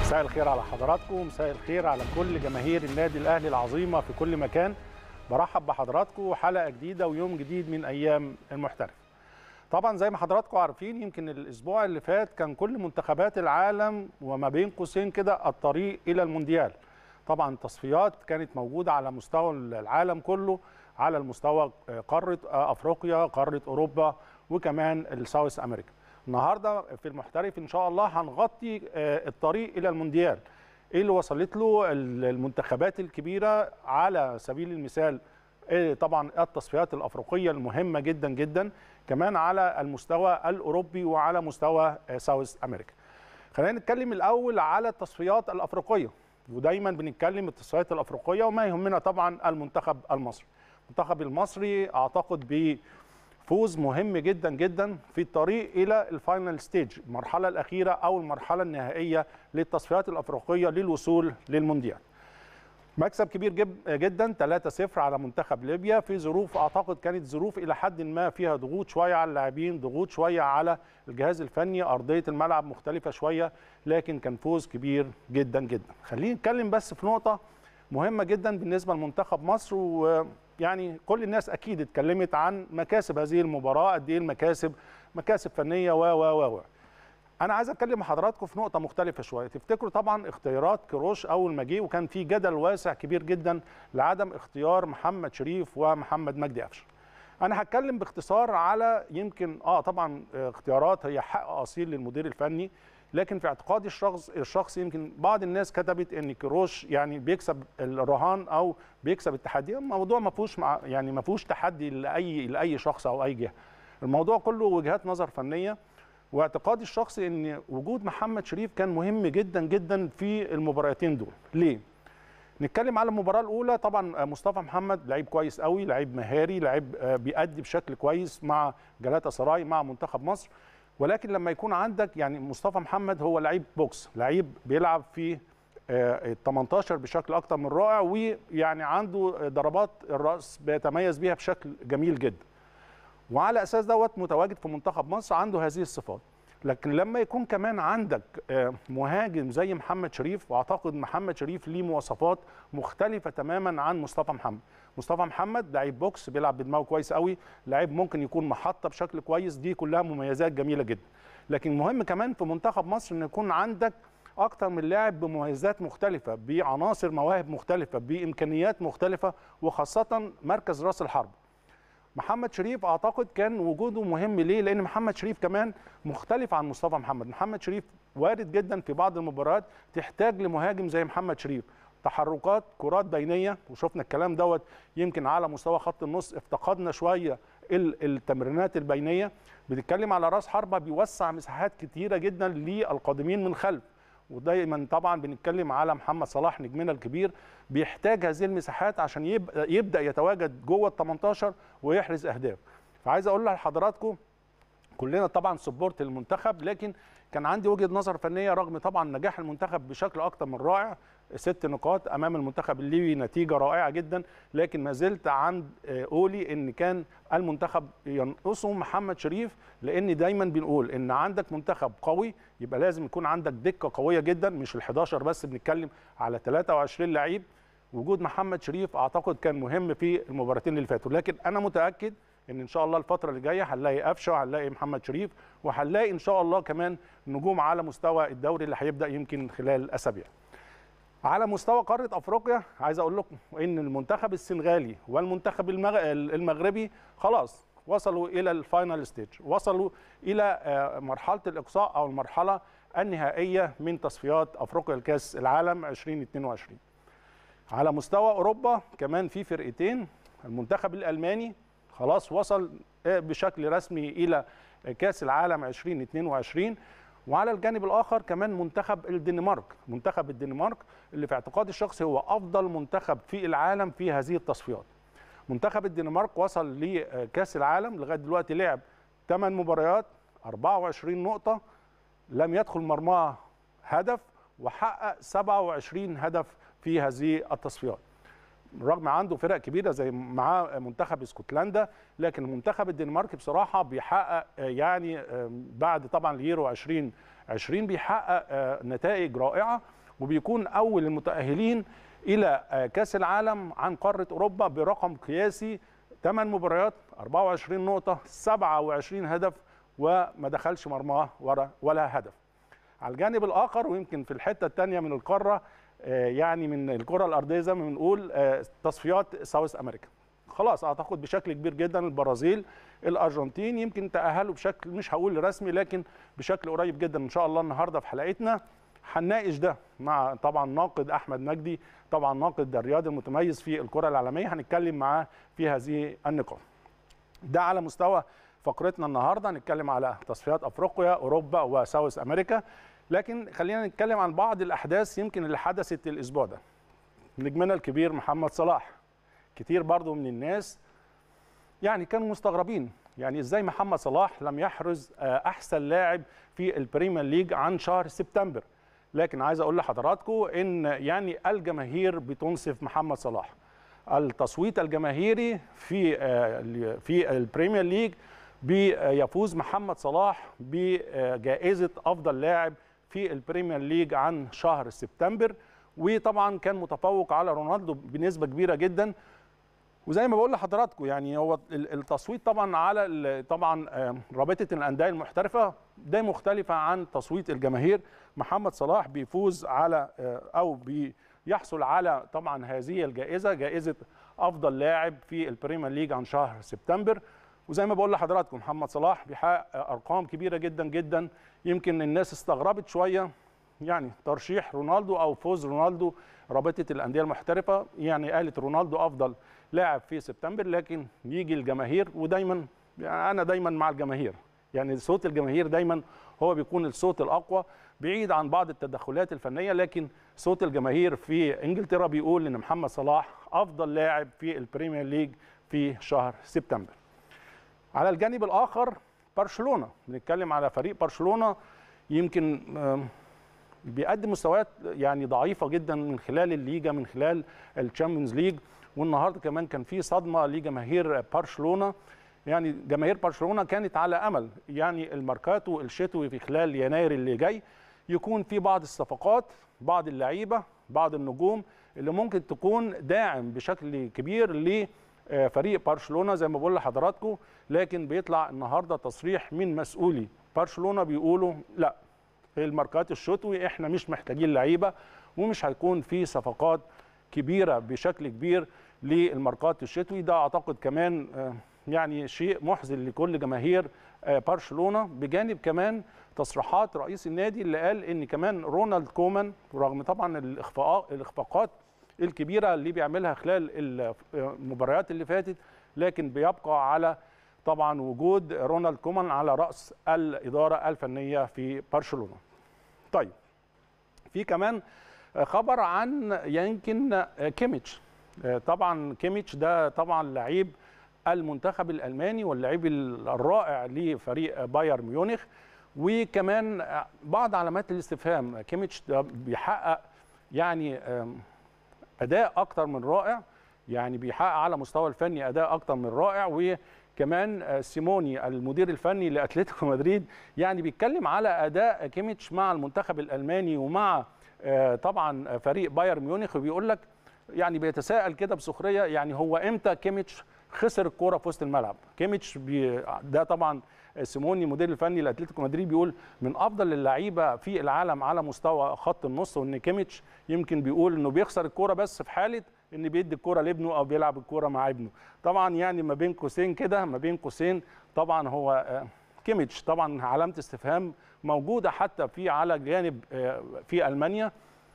مساء الخير على حضراتكم مساء الخير على كل جماهير النادي الاهلي العظيمه في كل مكان برحب بحضراتكم حلقه جديده ويوم جديد من ايام المحترف طبعا زي ما حضراتكم عارفين يمكن الاسبوع اللي فات كان كل منتخبات العالم وما بين قوسين كده الطريق الى المونديال طبعا تصفيات كانت موجوده على مستوى العالم كله على المستوى قاره افريقيا قاره اوروبا وكمان الساوث امريكا النهارده في المحترف ان شاء الله هنغطي الطريق الى المونديال ايه اللي وصلت له المنتخبات الكبيره على سبيل المثال طبعا التصفيات الافريقيه المهمه جدا جدا كمان على المستوى الاوروبي وعلى مستوى ساوث امريكا خلينا نتكلم الاول على التصفيات الافريقيه ودايما بنتكلم التصفيات الافريقيه وما يهمنا طبعا المنتخب المصري المنتخب المصري اعتقد ب فوز مهم جدا جدا في الطريق الى الفاينل ستيج المرحله الاخيره او المرحله النهائيه للتصفيات الافريقيه للوصول للمونديال مكسب كبير جدا 3-0 على منتخب ليبيا في ظروف اعتقد كانت ظروف الى حد ما فيها ضغوط شويه على اللاعبين ضغوط شويه على الجهاز الفني ارضيه الملعب مختلفه شويه لكن كان فوز كبير جدا جدا خلينا نتكلم بس في نقطه مهمه جدا بالنسبه لمنتخب مصر ويعني كل الناس اكيد اتكلمت عن مكاسب هذه المباراه قد ايه المكاسب مكاسب فنيه و و و انا عايز اتكلم مع حضراتكم في نقطه مختلفه شويه تفتكروا طبعا اختيارات كروش اول ما جه وكان في جدل واسع كبير جدا لعدم اختيار محمد شريف ومحمد مجدي قفشه انا هتكلم باختصار على يمكن اه طبعا اختيارات هي حق اصيل للمدير الفني لكن في اعتقادي الشخص الشخص يمكن بعض الناس كتبت ان كروش يعني بيكسب الرهان او بيكسب التحدي الموضوع ما فيهوش يعني ما فيهوش تحدي لاي لاي شخص او اي جهه الموضوع كله وجهات نظر فنيه واعتقادي الشخصي ان وجود محمد شريف كان مهم جدا جدا في المباراتين دول ليه نتكلم على المباراه الاولى طبعا مصطفى محمد لعيب كويس قوي لعيب مهاري لعيب بيأدي بشكل كويس مع جلاتا سراي مع منتخب مصر ولكن لما يكون عندك يعني مصطفى محمد هو لعيب بوكس لعيب بيلعب في ال 18 بشكل اكتر من رائع ويعني عنده ضربات الراس بيتميز بيها بشكل جميل جدا وعلى اساس دوت متواجد في منتخب مصر عنده هذه الصفات لكن لما يكون كمان عندك مهاجم زي محمد شريف واعتقد محمد شريف ليه مواصفات مختلفه تماما عن مصطفى محمد مصطفى محمد لعيب بوكس بيلعب بدماغه كويس قوي لعيب ممكن يكون محطه بشكل كويس دي كلها مميزات جميله جدا لكن مهم كمان في منتخب مصر ان يكون عندك اكتر من لاعب بمميزات مختلفه بعناصر مواهب مختلفه بامكانيات مختلفه وخاصه مركز راس الحرب محمد شريف اعتقد كان وجوده مهم ليه لان محمد شريف كمان مختلف عن مصطفى محمد محمد شريف وارد جدا في بعض المباريات تحتاج لمهاجم زي محمد شريف تحركات كرات بينيه وشفنا الكلام دوت يمكن على مستوى خط النص افتقدنا شويه التمرينات البينيه بنتكلم على راس حربه بيوسع مساحات كتيره جدا للقادمين من خلف ودايما طبعا بنتكلم على محمد صلاح نجمنا الكبير بيحتاج هذه المساحات عشان يبقى يبدا يتواجد جوه ال 18 ويحرز اهداف فعايز اقول لحضراتكم كلنا طبعا سبورت المنتخب لكن كان عندي وجهه نظر فنيه رغم طبعا نجاح المنتخب بشكل اكتر من رائع ست نقاط امام المنتخب الليبي نتيجه رائعه جدا لكن ما زلت عند قولي ان كان المنتخب ينقصه محمد شريف لان دايما بنقول ان عندك منتخب قوي يبقى لازم يكون عندك دكه قويه جدا مش ال11 بس بنتكلم على 23 لعيب وجود محمد شريف اعتقد كان مهم في المباراتين اللي فاتوا لكن انا متاكد ان ان شاء الله الفتره اللي جايه هنلاقي قفشه وهنلاقي محمد شريف وهنلاقي ان شاء الله كمان نجوم على مستوى الدوري اللي هيبدا يمكن خلال اسابيع على مستوى قاره افريقيا عايز اقول لكم ان المنتخب السنغالي والمنتخب المغربي خلاص وصلوا الى الفاينل ستيج وصلوا الى مرحله الاقصاء او المرحله النهائيه من تصفيات افريقيا لكاس العالم 2022 على مستوى اوروبا كمان في فرقتين المنتخب الالماني خلاص وصل بشكل رسمي الى كاس العالم 2022 وعلى الجانب الاخر كمان منتخب الدنمارك منتخب الدنمارك اللي في اعتقادي الشخصي هو افضل منتخب في العالم في هذه التصفيات منتخب الدنمارك وصل لكاس العالم لغايه دلوقتي لعب 8 مباريات 24 نقطه لم يدخل مرماه هدف وحقق 27 هدف في هذه التصفيات رغم عنده فرق كبيره زي معاه منتخب اسكتلندا لكن منتخب الدنمارك بصراحه بيحقق يعني بعد طبعا اليورو 2020 بيحقق نتائج رائعه وبيكون اول المتاهلين الى كاس العالم عن قاره اوروبا برقم قياسي 8 مباريات 24 نقطه 27 هدف وما دخلش مرماه ولا هدف على الجانب الاخر ويمكن في الحته الثانيه من القاره يعني من الكره الارضيه زي ما بنقول تصفيات ساوث امريكا خلاص اعتقد بشكل كبير جدا البرازيل الارجنتين يمكن تاهلوا بشكل مش هقول رسمي لكن بشكل قريب جدا ان شاء الله النهارده في حلقتنا هنناقش ده مع طبعا ناقد احمد مجدي طبعا ناقد الرياضي المتميز في الكره العالميه هنتكلم معاه في هذه النقاط ده على مستوى فقرتنا النهارده هنتكلم على تصفيات افريقيا اوروبا وساوث امريكا لكن خلينا نتكلم عن بعض الاحداث يمكن اللي حدثت الاسبوع ده نجمنا الكبير محمد صلاح كتير برضو من الناس يعني كانوا مستغربين يعني ازاي محمد صلاح لم يحرز احسن لاعب في البريمير ليج عن شهر سبتمبر لكن عايز اقول لحضراتكم ان يعني الجماهير بتنصف محمد صلاح التصويت الجماهيري في في البريمير ليج بيفوز محمد صلاح بجائزه افضل لاعب في البريمير ليج عن شهر سبتمبر وطبعا كان متفوق على رونالدو بنسبه كبيره جدا وزي ما بقول لحضراتكم يعني هو التصويت طبعا على طبعا رابطه الانديه المحترفه ده مختلفه عن تصويت الجماهير محمد صلاح بيفوز على او بيحصل على طبعا هذه الجائزه جائزه افضل لاعب في البريمير ليج عن شهر سبتمبر وزي ما بقول لحضراتكم محمد صلاح بيحقق ارقام كبيره جدا جدا يمكن الناس استغربت شويه يعني ترشيح رونالدو او فوز رونالدو رابطه الانديه المحترفه يعني قالت رونالدو افضل لاعب في سبتمبر لكن يجي الجماهير ودايما يعني انا دايما مع الجماهير يعني صوت الجماهير دايما هو بيكون الصوت الاقوى بعيد عن بعض التدخلات الفنيه لكن صوت الجماهير في انجلترا بيقول ان محمد صلاح افضل لاعب في البريمير ليج في شهر سبتمبر على الجانب الاخر برشلونه بنتكلم على فريق برشلونه يمكن بيقدم مستويات يعني ضعيفه جدا من خلال الليجا من خلال الشامبيونز ليج والنهارده كمان كان في صدمه لجماهير برشلونه يعني جماهير برشلونه كانت على امل يعني الماركاتو الشتوي في خلال يناير اللي جاي يكون في بعض الصفقات بعض اللعيبه بعض النجوم اللي ممكن تكون داعم بشكل كبير لفريق برشلونه زي ما بقول لحضراتكم لكن بيطلع النهارده تصريح من مسؤولي برشلونه بيقولوا لا في الماركات الشتوي احنا مش محتاجين لعيبه ومش هيكون في صفقات كبيره بشكل كبير للماركات الشتوي ده اعتقد كمان يعني شيء محزن لكل جماهير برشلونه بجانب كمان تصريحات رئيس النادي اللي قال ان كمان رونالد كومان رغم طبعا الاخفاقات الاخفاقات الكبيره اللي بيعملها خلال المباريات اللي فاتت لكن بيبقى على طبعا وجود رونالد كومان على راس الاداره الفنيه في برشلونه. طيب في كمان خبر عن يمكن كيميتش طبعا كيميتش ده طبعا لعيب المنتخب الالماني واللعيب الرائع لفريق بايرن ميونخ وكمان بعض علامات الاستفهام كيميتش ده بيحقق يعني اداء اكتر من رائع يعني بيحقق على مستوى الفني اداء اكتر من رائع وكمان سيموني المدير الفني لاتلتيكو مدريد يعني بيتكلم على اداء كيميتش مع المنتخب الالماني ومع طبعا فريق بايرن ميونخ وبيقول لك يعني بيتساءل كده بسخريه يعني هو امتى كيميتش خسر الكوره في وسط الملعب كيميتش بي ده طبعا سيموني المدير الفني لاتلتيكو مدريد بيقول من افضل اللعيبه في العالم على مستوى خط النص وان كيميتش يمكن بيقول انه بيخسر الكوره بس في حاله ان بيدي الكوره لابنه او بيلعب الكوره مع ابنه طبعا يعني ما بين قوسين كده ما بين قوسين طبعا هو كيميتش طبعا علامه استفهام موجوده حتى في على جانب في المانيا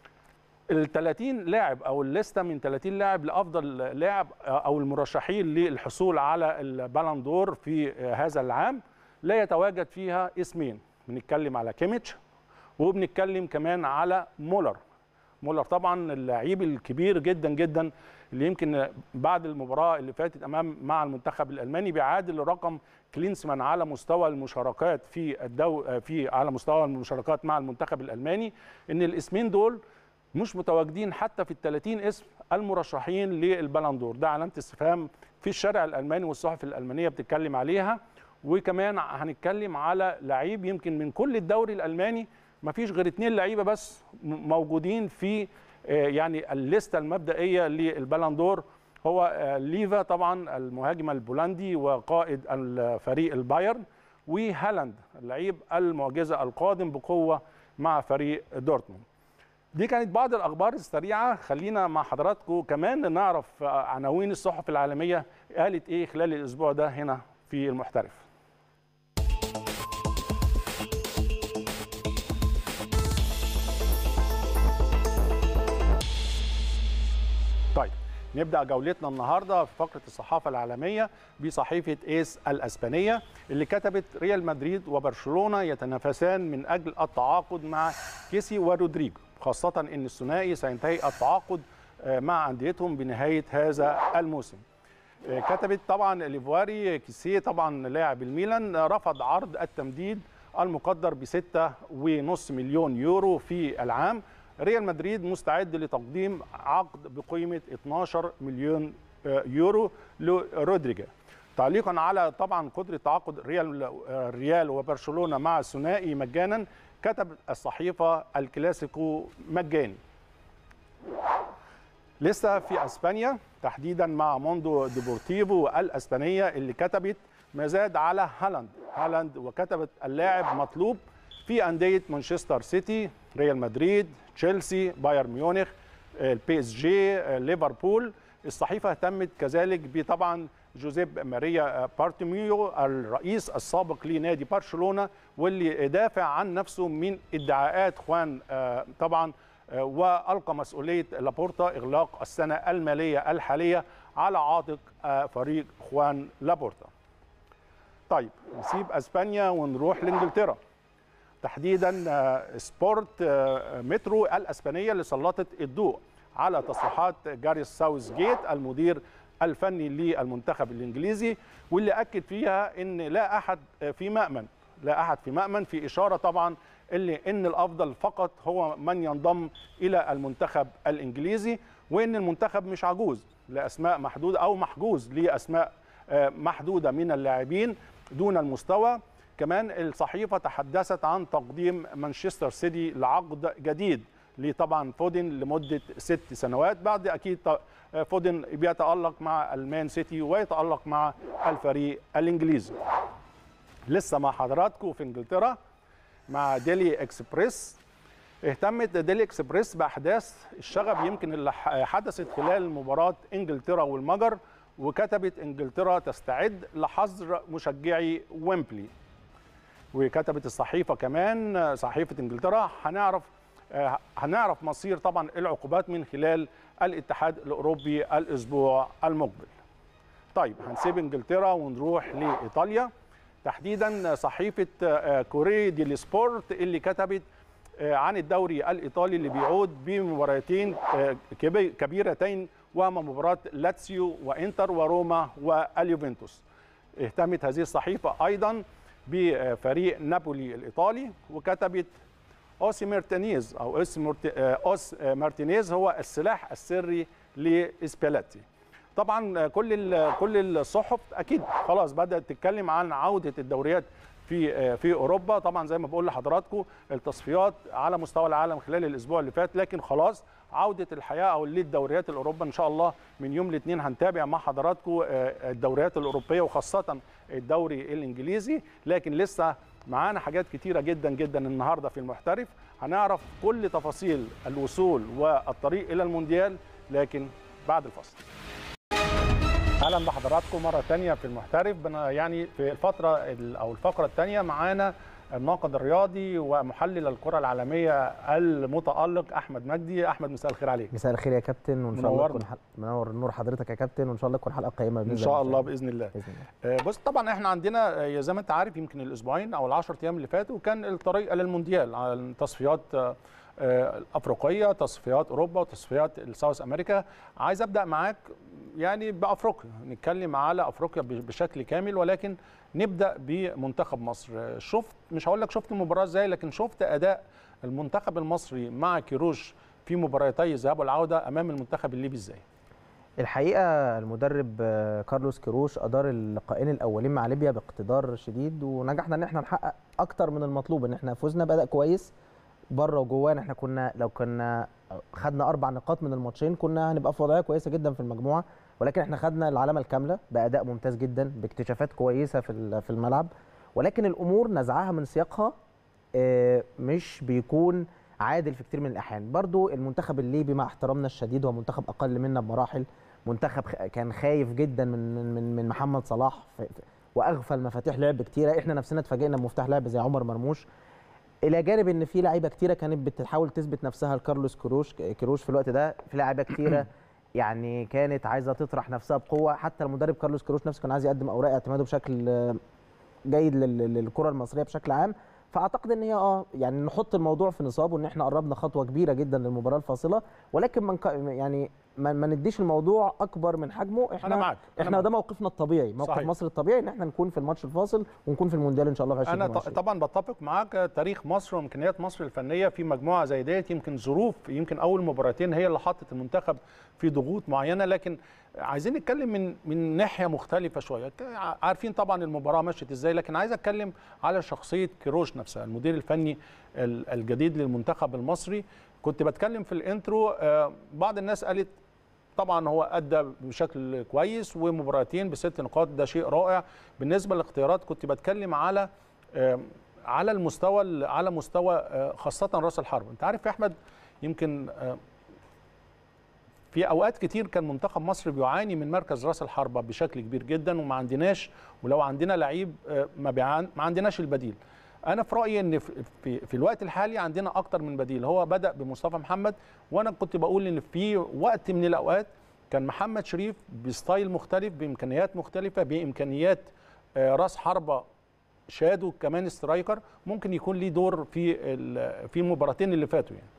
ال 30 لاعب او الليسته من 30 لاعب لافضل لاعب او المرشحين للحصول على البالون دور في هذا العام لا يتواجد فيها اسمين بنتكلم على كيميتش وبنتكلم كمان على مولر مولر طبعا اللعيب الكبير جدا جدا اللي يمكن بعد المباراه اللي فاتت امام مع المنتخب الالماني بيعادل رقم كلينسمان على مستوى المشاركات في الدو في على مستوى المشاركات مع المنتخب الالماني ان الاسمين دول مش متواجدين حتى في ال 30 اسم المرشحين للبالندور ده علامه استفهام في الشارع الالماني والصحف الالمانيه بتتكلم عليها وكمان هنتكلم على لعيب يمكن من كل الدوري الالماني ما فيش غير اثنين لعيبه بس موجودين في يعني الليسته المبدئيه للبالندور هو ليفا طبعا المهاجم البولندي وقائد الفريق البايرن وهالاند اللعيب المعجزه القادم بقوه مع فريق دورتموند دي كانت بعض الاخبار السريعه خلينا مع حضراتكم كمان نعرف عناوين الصحف العالميه قالت ايه خلال الاسبوع ده هنا في المحترف طيب نبدا جولتنا النهارده في فقره الصحافه العالميه بصحيفه ايس الاسبانيه اللي كتبت ريال مدريد وبرشلونه يتنافسان من اجل التعاقد مع كيسي ورودريجو خاصه ان الثنائي سينتهي التعاقد مع انديتهم بنهايه هذا الموسم كتبت طبعا ليفواري كيسيه طبعا لاعب الميلان رفض عرض التمديد المقدر ب 6.5 مليون يورو في العام ريال مدريد مستعد لتقديم عقد بقيمه 12 مليون يورو لرودريجا تعليقا على طبعا قدره تعاقد ريال ريال وبرشلونه مع الثنائي مجانا كتب الصحيفه الكلاسيكو مجاني لسه في اسبانيا تحديدا مع موندو ديبورتيفو الاسبانيه اللي كتبت مزاد على هالاند هالاند وكتبت اللاعب مطلوب في انديه مانشستر سيتي ريال مدريد تشيلسي بايرن ميونخ البي اس جي ليفربول الصحيفه اهتمت كذلك بطبعا جوزيب ماريا بارتيميو الرئيس السابق لنادي برشلونه واللي دافع عن نفسه من ادعاءات خوان طبعا والقى مسؤوليه لابورتا اغلاق السنه الماليه الحاليه على عاتق فريق خوان لابورتا. طيب نسيب اسبانيا ونروح لانجلترا. تحديدا سبورت مترو الاسبانيه اللي سلطت الضوء على تصريحات جاريس ساوث جيت المدير الفني للمنتخب الانجليزي واللي اكد فيها ان لا احد في مامن لا احد في مامن في اشاره طبعا اللي ان الافضل فقط هو من ينضم الى المنتخب الانجليزي وان المنتخب مش عجوز لاسماء محدوده او محجوز لاسماء محدوده من اللاعبين دون المستوى كمان الصحيفه تحدثت عن تقديم مانشستر سيتي لعقد جديد لطبعا فودن لمده ست سنوات بعد اكيد فودن بيتالق مع المان سيتي ويتالق مع الفريق الانجليزي لسه مع حضراتكم في انجلترا مع ديلي اكسبريس اهتمت ديلي اكسبريس باحداث الشغب يمكن اللي حدثت خلال مباراه انجلترا والمجر وكتبت انجلترا تستعد لحظر مشجعي ويمبلي وكتبت الصحيفه كمان صحيفه انجلترا هنعرف هنعرف مصير طبعا العقوبات من خلال الاتحاد الاوروبي الاسبوع المقبل. طيب هنسيب انجلترا ونروح لايطاليا تحديدا صحيفه كوري دي سبورت اللي كتبت عن الدوري الايطالي اللي بيعود بمباراتين كبيرتين وهما مباراه لاتسيو وانتر وروما واليوفنتوس. اهتمت هذه الصحيفه ايضا بفريق نابولي الايطالي وكتبت اوسي مارتينيز او اوس اوس مارتينيز هو السلاح السري لاسبالاتي طبعا كل كل الصحف اكيد خلاص بدات تتكلم عن عوده الدوريات في في اوروبا طبعا زي ما بقول لحضراتكم التصفيات على مستوى العالم خلال الاسبوع اللي فات لكن خلاص عوده الحياه او للدوريات الاوروبا ان شاء الله من يوم الاثنين هنتابع مع حضراتكم الدوريات الاوروبيه وخاصه الدوري الانجليزي لكن لسه معانا حاجات كتيره جدا جدا النهارده في المحترف هنعرف كل تفاصيل الوصول والطريق الى المونديال لكن بعد الفصل اهلا بحضراتكم مره ثانيه في المحترف يعني في الفتره او الفقره الثانيه معانا الناقد الرياضي ومحلل الكره العالميه المتالق احمد مجدي احمد مساء الخير عليك مساء الخير يا كابتن وان شاء الله تكون حلقه منور نور حضرتك يا كابتن وان شاء الله تكون حلقه قيمه ان شاء الله باذن الله, بإذن الله. بص طبعا احنا عندنا زي ما انت عارف يمكن الاسبوعين او ال10 ايام اللي فاتوا كان الطريق للمونديال على التصفيات الافريقيه تصفيات اوروبا وتصفيات الساوث امريكا عايز ابدا معاك يعني بافريقيا نتكلم على افريقيا بشكل كامل ولكن نبدا بمنتخب مصر شفت مش هقول لك شفت المباراه ازاي لكن شفت اداء المنتخب المصري مع كيروش في مباراتي الذهاب والعوده امام المنتخب الليبي ازاي الحقيقه المدرب كارلوس كيروش ادار اللقاءين الاولين مع ليبيا باقتدار شديد ونجحنا ان احنا نحقق اكتر من المطلوب ان احنا فزنا باداء كويس بره وجوه احنا كنا لو كنا خدنا اربع نقاط من الماتشين كنا هنبقى في وضعيه كويسه جدا في المجموعه ولكن احنا خدنا العلامه الكامله باداء ممتاز جدا باكتشافات كويسه في ال- في الملعب ولكن الامور نزعها من سياقها آه، مش بيكون عادل في كتير من الاحيان برضو المنتخب الليبي مع احترامنا الشديد هو منتخب اقل منا بمراحل منتخب خ- كان خايف جدا من من من, من محمد صلاح في في- واغفل مفاتيح لعب كتيره احنا نفسنا اتفاجئنا بمفتاح لعب زي عمر مرموش الى جانب ان في لعيبه كتيره كانت بتحاول تثبت نفسها لكارلوس كروش كروش في الوقت ده في لعيبه كتيره يعني كانت عايزه تطرح نفسها بقوه حتى المدرب كارلوس كروش نفسه كان عايز يقدم اوراق اعتماده بشكل آه، جيد لل- للكره المصريه بشكل عام فاعتقد ان هي اه يعني نحط الموضوع في نصابه ان احنا قربنا خطوه كبيره جدا للمباراه الفاصله ولكن ما نك- يعني ما, ما نديش الموضوع اكبر من حجمه احنا انا معاك أنا احنا معاك. ده موقفنا الطبيعي موقف صحيح. مصر الطبيعي ان احنا نكون في الماتش الفاصل ونكون في المونديال ان شاء الله في انا ط- 2022 طبعا بتفق معاك تاريخ مصر وامكانيات مصر الفنيه في مجموعه زي ديت يمكن ظروف يمكن اول مباراتين هي اللي حطت المنتخب في ضغوط معينه لكن عايزين نتكلم من من ناحيه مختلفه شويه ك- عارفين طبعا المباراه مشت ازاي لكن عايز اتكلم على شخصيه كيروش نفسها المدير الفني ال- الجديد للمنتخب المصري كنت بتكلم في الانترو آه، بعض الناس قالت طبعا هو ادى بشكل كويس ومباراتين بست نقاط ده شيء رائع بالنسبه للاختيارات كنت بتكلم على آم، على المستوى ال- على مستوى آه، خاصه راس الحرب انت عارف يا احمد يمكن آه، في اوقات كتير كان منتخب مصر بيعاني من مركز راس الحربه بشكل كبير جدا وما عندناش ولو عندنا لعيب آه، ما, بيعان ما عندناش البديل انا في رايي ان في, في, في الوقت الحالي عندنا اكتر من بديل هو بدا بمصطفى محمد وانا كنت بقول ان في وقت من الاوقات كان محمد شريف بستايل مختلف بامكانيات مختلفه بامكانيات آه، راس حربه شادو كمان سترايكر ممكن يكون ليه دور في ال- في المباراتين اللي فاتوا يعني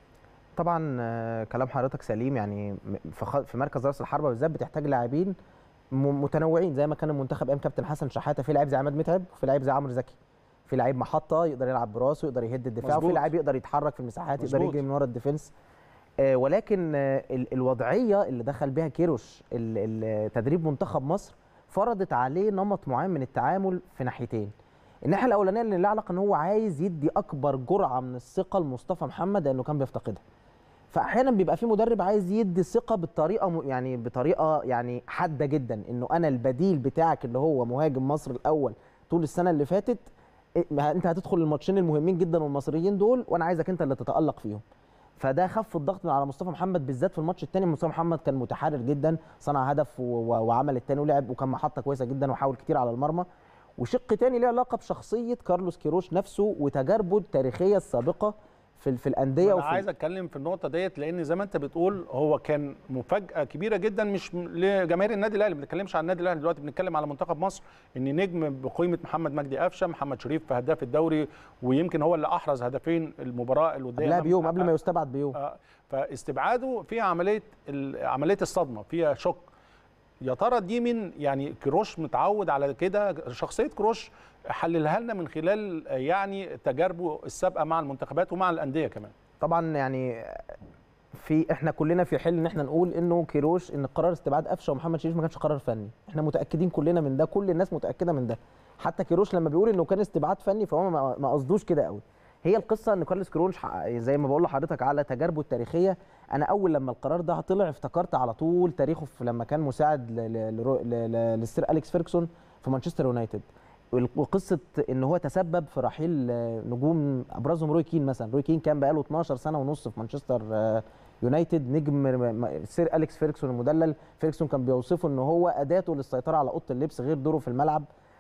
طبعا آه، كلام حضرتك سليم يعني م- في خ- في مركز راس الحربه بالذات بتحتاج لاعبين م- متنوعين زي ما كان المنتخب ايام كابتن حسن شحاته في لعيب زي عماد متعب وفي لعيب زي عمرو زكي في لعيب محطه يقدر يلعب براسه يقدر يهد الدفاع وفي مظبوط. لعيب يقدر يتحرك في المساحات يقدر مظبوط. يجري من ورا الديفنس آه، ولكن آه، ال- الوضعيه اللي دخل بها كيروش ال- ال- تدريب منتخب مصر فرضت عليه نمط معين من التعامل في ناحيتين الناحيه الاولانيه اللي لها علاقه ان هو عايز يدي اكبر جرعه من الثقه لمصطفى محمد لانه كان بيفتقدها فاحيانا بيبقى في مدرب عايز يدي ثقه بالطريقه م- يعني بطريقه يعني حاده جدا انه انا البديل بتاعك اللي هو مهاجم مصر الاول طول السنه اللي فاتت إيه، ما انت هتدخل الماتشين المهمين جدا والمصريين دول وانا عايزك انت اللي تتالق فيهم فده خف الضغط من على مصطفى محمد بالذات في الماتش الثاني مصطفى محمد كان متحرر جدا صنع هدف و- و- وعمل الثاني ولعب وكان محطه كويسه جدا وحاول كتير على المرمى وشق تاني ليه علاقه بشخصيه كارلوس كيروش نفسه وتجاربه التاريخيه السابقه في ال- في الانديه انا وفي عايز اتكلم في النقطه ديت لان زي ما انت بتقول هو كان مفاجاه كبيره جدا مش م- لجماهير النادي الاهلي ما بنتكلمش عن النادي الاهلي دلوقتي بنتكلم على منتخب مصر ان نجم بقيمه محمد مجدي قفشه محمد شريف في هداف الدوري ويمكن هو اللي احرز هدفين المباراه اللي قدام قبلها بيوم قبل ما يستبعد بيوم آه، فاستبعاده فيها عمليه ال- عمليه الصدمه فيها شك يا ترى دي من يعني كروش متعود على كده شخصيه كروش حللها لنا من خلال آه، يعني تجاربه السابقه مع المنتخبات ومع الانديه كمان طبعا يعني في احنا كلنا في حل ان احنا نقول انه كيروش ان قرار استبعاد قفشه ومحمد شريف ما كانش قرار فني احنا متاكدين كلنا من ده كل الناس متاكده من ده حتى كيروش لما بيقول انه كان استبعاد فني فهو ما ما قصدوش كده قوي هي القصه ان كارلوس كيروش ح- زي ما بقول لحضرتك على تجاربه التاريخيه انا اول لما القرار ده طلع افتكرت على طول تاريخه في لما كان مساعد ل- ل- لرو- ل- ل- للسير اليكس فيركسون في مانشستر يونايتد وقصه ان هو تسبب في رحيل آه، نجوم ابرزهم روي كين مثلا روي كين كان بقاله 12 سنه ونص في مانشستر آه، يونايتد نجم م- م- سير اليكس فيركسون المدلل فيركسون كان بيوصفه ان هو اداته للسيطره على اوضه اللبس غير دوره في الملعب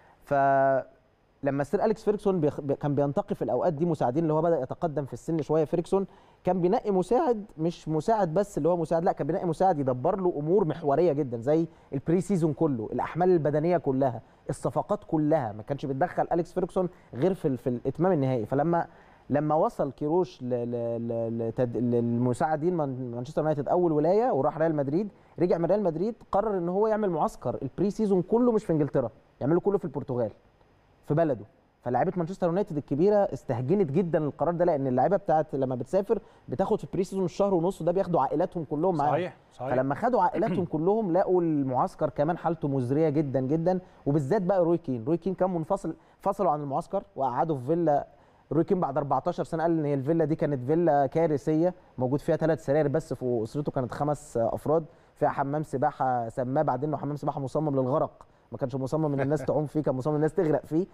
فلما سير اليكس فيركسون بيخ... بي- كان بينتقي في الاوقات دي مساعدين اللي هو بدا يتقدم في السن شويه فيركسون كان بينقي مساعد مش مساعد بس اللي هو مساعد لا كان بينقي مساعد يدبر له امور محوريه جدا زي البري سيزون كله الاحمال البدنيه كلها الصفقات كلها ما كانش بيتدخل اليكس فيركسون غير في ال- في الاتمام النهائي فلما لما وصل كيروش ل- ل- ل- لتد- للمساعدين من مانشستر يونايتد اول ولايه وراح ريال مدريد رجع من ريال مدريد قرر ان هو يعمل معسكر البري سيزون كله مش في انجلترا يعمله كله في البرتغال في بلده فلاعيبه مانشستر يونايتد الكبيره استهجنت جدا القرار ده لان اللعيبه بتاعت لما بتسافر بتاخد في البري سيزون الشهر ونص ده بياخدوا عائلاتهم كلهم معاهم صحيح صحيح فلما خدوا عائلاتهم كلهم لقوا المعسكر كمان حالته مزريه جدا جدا وبالذات بقى روي كين روي كين كان منفصل فصلوا عن المعسكر وقعدوا في فيلا روي كين بعد 14 سنه قال ان هي الفيلا دي كانت فيلا كارثيه موجود فيها ثلاث سراير بس في اسرته كانت خمس افراد فيها حمام سباحه سماه بعدين انه حمام سباحه مصمم للغرق ما كانش مصمم ان الناس تعوم فيه كان مصمم الناس تغرق فيه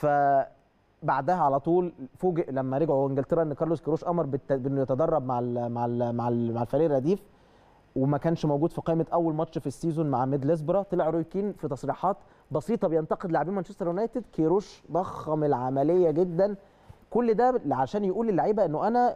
فبعدها على طول فوجئ لما رجعوا انجلترا ان كارلوس كروش امر بالت- بانه يتدرب مع ال مع ال مع, ال مع الفريق الرديف وما كانش موجود في قائمه اول ماتش في السيزون مع ميد ليسبرا طلع روي كين في تصريحات بسيطه بينتقد لاعبين مانشستر يونايتد كيروش ضخم العمليه جدا كل ده عشان يقول للعيبه انه انا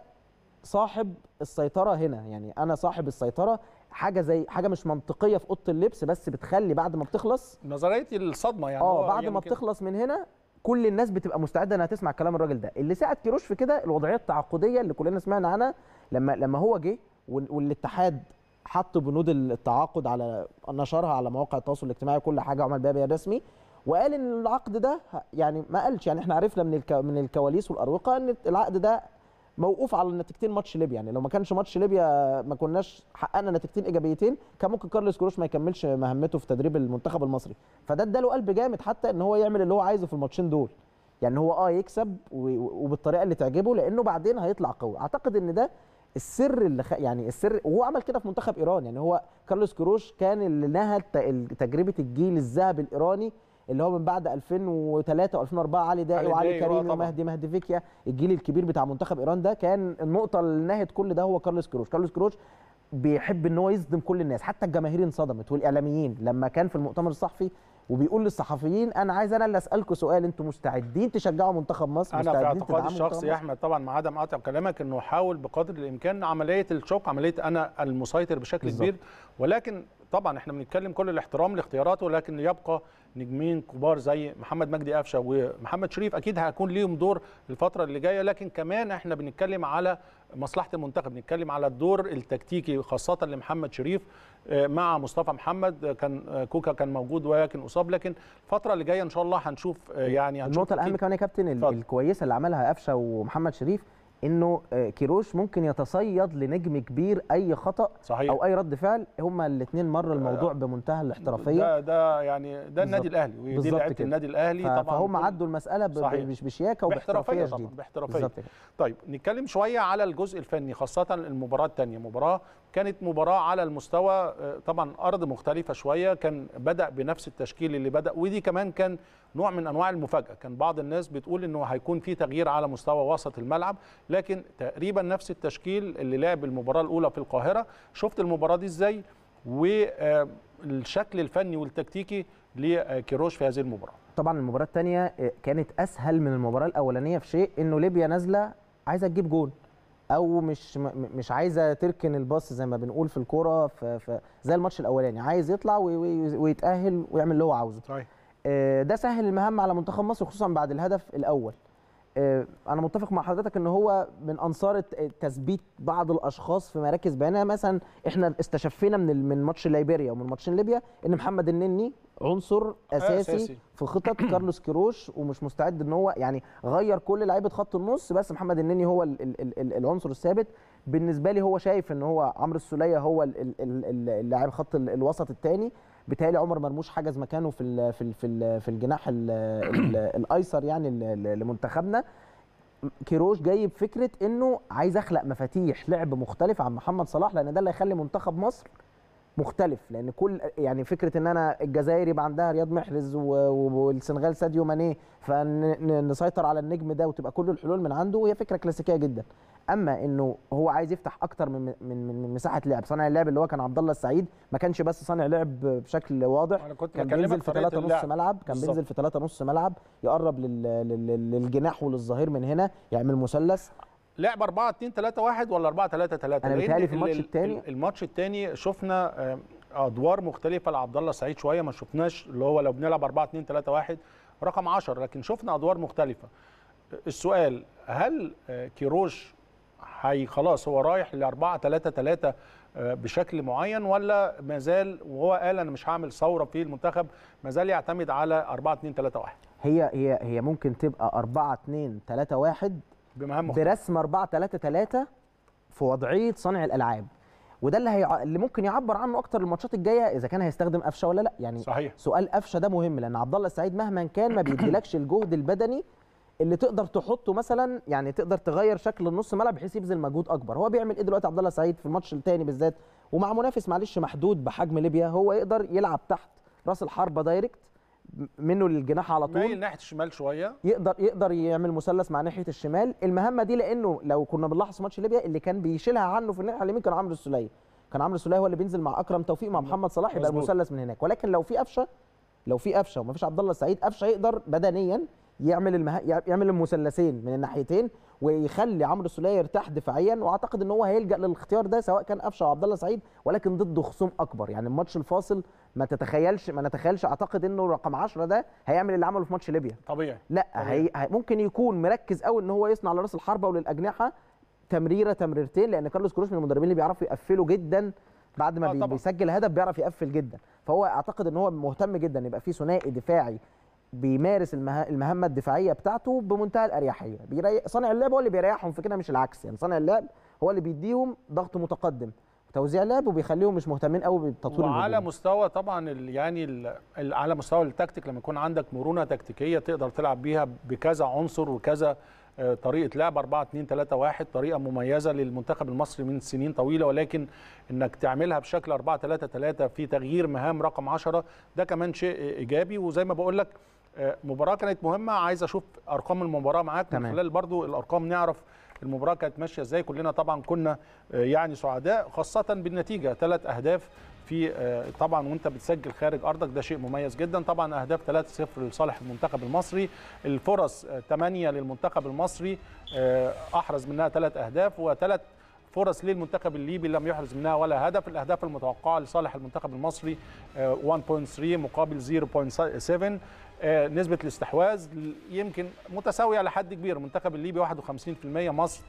صاحب السيطره هنا يعني انا صاحب السيطره حاجه زي حاجه مش منطقيه في اوضه اللبس بس بتخلي بعد ما بتخلص نظريه الصدمه يعني اه هو بعد يعمل ما كده. بتخلص من هنا كل الناس بتبقى مستعده انها تسمع كلام الراجل ده اللي ساعد كيروش في كده الوضعيه التعاقديه اللي كلنا سمعنا عنها لما لما هو جه وال- والاتحاد حط بنود التعاقد على نشرها على مواقع التواصل الاجتماعي وكل حاجه عمل بيها بيان رسمي وقال ان العقد ده يعني ما قالش يعني احنا عرفنا من الك من الكواليس والاروقه ان العقد ده موقوف على نتيجتين ماتش ليبيا يعني لو ما كانش ماتش ليبيا ما كناش حققنا نتيجتين ايجابيتين كان ممكن كارلوس كروش ما يكملش مهمته في تدريب المنتخب المصري فده اداله قلب جامد حتى ان هو يعمل اللي هو عايزه في الماتشين دول يعني هو اه يكسب و- وبالطريقه اللي تعجبه لانه بعدين هيطلع قوي اعتقد ان ده السر اللي خ... يعني السر وهو عمل كده في منتخب ايران يعني هو كارلوس كروش كان اللي نهى الت- تجربه الجيل الذهبي الايراني اللي هو من بعد 2003 و2004 علي دائي علي وعلي دائي، آه كريمي طبعاً. ومهدي مهدي فيكيا الجيل الكبير بتاع منتخب ايران ده كان النقطه اللي نهت كل ده هو كارلوس كروش كارلوس كروش بيحب ان هو يصدم كل الناس حتى الجماهير انصدمت والاعلاميين لما كان في المؤتمر الصحفي وبيقول للصحفيين انا عايز انا اللي اسالكم سؤال انتوا مستعدين تشجعوا منتخب مصر انا في مستعدين اعتقادي تدعموا الشخصي منتخب يا مصر؟ احمد طبعا مع عدم قطع كلامك انه حاول بقدر الامكان عمليه الشوك عمليه انا المسيطر بشكل بالظبط. كبير ولكن طبعا احنا بنتكلم كل الاحترام لاختياراته لكن يبقى نجمين كبار زي محمد مجدي قفشه ومحمد شريف اكيد هيكون ليهم دور الفتره اللي جايه لكن كمان احنا بنتكلم على مصلحه المنتخب بنتكلم على الدور التكتيكي خاصه لمحمد شريف آه، مع مصطفى محمد آه، كان آه، كوكا كان موجود ولكن اصاب لكن الفتره اللي جايه ان شاء الله هنشوف آه، يعني هنشوف النقطة الأهم أكيد كمان يا كابتن ال- اتفضل. الكويسة اللي عملها قفشة ومحمد شريف إنه آه، كيروش ممكن يتصيد لنجم كبير أي خطأ صحيح أو أي رد فعل هما الاثنين مروا الموضوع بمنتهى الاحترافية ده ده يعني ده النادي بالظبط. الاهلي ودي بالظبط لعيبه كده. النادي الاهلي ف- طبعا فهم كل- عدوا المسألة ب- صحيح. مش بشياكة باحترافيه وباحترافية طبعا شديدة باحترافيه بالظبط كده طيب نتكلم شويه على الجزء الفني خاصه المباراه الثانيه مباراه كانت مباراه على المستوى آه، طبعا ارض مختلفه شويه كان بدا بنفس التشكيل اللي بدا ودي كمان كان نوع من انواع المفاجاه كان بعض الناس بتقول انه هيكون في تغيير على مستوى وسط الملعب لكن تقريبا نفس التشكيل اللي لعب المباراه الاولى في القاهره شفت المباراه دي ازاي والشكل الفني والتكتيكي لكيروش في هذه المباراه طبعا المباراة الثانية كانت أسهل من المباراة الأولانية في شيء إنه ليبيا نازلة عايزة تجيب جون أو مش م- مش عايزة تركن الباص زي ما بنقول في الكورة ف- ف- زي الماتش الأولاني عايز يطلع وي- وي- ويتأهل ويعمل اللي هو عاوزه صحيح آه، ده سهل المهام على منتخب مصر خصوصا بعد الهدف الاول آه، انا متفق مع حضرتك ان هو من انصار الت- تثبيت بعض الاشخاص في مراكز بيانيه مثلا احنا استشفينا من ال- من ماتش ليبيريا ومن ماتشين ليبيا ان محمد النني عنصر اساسي, أساسي. في خطط كارلوس كيروش ومش مستعد ان هو يعني غير كل لعيبه خط النص بس محمد النني هو ال- ال- ال- ال- العنصر الثابت بالنسبه لي هو شايف ان هو عمرو السوليه هو ال- ال- ال- ال- اللاعب خط ال- الوسط الثاني بالتالي عمر مرموش حجز مكانه في ال في ال في, ال في الجناح ال ال الايسر يعني ل- ل- لمنتخبنا كيروش جاي بفكره انه عايز اخلق مفاتيح لعب مختلف عن محمد صلاح لان ده اللي هيخلي منتخب مصر مختلف لان كل يعني فكره ان انا الجزائر يبقى عندها رياض محرز و- و- والسنغال ساديو ماني فنسيطر على النجم ده وتبقى كل الحلول من عنده هي فكره كلاسيكيه جدا اما انه هو عايز يفتح اكتر من من من, من مساحه لعب صانع اللعب اللي هو كان عبد الله السعيد ما كانش بس صانع لعب بشكل واضح انا كنت كان بكلمك بينزل في طريقة 3 نص اللعب. ملعب كان بالظبط. بينزل في 3 نص ملعب يقرب لل... لل... للجناح وللظهير من هنا يعمل مثلث لعب 4 2 3 1 ولا 4 3 3 أنا لأن بيتهيألي في ال- الماتش ال- التاني- الماتش الثاني شفنا آه، ادوار مختلفه لعبد الله السعيد شويه ما شفناش اللي هو لو بنلعب 4 2 3 1 رقم 10 لكن شفنا ادوار مختلفه السؤال هل آه، كيروش هي خلاص هو رايح ل 4 3 3 بشكل معين ولا ما زال وهو قال انا مش هعمل ثوره في المنتخب ما زال يعتمد على 4 2 3 1 هي هي هي ممكن تبقى 4 2 3 1 بمهام مختلفه برسم 4 3 3 في وضعيه صانع الالعاب وده اللي هي اللي ممكن يعبر عنه اكتر الماتشات الجايه اذا كان هيستخدم قفشه ولا لا يعني صحيح سؤال قفشه ده مهم لان عبد الله السعيد مهما كان ما بيديلكش الجهد البدني اللي تقدر تحطه مثلا يعني تقدر تغير شكل النص ملعب بحيث يبذل مجهود اكبر هو بيعمل ايه دلوقتي عبد الله سعيد في الماتش الثاني بالذات ومع منافس معلش محدود بحجم ليبيا هو يقدر يلعب تحت راس الحربه دايركت منه للجناح على طول مايل ناحيه الشمال شويه يقدر يقدر يعمل مثلث مع ناحيه الشمال المهمه دي لانه لو كنا بنلاحظ في ماتش ليبيا اللي كان بيشيلها عنه في الناحيه اليمين كان عمرو السوليه كان عمرو السوليه هو اللي بينزل مع اكرم توفيق مع محمد صلاح يبقى مظبوط. المثلث من هناك ولكن لو في قفشه لو في قفشه ومفيش عبد الله السعيد قفشه يقدر بدنيا يعمل المه... يعمل المثلثين من الناحيتين ويخلي عمرو السوليه يرتاح دفاعيا واعتقد ان هو هيلجا للاختيار ده سواء كان قفشه او عبد الله سعيد ولكن ضده خصوم اكبر يعني الماتش الفاصل ما تتخيلش ما نتخيلش اعتقد انه رقم 10 ده هيعمل اللي عمله في ماتش ليبيا طبيعي لا طبيعي. هي... هي ممكن يكون مركز قوي ان هو يصنع لراس الحربه وللاجنحه تمريره تمريرتين لان كارلوس كروش من المدربين اللي بيعرفوا يقفلوا جدا بعد ما آه بي... طبعاً. بيسجل هدف بيعرف يقفل جدا فهو اعتقد ان هو مهتم جدا يبقى في ثنائي دفاعي بيمارس المه... المهمه الدفاعيه بتاعته بمنتهى الاريحيه بيري... صانع اللعب هو اللي بيريحهم في كده مش العكس يعني صانع اللعب هو اللي بيديهم ضغط متقدم توزيع لعب وبيخليهم مش مهتمين قوي بالتطوير وعلى الهجومي. مستوى طبعا ال- يعني ال- ال- على مستوى التكتيك لما يكون عندك مرونه تكتيكيه تقدر تلعب بيها بكذا عنصر وكذا آه، طريقه لعب 4 2 3 1 طريقه مميزه للمنتخب المصري من سنين طويله ولكن انك تعملها بشكل 4 3 3 في تغيير مهام رقم 10 ده كمان شيء ايجابي وزي ما بقول لك آه، مباراه كانت مهمه عايز اشوف ارقام المباراه معاك من تمام. خلال برضو الارقام نعرف المباراه كانت ماشيه ازاي كلنا طبعا كنا آه، يعني سعداء خاصه بالنتيجه ثلاث اهداف في آه، طبعا وانت بتسجل خارج ارضك ده شيء مميز جدا طبعا اهداف 3-0 لصالح المنتخب المصري الفرص 8 للمنتخب المصري آه، احرز منها ثلاث اهداف وثلاث فرص للمنتخب الليبي لم يحرز منها ولا هدف الاهداف المتوقعه لصالح المنتخب المصري آه، 1.3 مقابل 0.7 آه، نسبة الاستحواذ يمكن متساوية لحد كبير المنتخب الليبي 51% مصر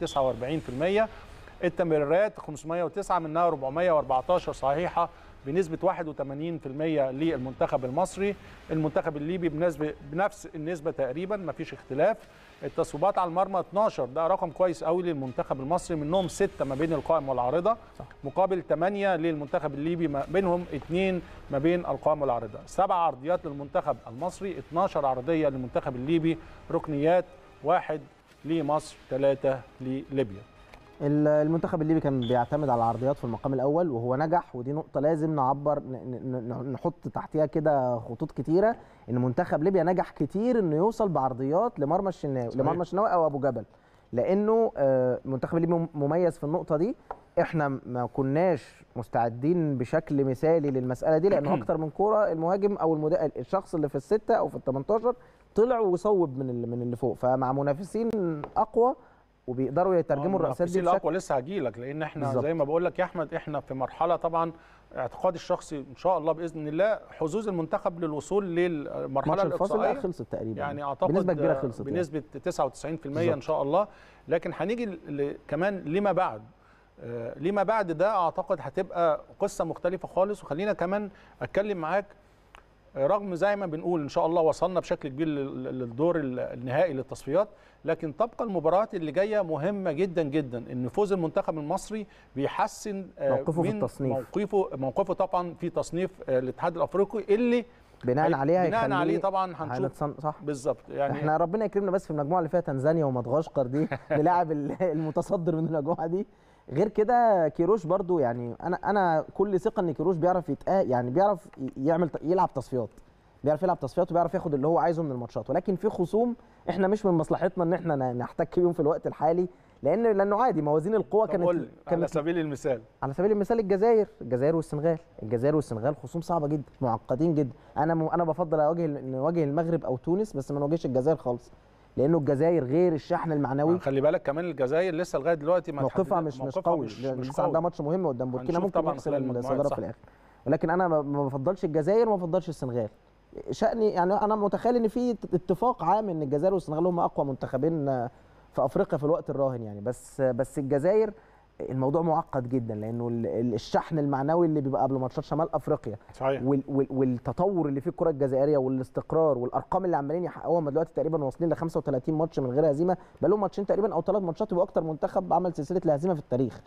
49% التمريرات 509 منها 414 صحيحة بنسبة 81% للمنتخب المصري المنتخب الليبي بنسبة بنفس النسبة تقريبا ما فيش اختلاف التصويبات على المرمى 12 ده رقم كويس قوي للمنتخب المصري منهم 6 ما بين القائم والعارضة صح. مقابل 8 للمنتخب الليبي ما بينهم 2 ما بين القائم والعارضة سبع عرضيات للمنتخب المصري 12 عرضية للمنتخب الليبي ركنيات واحد لمصر ثلاثة لليبيا ال- المنتخب الليبي كان بيعتمد على العرضيات في المقام الاول وهو نجح ودي نقطه لازم نعبر ن- ن- ن- نحط تحتها كده خطوط كتيره ان منتخب ليبيا نجح كتير انه يوصل بعرضيات لمرمى الشناوي صحيح. لمرمى الشناوي او ابو جبل لانه آه، المنتخب الليبي مم- مميز في النقطه دي احنا ما كناش مستعدين بشكل مثالي للمساله دي لانه اكتر من كوره المهاجم او المدا... الشخص اللي في السته او في ال 18 طلع وصوب من اللي من اللي فوق فمع منافسين اقوى وبيقدروا يترجموا الرأسات دي التفاصيل بشكل الاقوى لسه هجي لك لان احنا بالظبط. زي ما بقول لك يا احمد احنا في مرحله طبعا اعتقادي الشخصي ان شاء الله باذن الله حظوظ المنتخب للوصول للمرحله ماتش الفاصل لا الاقصائيه خلصت تقريبا يعني اعتقد بنسبه كبيره خلصت يعني. بنسبه 99% ان بالظبط. شاء الله لكن هنيجي ل- كمان لما بعد آه، لما بعد ده اعتقد هتبقى قصه مختلفه خالص وخلينا كمان اتكلم معاك آه، رغم زي ما بنقول ان شاء الله وصلنا بشكل كبير لل- للدور ال- النهائي للتصفيات لكن تبقى المباريات اللي جايه مهمه جدا جدا ان فوز المنتخب المصري بيحسن آه، موقفه في من التصنيف. موقفه موقفه طبعا في تصنيف آه، الاتحاد الافريقي اللي بناء هي- عليها بناء هيخليه- عليه طبعا هنشوف هنتصن- صح بالظبط يعني احنا ربنا يكرمنا بس في المجموعه اللي فيها تنزانيا ومدغشقر دي نلاعب ال- المتصدر من المجموعه دي غير كده كيروش برضو يعني انا انا كل ثقه ان كيروش بيعرف يتقا يعني بيعرف ي- يعمل يلعب تصفيات بيعرف يلعب تصفيات وبيعرف ياخد اللي هو عايزه من الماتشات ولكن في خصوم احنا مش من مصلحتنا ان احنا ن- نحتك بيهم في الوقت الحالي لان لانه عادي موازين القوى طب قول لي، كانت على كانت سبيل المثال على سبيل المثال الجزائر الجزائر والسنغال الجزائر والسنغال خصوم صعبه جدا معقدين جدا انا م... انا بفضل اواجه نواجه المغرب او تونس بس ما نواجهش الجزائر خالص لانه الجزائر غير الشحن المعنوي خلي بالك كمان الجزائر لسه لغايه دلوقتي ما موقفها تحدد- مش مش موقفها قوي مش, لأن مش لسه عندها قوي ماتش مهم قدام بوركينا هنشوف ممكن طبعاً يحسم خلال المجموعات، الصداره صح. في الاخر ولكن انا ما- ما بفضلش الجزائر وما بفضلش السنغال شأني يعني انا متخيل ان في اتفاق عام ان الجزائر والسنغال هم اقوى منتخبين في افريقيا في الوقت الراهن يعني بس بس الجزائر الموضوع معقد جدا لانه ال- ال- الشحن المعنوي اللي بيبقى قبل ماتشات شمال افريقيا صحيح وال وال والتطور اللي في الكره الجزائريه والاستقرار والارقام اللي عمالين يحققوها هم دلوقتي تقريبا واصلين ل 35 ماتش من غير هزيمه بقى لهم ماتشين تقريبا او ثلاث ماتشات يبقوا اكتر منتخب عمل سلسله الهزيمه في التاريخ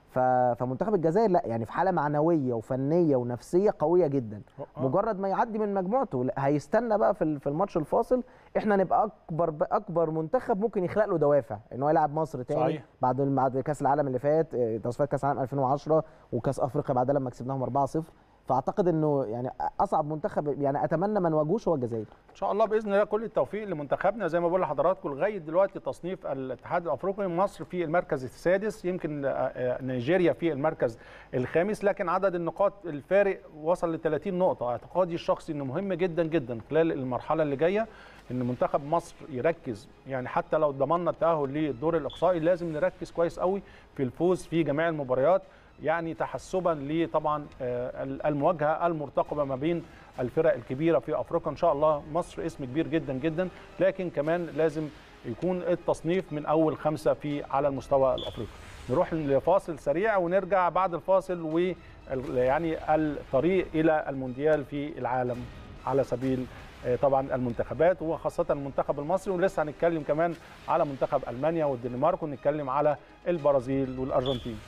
ف- فمنتخب الجزائر لا يعني في حاله معنويه وفنيه ونفسيه قويه جدا مجرد ما يعدي من مجموعته لا، هيستنى بقى في ال- في الماتش الفاصل احنا نبقى اكبر ب- اكبر منتخب ممكن يخلق له دوافع ان هو يلعب مصر تاني صحيح. بعد بعد كاس العالم اللي فات اه، تصفيات كاس العالم 2010 وكاس افريقيا بعدها لما كسبناهم 4-0 فاعتقد انه يعني اصعب منتخب يعني اتمنى ما نواجهوش هو الجزائر ان شاء الله باذن الله كل التوفيق لمنتخبنا زي ما بقول لحضراتكم لغايه دلوقتي تصنيف الاتحاد الافريقي مصر في المركز السادس يمكن آه، آه، نيجيريا في المركز الخامس لكن عدد النقاط الفارق وصل ل 30 نقطه اعتقادي الشخصي انه مهم جدا جدا خلال المرحله اللي جايه ان منتخب مصر يركز يعني حتى لو ضمننا التاهل للدور الاقصائي لازم نركز كويس قوي في الفوز في جميع المباريات يعني تحسبا لطبعا آه، المواجهه المرتقبه ما بين الفرق الكبيره في افريقيا ان شاء الله مصر اسم كبير جدا جدا لكن كمان لازم يكون التصنيف من اول خمسه في على المستوى الافريقي نروح لفاصل سريع ونرجع بعد الفاصل و يعني الطريق الى المونديال في العالم على سبيل آه، طبعا المنتخبات وخاصه المنتخب المصري ولسه هنتكلم كمان على منتخب المانيا والدنمارك ونتكلم على البرازيل والارجنتين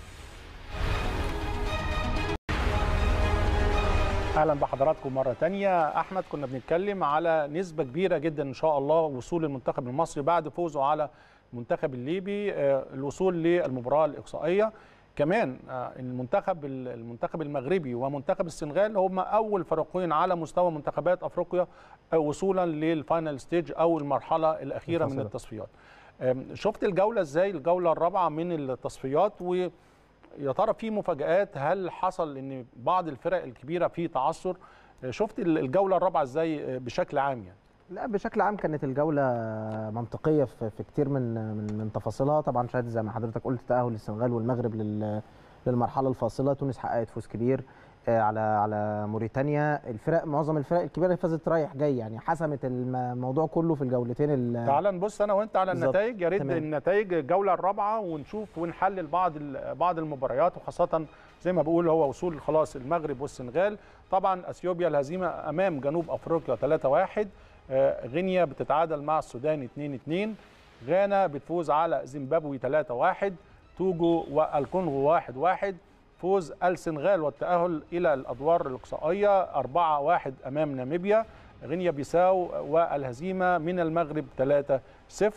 اهلا بحضراتكم مره تانية احمد كنا بنتكلم على نسبه كبيره جدا ان شاء الله وصول المنتخب المصري بعد فوزه على المنتخب الليبي آه، الوصول للمباراه الاقصائيه كمان آه، المنتخب المنتخب المغربي ومنتخب السنغال هم اول فريقين على مستوى منتخبات افريقيا آه، وصولا للفاينل ستيج او المرحله الاخيره من الفاصلة. التصفيات آم، شفت الجوله ازاي الجوله الرابعه من التصفيات و يا ترى في مفاجآت هل حصل ان بعض الفرق الكبيره في تعثر شفت الجوله الرابعه ازاي بشكل عام يعني لا بشكل عام كانت الجولة منطقية في, في كتير من من من تفاصيلها طبعا شاهد زي ما حضرتك قلت تأهل السنغال والمغرب لل للمرحلة الفاصلة تونس حققت فوز كبير آه، على على موريتانيا الفرق معظم الفرق الكبيرة اللي فازت رايح جاي يعني حسمت الم- الموضوع كله في الجولتين ال- تعال نبص انا وانت على بالظبط. النتائج يا ريت تمام. النتائج الجوله الرابعه ونشوف ونحلل بعض ال- بعض المباريات وخاصه زي ما بقول هو وصول خلاص المغرب والسنغال طبعا اثيوبيا الهزيمه امام جنوب افريقيا 3-1 آه، غينيا بتتعادل مع السودان 2-2 غانا بتفوز على زيمبابوي 3-1 توجو والكونغو 1-1 فوز السنغال والتأهل إلى الأدوار الإقصائية 4-1 أمام ناميبيا غينيا بيساو والهزيمة من المغرب 3-0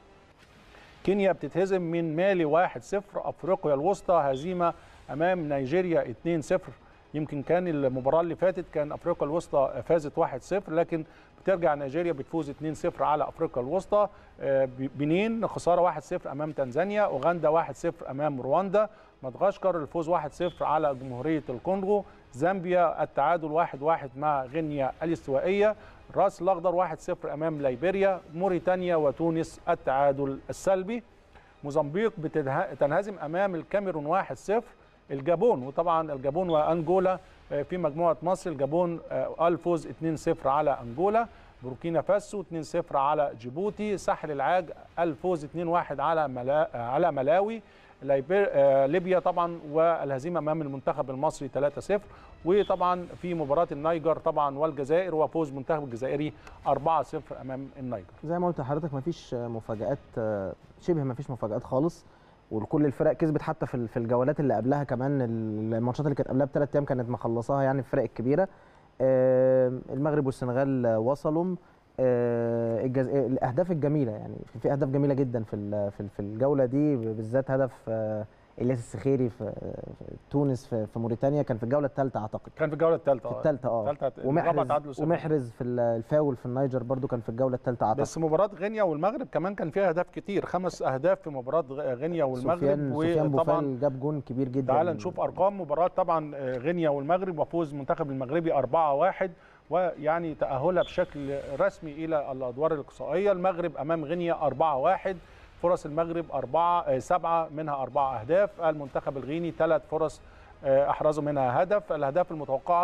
كينيا بتتهزم من مالي 1-0 أفريقيا الوسطى هزيمة أمام نيجيريا 2-0 يمكن كان المباراة اللي فاتت كان أفريقيا الوسطى فازت 1-0 لكن بترجع نيجيريا بتفوز 2-0 على أفريقيا الوسطى آه، بنين خسارة 1-0 أمام تنزانيا أوغندا 1-0 أمام رواندا مدغشقر الفوز 1-0 على جمهورية الكونغو زامبيا التعادل 1-1 مع غينيا الاستوائية راس الأخضر 1-0 أمام ليبيريا موريتانيا وتونس التعادل السلبي موزمبيق بتنه- تنهزم امام الكاميرون 1-0 الجابون وطبعا الجابون وانجولا آه، في مجموعه مصر الجابون آه، الفوز 2-0 على انجولا بوركينا فاسو 2-0 على جيبوتي ساحل العاج الفوز 2-1 على ملا... آه، على ملاوي ليبير... آه، ليبيا طبعا والهزيمه امام المنتخب المصري 3-0 وطبعا في مباراه النيجر طبعا والجزائر وفوز المنتخب الجزائري 4-0 امام النيجر زي ما قلت لحضرتك مفيش مفاجآت آه، شبه مفيش مفاجآت خالص وكل الفرق كسبت حتى في في الجولات اللي قبلها كمان الماتشات اللي كانت قبلها بثلاث ايام كانت مخلصاها يعني الفرق الكبيره آه، المغرب والسنغال وصلوا آه، الجز... الاهداف الجميله يعني في- في اهداف جميله جدا في ال- في ال- في الجوله دي بالذات هدف آه، الياس السخيري في في تونس في في موريتانيا كان في الجوله الثالثه اعتقد كان في الجوله الثالثه في الثالثه اه الثالثه ومحرز تعادلوا صفر. ومحرز في ال- الفاول في النيجر برضو كان في الجوله الثالثه اعتقد بس مباراة غينيا والمغرب كمان كان فيها أهداف كتير خمس أهداف في مباراة غ- غينيا والمغرب سفيان سفيان وطبعا بوفال جاب جون كبير جدا تعال نشوف أرقام مباراة طبعا آه، غينيا والمغرب وفوز المنتخب المغربي 4-1 ويعني تأهلها بشكل رسمي إلى الأدوار الإقصائية المغرب أمام غينيا 4-1 فرص المغرب أربعة آه، سبعة منها أربعة أهداف المنتخب الغيني ثلاث فرص آه، أحرزوا منها هدف الأهداف المتوقعة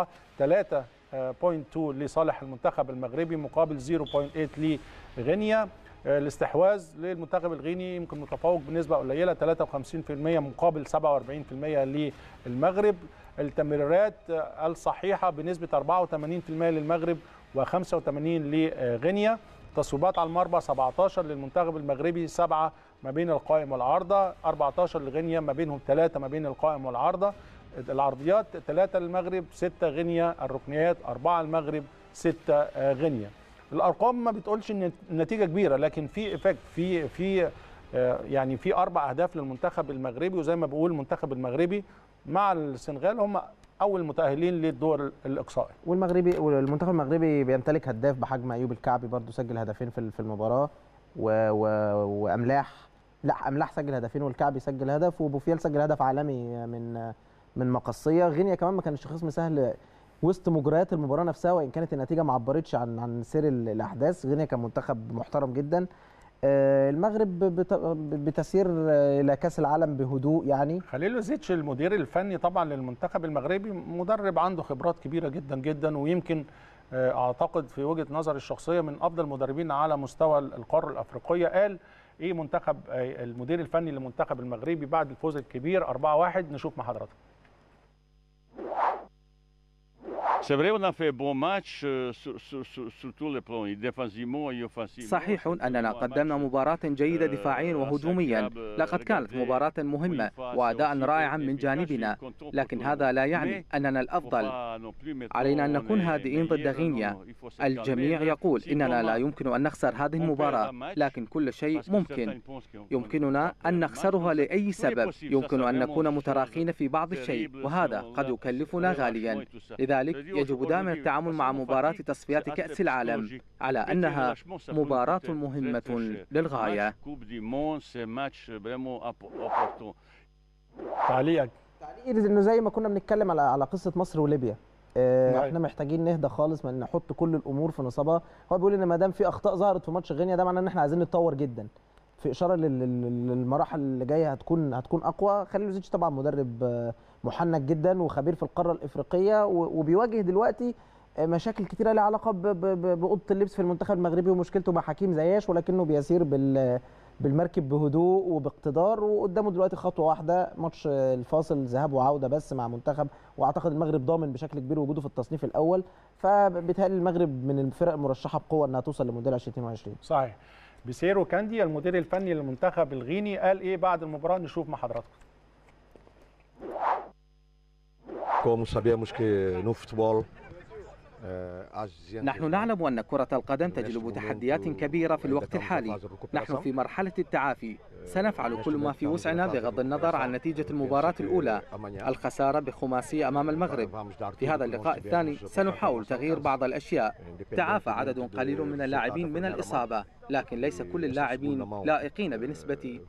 3.2 لصالح المنتخب المغربي مقابل 0.8 لغينيا آه، الاستحواذ للمنتخب الغيني يمكن متفوق بنسبة قليلة 53% مقابل 47% للمغرب التمريرات آه، الصحيحة بنسبة 84% للمغرب و85 لغينيا تصويبات على المرمى 17 للمنتخب المغربي 7 ما بين القائم والعارضه 14 لغينيا ما بينهم 3 ما بين القائم والعارضه العرضيات 3 للمغرب 6 غينيا الركنيات 4 المغرب 6 غينيا الارقام ما بتقولش ان النتيجه كبيره لكن في افكت في في يعني في اربع اهداف للمنتخب المغربي وزي ما بقول المنتخب المغربي مع السنغال هم اول متاهلين للدور الاقصائي والمغربي والمنتخب المغربي بيمتلك هداف بحجم ايوب الكعبي برضو سجل هدفين في في المباراه و... و... واملاح لا املاح سجل هدفين والكعبي سجل هدف وبوفيال سجل هدف عالمي من من مقصيه غينيا كمان ما كانش خصم سهل وسط مجريات المباراه نفسها وان كانت النتيجه ما عبرتش عن عن سير الاحداث غينيا كان منتخب محترم جدا المغرب بتسير الى كاس العالم بهدوء يعني خليل زيتش المدير الفني طبعا للمنتخب المغربي مدرب عنده خبرات كبيره جدا جدا ويمكن اعتقد في وجهه نظري الشخصيه من افضل المدربين على مستوى القاره الافريقيه قال ايه منتخب المدير الفني للمنتخب المغربي بعد الفوز الكبير 4-1 نشوف مع حضراتكم C'est vrai, on a fait bon match euh, sur, sur, sur, sur tous les plans, défensivement et offensivement. صحيح أننا قدمنا مباراة جيدة دفاعيا وهجوميا لقد كانت مباراة مهمة وأداء رائعا من جانبنا لكن هذا لا يعني أننا الأفضل علينا أن نكون هادئين ضد غينيا الجميع يقول إننا لا يمكن أن نخسر هذه المباراة لكن كل شيء ممكن يمكننا أن نخسرها لأي سبب يمكن أن نكون متراخين في بعض الشيء وهذا قد يكلفنا غاليا لذلك يجب دائما التعامل مع مباراة تصفيات كأس العالم على أنها مباراة مهمة للغاية تعليقك تعليق انه زي ما كنا بنتكلم على على قصه مصر وليبيا آه احنا محتاجين نهدى خالص من نحط كل الامور في نصابها هو بيقول ان ما دام في اخطاء ظهرت في ماتش غينيا ده معناه ان احنا عايزين نتطور جدا في اشاره للمراحل اللي جايه هتكون هتكون اقوى خليل زيتش طبعا مدرب محنك جدا وخبير في القاره الافريقيه وبيواجه دلوقتي مشاكل كتيره لها علاقه باوضه اللبس في المنتخب المغربي ومشكلته مع حكيم زياش ولكنه بيسير بال بالمركب بهدوء وباقتدار وقدامه دلوقتي خطوه واحده ماتش الفاصل ذهاب وعوده بس مع منتخب واعتقد المغرب ضامن بشكل كبير وجوده في التصنيف الاول فبالتالي المغرب من الفرق المرشحه بقوه انها توصل لمونديال 2022 صحيح بيسيرو كاندي المدير الفني للمنتخب الغيني قال ايه بعد المباراه نشوف مع حضراتكم Como sabemos que no futebol نحن نعلم أن كرة القدم تجلب تحديات كبيرة في الوقت الحالي نحن في مرحلة التعافي سنفعل كل ما في وسعنا بغض النظر عن نتيجة المباراة الأولى الخسارة بخماسية أمام المغرب في هذا اللقاء الثاني سنحاول تغيير بعض الأشياء تعافى عدد قليل من اللاعبين من الإصابة لكن ليس كل اللاعبين لائقين بنسبة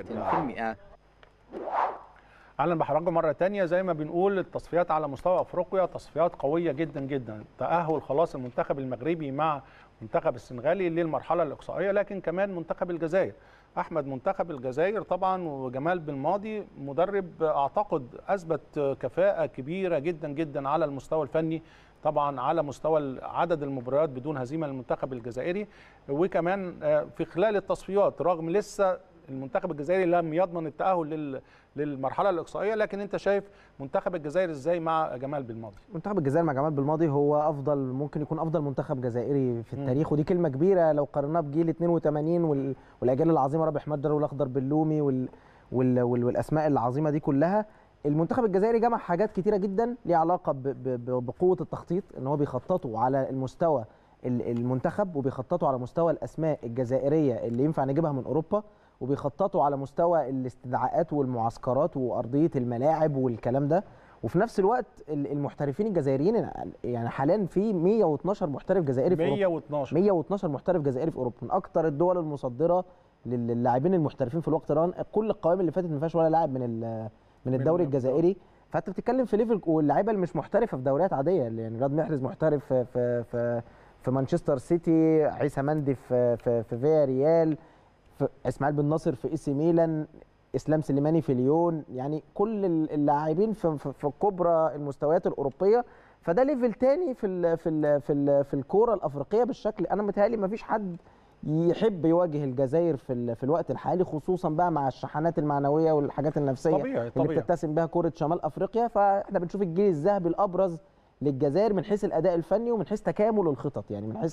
100% اهلا بحضراتكم مره تانية زي ما بنقول التصفيات على مستوى افريقيا تصفيات قويه جدا جدا تاهل خلاص المنتخب المغربي مع منتخب السنغالي للمرحله الاقصائيه لكن كمان منتخب الجزائر احمد منتخب الجزائر طبعا وجمال بالماضي مدرب اعتقد اثبت كفاءه كبيره جدا جدا على المستوى الفني طبعا على مستوى عدد المباريات بدون هزيمه للمنتخب الجزائري وكمان في خلال التصفيات رغم لسه المنتخب الجزائري لم يضمن التاهل للمرحله الاقصائيه لكن انت شايف منتخب الجزائر ازاي مع جمال بالماضي منتخب الجزائر مع جمال بالماضي هو افضل ممكن يكون افضل منتخب جزائري في التاريخ م. ودي كلمه كبيره لو قارناه بجيل 82 والاجيال العظيمه رابح مدر والاخضر باللومي وال وال وال والاسماء العظيمه دي كلها المنتخب الجزائري جمع حاجات كتيره جدا ليها علاقه بقوه التخطيط ان هو بيخططوا على المستوى المنتخب وبيخططوا على مستوى الاسماء الجزائريه اللي ينفع نجيبها من اوروبا وبيخططوا على مستوى الاستدعاءات والمعسكرات وارضيه الملاعب والكلام ده وفي نفس الوقت المحترفين الجزائريين يعني حاليا في 112 محترف جزائري في 112 112 محترف جزائري في اوروبا من اكثر الدول المصدره للاعبين المحترفين في الوقت الان كل القوائم اللي فاتت ما فيهاش ولا لاعب من من الدوري الجزائري فانت بتتكلم في ليفل واللعيبه اللي مش محترفه في دوريات عاديه يعني رياض محرز محترف في في في, في مانشستر سيتي عيسى مندي في في, في فيا ريال في اسماعيل بن ناصر في اي سي ميلان اسلام سليماني في ليون يعني كل اللاعبين في, في, في كبرى المستويات الاوروبيه فده ليفل تاني في ال في ال في ال في الكوره الافريقيه بالشكل انا متهيألي ما فيش حد يحب يواجه الجزائر في في الوقت الحالي خصوصا بقى مع الشحنات المعنويه والحاجات النفسيه طبيعي اللي طبيعي. بتتسم بها كره شمال افريقيا فاحنا بنشوف الجيل الذهبي الابرز للجزائر من حيث الاداء الفني ومن حيث تكامل الخطط يعني من حيث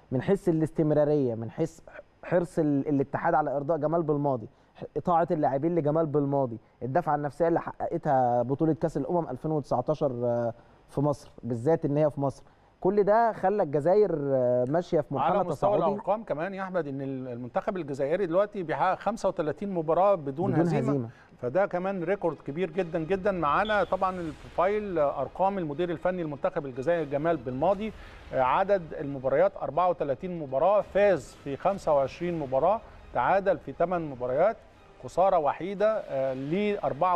من حيث الاستمراريه من حيث حرص ال- الاتحاد على ارضاء جمال بالماضي ح- اطاعه اللاعبين لجمال بالماضي الدفعه النفسيه اللي حققتها بطوله كاس الامم 2019 آه، في مصر بالذات ان هي في مصر كل ده خلى الجزائر آه، ماشيه في على منحنى مستوى تصاعدي الارقام كمان يا احمد ان المنتخب الجزائري دلوقتي بيحقق 35 مباراه بدون, بدون هزيمه, هزيمه فده كمان ريكورد كبير جدا جدا معانا طبعا البروفايل ارقام المدير الفني المنتخب الجزائري جمال بالماضي آه، عدد المباريات 34 مباراه فاز في 25 مباراه تعادل في 8 مباريات خساره وحيده ل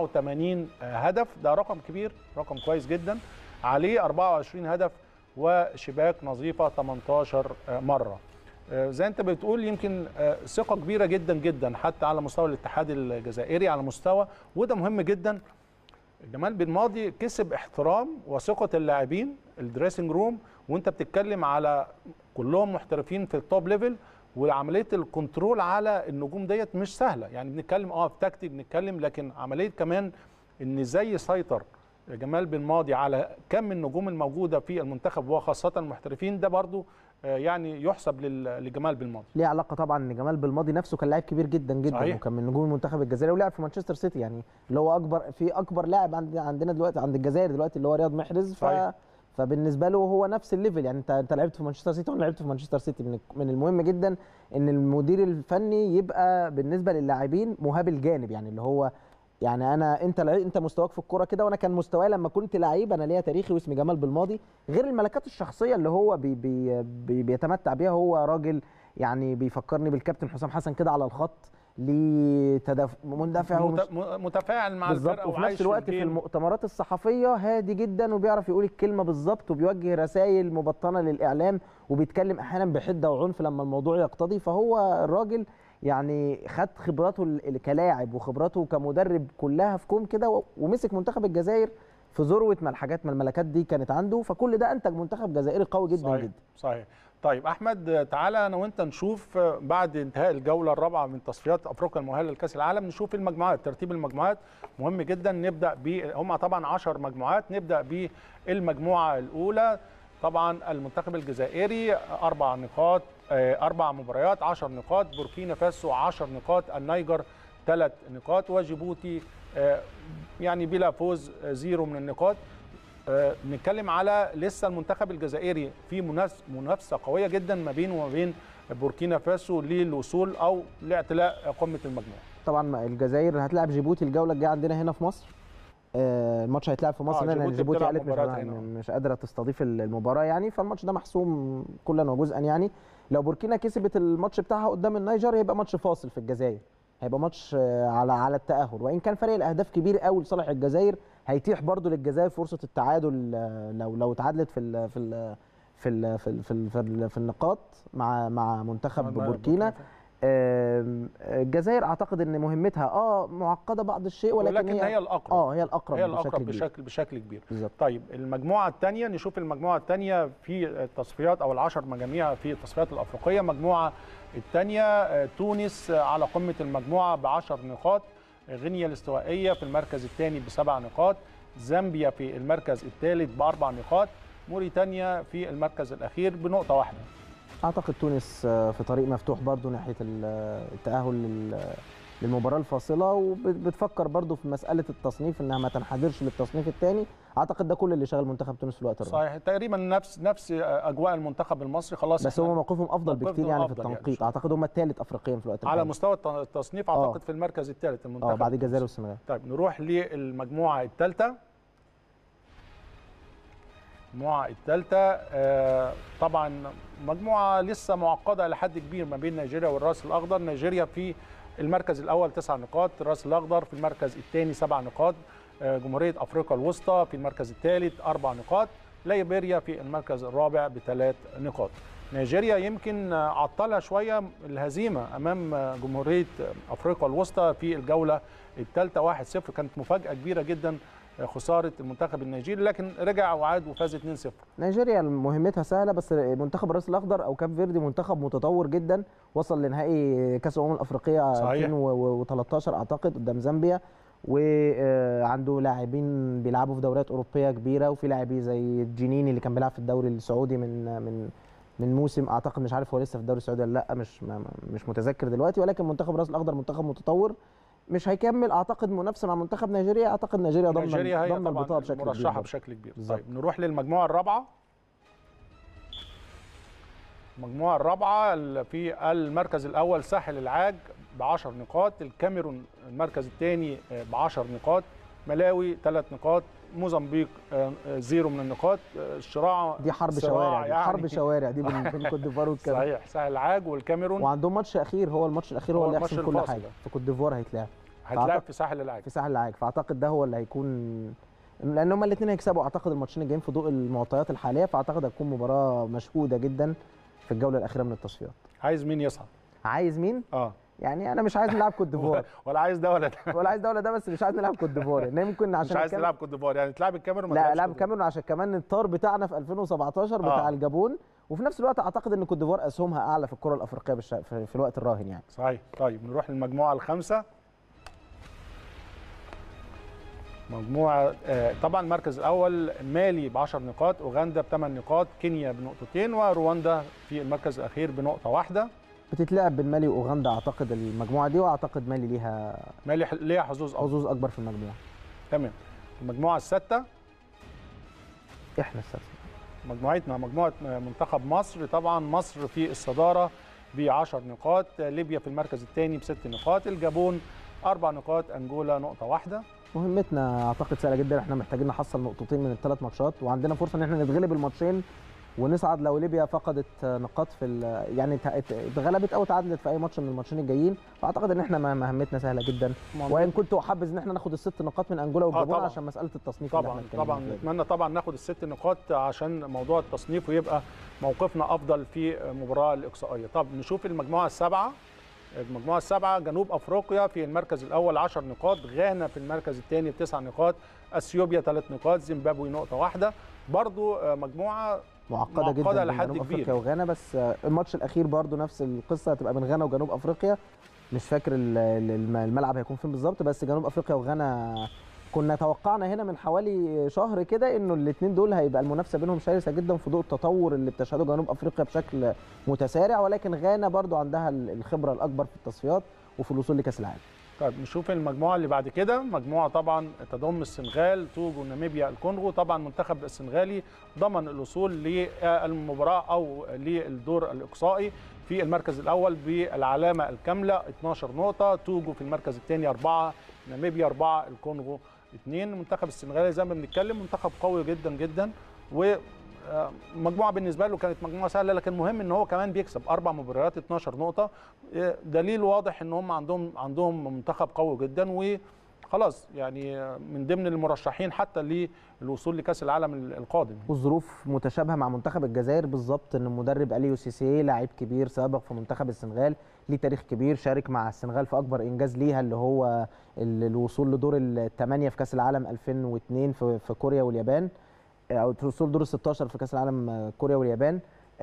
84 آه، هدف ده رقم كبير رقم كويس جدا عليه 24 هدف وشباك نظيفه 18 آه، مره آه، زي انت بتقول يمكن آه، ثقه كبيره جدا جدا حتى على مستوى الاتحاد الجزائري على مستوى وده مهم جدا جمال بن ماضي كسب احترام وثقه اللاعبين الدريسنج روم وانت بتتكلم على كلهم محترفين في التوب ليفل وعمليه الكنترول على النجوم ديت مش سهله يعني بنتكلم اه في تكتيك بنتكلم لكن عمليه كمان ان ازاي يسيطر جمال بن ماضي على كم النجوم الموجوده في المنتخب وخاصه المحترفين ده برضو آه، يعني يحسب لل- لجمال بن ماضي ليه علاقه طبعا ان جمال بالماضي نفسه كان لاعب كبير جدا جدا صحيح. وكان من نجوم المنتخب الجزائري ولعب في مانشستر سيتي يعني اللي هو اكبر في اكبر لاعب عند عندنا دلوقتي عند الجزائر دلوقتي اللي هو رياض محرز ف صحيح. فبالنسبه له هو نفس الليفل يعني انت انت لعبت في مانشستر سيتي وانا لعبت في مانشستر سيتي من من المهم جدا ان المدير الفني يبقى بالنسبه للاعبين مهاب الجانب يعني اللي هو يعني انا انت لع- انت مستواك في الكوره كده وانا كان مستواي لما كنت لعيب انا ليا تاريخي واسمي جمال بالماضي غير الملكات الشخصيه اللي هو بي بي بي بيتمتع بيها هو راجل يعني بيفكرني بالكابتن حسام حسن كده على الخط ليه تدف... مندفع ومش مت- م- متفاعل مع بالظبط الفرقه وفي وعايش نفس الوقت في الجيم. المؤتمرات الصحفيه هادي جدا وبيعرف يقول الكلمه بالظبط وبيوجه رسائل مبطنه للاعلام وبيتكلم احيانا بحده وعنف لما الموضوع يقتضي فهو الراجل يعني خد خبراته ال- ال- كلاعب وخبراته كمدرب كلها في كوم كده و- ومسك منتخب الجزائر في ذروه ما الحاجات ما الملكات دي كانت عنده فكل ده انتج منتخب جزائري قوي جدا صحيح جدا صحيح طيب احمد تعالى انا وانت نشوف بعد انتهاء الجوله الرابعه من تصفيات افريقيا المؤهله لكاس العالم نشوف المجموعات ترتيب المجموعات مهم جدا نبدا ب هم طبعا 10 مجموعات نبدا بالمجموعه الاولى طبعا المنتخب الجزائري اربع نقاط آه، اربع مباريات 10 نقاط بوركينا فاسو 10 نقاط النيجر ثلاث نقاط وجيبوتي آه، يعني بلا فوز آه، زيرو من النقاط آه، بنتكلم على لسه المنتخب الجزائري في منافس- منافسه قويه جدا ما بينه وما بين بوركينا فاسو للوصول او لاعتلاء قمه المجموعه طبعا الجزائر هتلعب جيبوتي الجوله الجايه عندنا هنا في مصر آه، الماتش هيتلعب في مصر آه، لان جيبوتي جيبوتي بتلعب قالت مش, مباراة هنا. مش قادره تستضيف المباراه يعني فالماتش ده محسوم كلا وجزءا يعني لو بوركينا كسبت الماتش بتاعها قدام النيجر هيبقى ماتش فاصل في الجزائر هيبقى ماتش آه، على على التاهل وان كان فرق الاهداف كبير قوي لصالح الجزائر هيتيح برضو للجزائر فرصه التعادل آه، لو لو اتعادلت في ال في ال في ال في ال في, ال في, ال في النقاط مع مع منتخب بوركينا آم، الجزائر اعتقد ان مهمتها اه معقده بعض الشيء ولكن, ولكن هي الاقرب اه هي الاقرب هي بشكل الاقرب كبير. بشكل بشكل كبير بالظبط طيب المجموعه الثانيه نشوف المجموعه الثانيه في التصفيات او العشر مجاميع في التصفيات الافريقيه المجموعه الثانيه تونس آه، على قمه المجموعه ب 10 نقاط غينيا الاستوائيه في المركز الثاني بسبع نقاط زامبيا في المركز الثالث باربع نقاط موريتانيا في المركز الاخير بنقطه واحده اعتقد تونس آه، في طريق مفتوح برضو ناحيه ال- التاهل لل- للمباراه الفاصله وبتفكر برضو في مساله التصنيف انها ما تنحدرش للتصنيف الثاني اعتقد ده كل اللي شغل منتخب تونس في الوقت الراهن صحيح تقريبا نفس نفس اجواء المنتخب المصري خلاص بس إحنا هم موقفهم افضل موقفهم بكتير يعني في أفضل يعني. التنقيط اعتقد هم الثالث افريقيا في الوقت على الحالي مستوى الت- التصنيف آه. اعتقد في المركز الثالث المنتخب اه بعد الجزائر التونسي. والسنغال طيب نروح للمجموعه الثالثه المجموعه الثالثه آه طبعا مجموعه لسه معقده الى حد كبير ما بين نيجيريا والراس الاخضر نيجيريا في المركز الاول تسع نقاط الراس الاخضر في المركز الثاني سبع نقاط آه جمهوريه افريقيا الوسطى في المركز الثالث اربع نقاط ليبيريا في المركز الرابع بثلاث نقاط نيجيريا يمكن آه، عطلها شويه الهزيمه امام آه، جمهوريه آه، افريقيا الوسطى في الجوله الثالثه 1-0 كانت مفاجاه كبيره جدا آه، خساره المنتخب النيجيري لكن رجع وعاد وفاز 2-0 نيجيريا مهمتها سهله بس منتخب الراس الاخضر او كاب فيردي منتخب متطور جدا وصل لنهائي كاس الامم الافريقيه صحيح. 2013 اعتقد قدام زامبيا وعنده لاعبين بيلعبوا في دوريات اوروبيه كبيره وفي لاعبين زي جينيني اللي كان بيلعب في الدوري السعودي من من من موسم اعتقد مش عارف هو لسه في الدوري السعودي ولا لا مش ما ما- مش متذكر دلوقتي ولكن منتخب راس الاخضر منتخب متطور مش هيكمل اعتقد منافسه مع منتخب نيجيريا اعتقد نيجيريا ضمن نيجيريا هي ضمن البطاقه طبعا بشكل كبير مرشحه برضه. بشكل كبير بالظبط. طيب نروح للمجموعه الرابعه المجموعه الرابعه اللي في المركز الاول ساحل العاج ب 10 نقاط الكاميرون المركز الثاني ب 10 نقاط ملاوي ثلاث نقاط موزمبيق آه، آه، زيرو من النقاط آه، الشراع دي حرب صراع شوارع دي يعني. حرب شوارع دي بين بين كوت ديفوار والكاميرون صحيح ساحل العاج والكاميرون وعندهم ماتش اخير هو الماتش الاخير هو هو اللي الماتش هيحسم كل الفاصل حاجه ده. في كوت ديفوار هيتلعب هتلاعب فأعتقد- في ساحل العاج في ساحل العاج فاعتقد ده هو اللي هيكون لان هما الاثنين هيكسبوا اعتقد الماتشين الجايين في ضوء المعطيات الحاليه فاعتقد هتكون مباراه مشهوده جدا في الجوله الاخيره من التصفيات عايز مين يصعد عايز مين اه يعني انا مش عايز نلعب كوت ديفوار ولا عايز ده ولا ده ولا عايز ده ولا ده بس مش عايز نلعب كوت ديفوار ان ممكن عشان مش عايز الكام- تلعب كوت ديفوار يعني تلعب الكاميرون ما لا تلعبش لعب كوت ديفوار. كاميرون عشان كمان الطار بتاعنا في 2017 بتاع آه. الجابون وفي نفس الوقت اعتقد ان كوت ديفوار اسهمها اعلى في الكره الافريقيه بالش... في في الوقت الراهن يعني صحيح طيب نروح للمجموعه الخامسه مجموعه آه، طبعا المركز الاول مالي ب 10 نقاط اوغندا ب 8 نقاط كينيا بنقطتين ورواندا في المركز الاخير بنقطه واحده بتتلعب بين مالي واوغندا اعتقد المجموعه دي واعتقد مالي ليها مالي ح- ليها حظوظ افضل حظوظ اكبر في المجموعه تمام المجموعه السادسه احنا السادسه مجموعتنا مجموعه منتخب مصر طبعا مصر في الصداره ب 10 نقاط ليبيا في المركز الثاني بست نقاط الجابون اربع نقاط انجولا نقطه واحده مهمتنا اعتقد سهله جدا احنا محتاجين نحصل نقطتين من الثلاث ماتشات وعندنا فرصه ان احنا نتغلب الماتشين ونصعد لو ليبيا فقدت نقاط في ال- يعني ات- ات- اتغلبت او تعادلت في اي ماتش من الماتشين الجايين فاعتقد ان احنا مه- مهمتنا سهله جدا وان كنت احبذ ان احنا ناخد الست نقاط من انجولا والجابون طبعاً. عشان مساله التصنيف اللي طبعا احنا اتكلمنا طبعا فيها دي. نتمنى طبعا ناخد الست نقاط عشان موضوع التصنيف ويبقى موقفنا افضل في المباراه الاقصائيه طب نشوف المجموعه السابعه المجموعه السابعه جنوب افريقيا في المركز الاول 10 نقاط غانا في المركز الثاني بتسع نقاط اثيوبيا ثلاث نقاط زيمبابوي نقطه واحده برضو آه، مجموعه معقده, معقدة جدا بين لحد جنوب كبير. افريقيا وغانا بس آه، الماتش الاخير برضو نفس القصه هتبقى بين غانا وجنوب افريقيا مش فاكر ال- ال- الم- الملعب هيكون فين بالظبط بس جنوب افريقيا وغانا كنا توقعنا هنا من حوالي شهر كده انه الاثنين دول هيبقى المنافسه بينهم شرسه جدا في ضوء التطور اللي بتشهده جنوب افريقيا بشكل متسارع ولكن غانا برضو عندها ال- الخبره الاكبر في التصفيات وفي الوصول لكاس العالم طيب نشوف المجموعه اللي بعد كده مجموعه طبعا تضم السنغال توجو ناميبيا الكونغو طبعا المنتخب السنغالي ضمن الوصول للمباراه او للدور الاقصائي في المركز الاول بالعلامه الكامله 12 نقطه توجو في المركز الثاني أربعة ناميبيا أربعة الكونغو اثنين المنتخب السنغالي زي ما بنتكلم منتخب قوي جدا جدا و آه، مجموعه بالنسبه له كانت مجموعه سهله لكن مهم ان هو كمان بيكسب اربع مباريات 12 نقطه آه، دليل واضح ان هم عندهم عندهم منتخب قوي جدا وخلاص يعني آه، من ضمن المرشحين حتى للوصول لكاس العالم القادم والظروف متشابهه مع منتخب الجزائر بالظبط ان المدرب اليو سيسي لاعب كبير سابق في منتخب السنغال ليه تاريخ كبير شارك مع السنغال في اكبر انجاز ليها اللي هو ال- الوصول لدور الثمانيه في كاس العالم 2002 في, في كوريا واليابان او الوصول دور ال 16 في كاس العالم آه، كوريا واليابان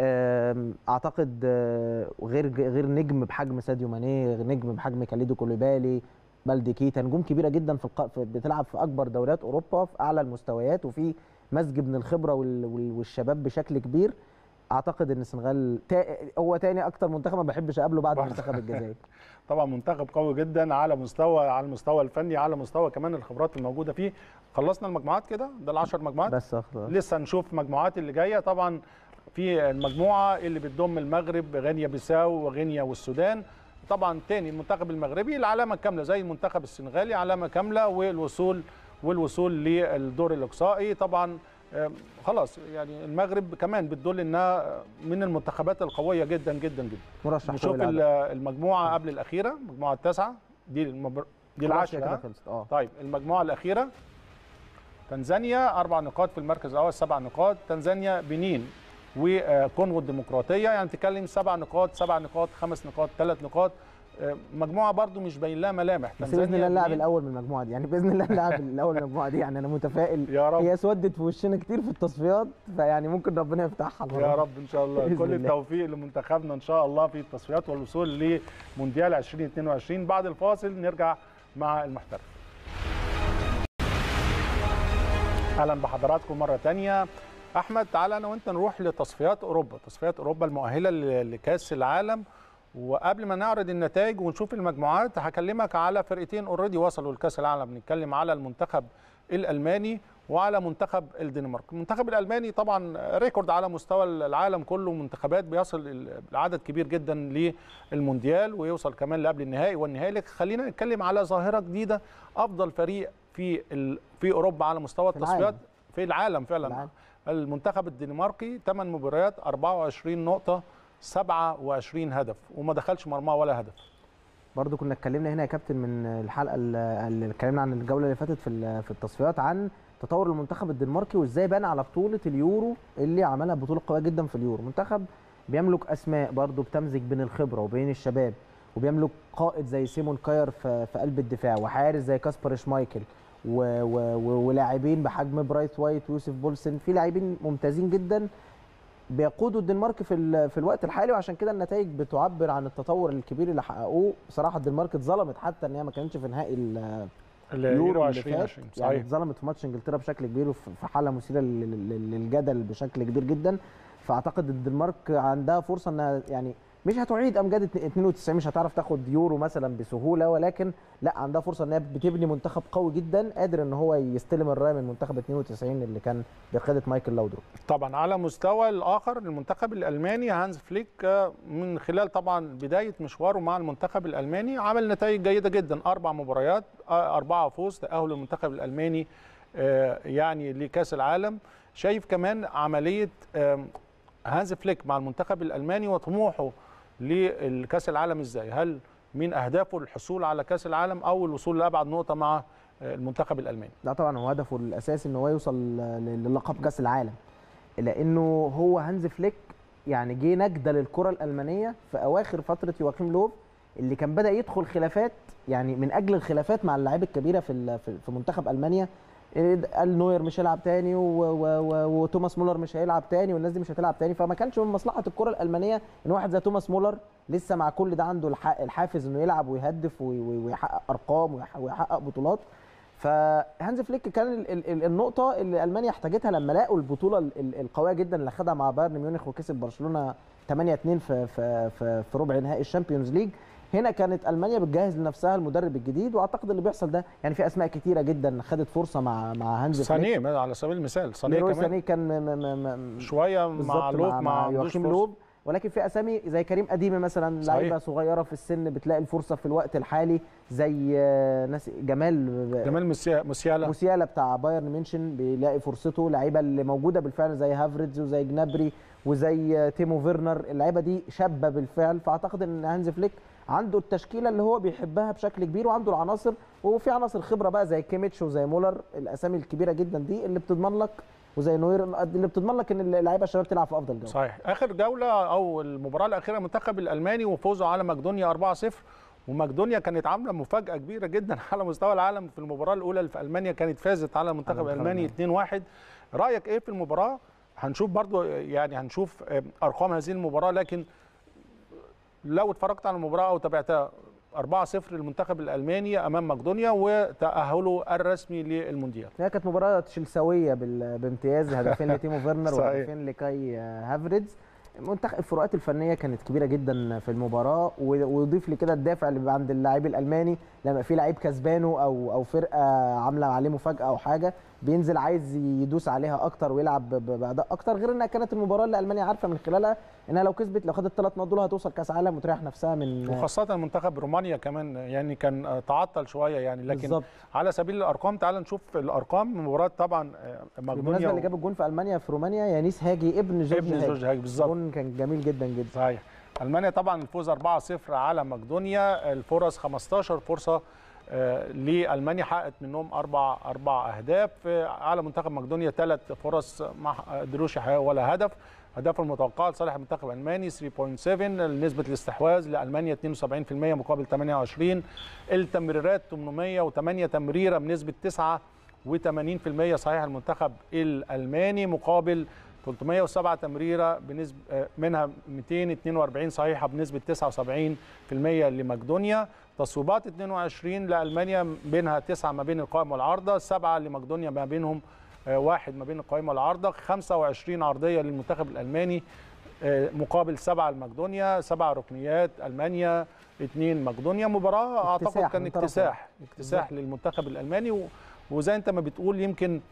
آم، اعتقد آه، غير غير نجم بحجم ساديو ماني غير نجم بحجم كاليدو كوليبالي بلدي كيتا نجوم كبيره جدا في, الق... في بتلعب في اكبر دوريات اوروبا في اعلى المستويات وفي مزج من الخبره وال... وال... والشباب بشكل كبير اعتقد ان السنغال تا... هو تاني اكتر منتخب ما بحبش اقابله بعد برضه. منتخب الجزائر طبعا منتخب قوي جدا على مستوى على المستوى الفني على مستوى كمان الخبرات الموجوده فيه خلصنا المجموعات كده ده العشر مجموعات بس خلاص لسه نشوف المجموعات اللي جايه طبعا في المجموعه اللي بتضم المغرب غينيا بيساو وغينيا والسودان طبعا تاني المنتخب المغربي العلامه كامله زي المنتخب السنغالي علامه كامله والوصول والوصول للدور الاقصائي طبعا آم، خلاص يعني المغرب كمان بتدل انها من المنتخبات القويه جدا جدا جدا مرشح نشوف قوي ال- للعالم. المجموعه قبل الاخيره المجموعه التاسعه دي المبر... دي خلاص العاشره كده ها؟ خلصت اه طيب المجموعه الاخيره تنزانيا اربع نقاط في المركز الاول سبع نقاط تنزانيا بنين وكونغو الديمقراطيه يعني تتكلم سبع نقاط سبع نقاط خمس نقاط ثلاث نقاط آه، مجموعه برضو مش باين لها ملامح بس باذن الله اللاعب بنين. الاول من المجموعه دي يعني باذن الله اللاعب الاول من المجموعه دي يعني انا متفائل يا رب هي اسودت في وشنا كتير في التصفيات فيعني ممكن ربنا يفتحها المرة يا دي. رب ان شاء الله بإذن كل الله. التوفيق لمنتخبنا ان شاء الله في التصفيات والوصول لمونديال 2022 بعد الفاصل نرجع مع المحترف اهلا بحضراتكم مره تانية احمد تعالى انا وانت نروح لتصفيات اوروبا تصفيات اوروبا المؤهله ل- لكاس العالم وقبل ما نعرض النتائج ونشوف المجموعات هكلمك على فرقتين اوريدي وصلوا لكاس العالم بنتكلم على المنتخب الالماني وعلى منتخب الدنمارك المنتخب الالماني طبعا ريكورد على مستوى العالم كله منتخبات بيصل العدد كبير جدا للمونديال ويوصل كمان لقبل النهائي والنهائي لكن خلينا نتكلم على ظاهره جديده افضل فريق في ال... في اوروبا على مستوى في التصفيات العالم. في العالم فعلا العالم. المنتخب الدنماركي 8 مباريات 24 نقطه 27 هدف وما دخلش مرماه ولا هدف برضو كنا اتكلمنا هنا يا كابتن من الحلقه اللي اللي اتكلمنا عن الجوله اللي فاتت في ال- في التصفيات عن تطور المنتخب الدنماركي وازاي بان على بطوله اليورو اللي عملها بطوله قويه جدا في اليورو منتخب بيملك اسماء برضو بتمزج بين الخبره وبين الشباب وبيملك قائد زي سيمون كاير في, في قلب الدفاع وحارس زي كاسبر شمايكل و- و- و- ولاعبين بحجم برايت وايت ويوسف بولسن في لاعبين ممتازين جدا بيقودوا الدنمارك في ال- في الوقت الحالي وعشان كده النتائج بتعبر عن التطور الكبير اللي حققوه بصراحه الدنمارك اتظلمت حتى ان هي ما كانتش في نهائي ال- اليورو اللي فات 2020 يعني صحيح اتظلمت في ماتش انجلترا بشكل كبير وفي في حاله مثيره لل- لل- للجدل بشكل كبير جدا فاعتقد الدنمارك عندها فرصه انها يعني مش هتعيد امجاد 92 مش هتعرف تاخد يورو مثلا بسهوله ولكن لا عندها فرصه ان هي بتبني منتخب قوي جدا قادر ان هو يستلم الرايه من منتخب 92 اللي كان بقياده مايكل لاودرو طبعا على مستوى الاخر المنتخب الالماني هانز فليك آه، من خلال طبعا بدايه مشواره مع المنتخب الالماني عمل نتائج جيده جدا اربع مباريات آه، اربعه فوز تاهل المنتخب الالماني آه، يعني لكاس العالم شايف كمان عمليه آم، هانز فليك مع المنتخب الالماني وطموحه لكاس العالم ازاي هل من اهدافه الحصول على كاس العالم او الوصول لابعد نقطه مع آه، المنتخب الالماني لا طبعا هو هدفه الاساسي ان هو يوصل ل- للقب كاس العالم لانه هو هانز فليك يعني جه نجده للكره الالمانيه في اواخر فتره يواخيم لوف اللي كان بدا يدخل خلافات يعني من اجل الخلافات مع اللاعيبه الكبيره في ال- في في منتخب المانيا إيه، قال نوير مش هيلعب تاني و- و- و- وتوماس مولر مش هيلعب تاني والناس دي مش هتلعب تاني فما كانش من مصلحه الكره الالمانيه ان واحد زي توماس مولر لسه مع كل ده عنده الح- الحافز انه يلعب ويهدف وي- وي- ويحقق ارقام ويح- ويحقق بطولات فهانز فليك كان ال- ال- ال- النقطه اللي المانيا احتاجتها لما لقوا البطوله ال- ال- القويه جدا اللي خدها مع بايرن ميونخ وكسب برشلونه 8 2 في في في, في ربع نهائي الشامبيونز ليج هنا كانت المانيا بتجهز لنفسها المدرب الجديد واعتقد اللي بيحصل ده يعني في اسماء كتيره جدا خدت فرصه مع مع هانز فليك سانيه على سبيل المثال سانيه ليروي كمان سانيه كان م- م- م- شويه بالظبط مع لوب مع يواخيم دوشفورس. لوب ولكن في اسامي زي كريم اديمي مثلا صحيح. لعيبه صغيره في السن بتلاقي الفرصه في الوقت الحالي زي آه، ناس جمال جمال مسيا- موسيالا موسيالا بتاع بايرن ميونشن بيلاقي فرصته لعيبه اللي موجوده بالفعل زي هافريدز وزي جنابري وزي آه، تيمو فيرنر اللعيبه دي شابه بالفعل فاعتقد ان هانز فليك عنده التشكيله اللي هو بيحبها بشكل كبير وعنده العناصر وفي عناصر خبره بقى زي كيميتش وزي مولر الاسامي الكبيره جدا دي اللي بتضمن لك وزي نوير اللي بتضمن لك ان اللعيبه الشباب تلعب في افضل جوده صحيح اخر جوله او المباراه الاخيره المنتخب الالماني وفوزه على مقدونيا 4-0 ومقدونيا كانت عامله مفاجاه كبيره جدا على مستوى العالم في المباراه الاولى اللي في المانيا كانت فازت على المنتخب المنتخب الالماني 2-1 رايك ايه في المباراه هنشوف برضو يعني هنشوف آه، ارقام هذه المباراه لكن لو اتفرجت على المباراه او تابعتها 4-0 للمنتخب الالماني امام مقدونيا وتاهله الرسمي للمونديال هي كانت مباراه تشيلساويه بال- بامتياز هدفين لتيمو فيرنر صحيح. وهدفين لكاي هافريدز منتخب الفروقات الفنيه كانت كبيره جدا في المباراه و- ويضيف لي كده الدافع اللي بيبقى عند اللاعب الالماني لما في لعيب كسبانه او او فرقه عامله عليه مفاجاه او حاجه بينزل عايز يدوس عليها اكتر ويلعب ب- ب- باداء اكتر غير انها كانت المباراه اللي المانيا عارفه من خلالها انها لو كسبت لو خدت ثلاث نقط دول هتوصل كاس عالم وتريح نفسها من وخاصه منتخب رومانيا كمان يعني كان آه، تعطل شويه يعني لكن بالظبط على سبيل الارقام تعال نشوف الارقام مباراه طبعا آه، بالمناسبه مقدونيا اللي جاب الجون في المانيا في رومانيا يانيس هاجي ابن جورج ابن هاجي جورج هاج بالظبط جون كان جميل جدا جدا صحيح المانيا طبعا الفوز 4-0 على مقدونيا الفرص 15 فرصه آه، لالمانيا حققت منهم اربع اربع اهداف آه، على منتخب مقدونيا ثلاث فرص ما قدروش يحققوا ولا هدف هدف المتوقع لصالح المنتخب الالماني 3.7 نسبه الاستحواذ لالمانيا 72% مقابل 28 التمريرات 808 تمريره بنسبه 89% صحيح المنتخب الالماني مقابل 307 تمريره بنسبه آه، منها 242 صحيحه بنسبه 79% لمقدونيا تصويبات 22 لالمانيا بينها 9 ما بين القائم والعارضه 7 لمقدونيا ما بينهم واحد ما بين القائمه والعارضه 25 عرضيه للمنتخب الالماني مقابل سبعه لمقدونيا سبع ركنيات المانيا اثنين مقدونيا مباراه اعتقد كان اكتساح اكتساح للمنتخب الالماني وزي انت ما بتقول يمكن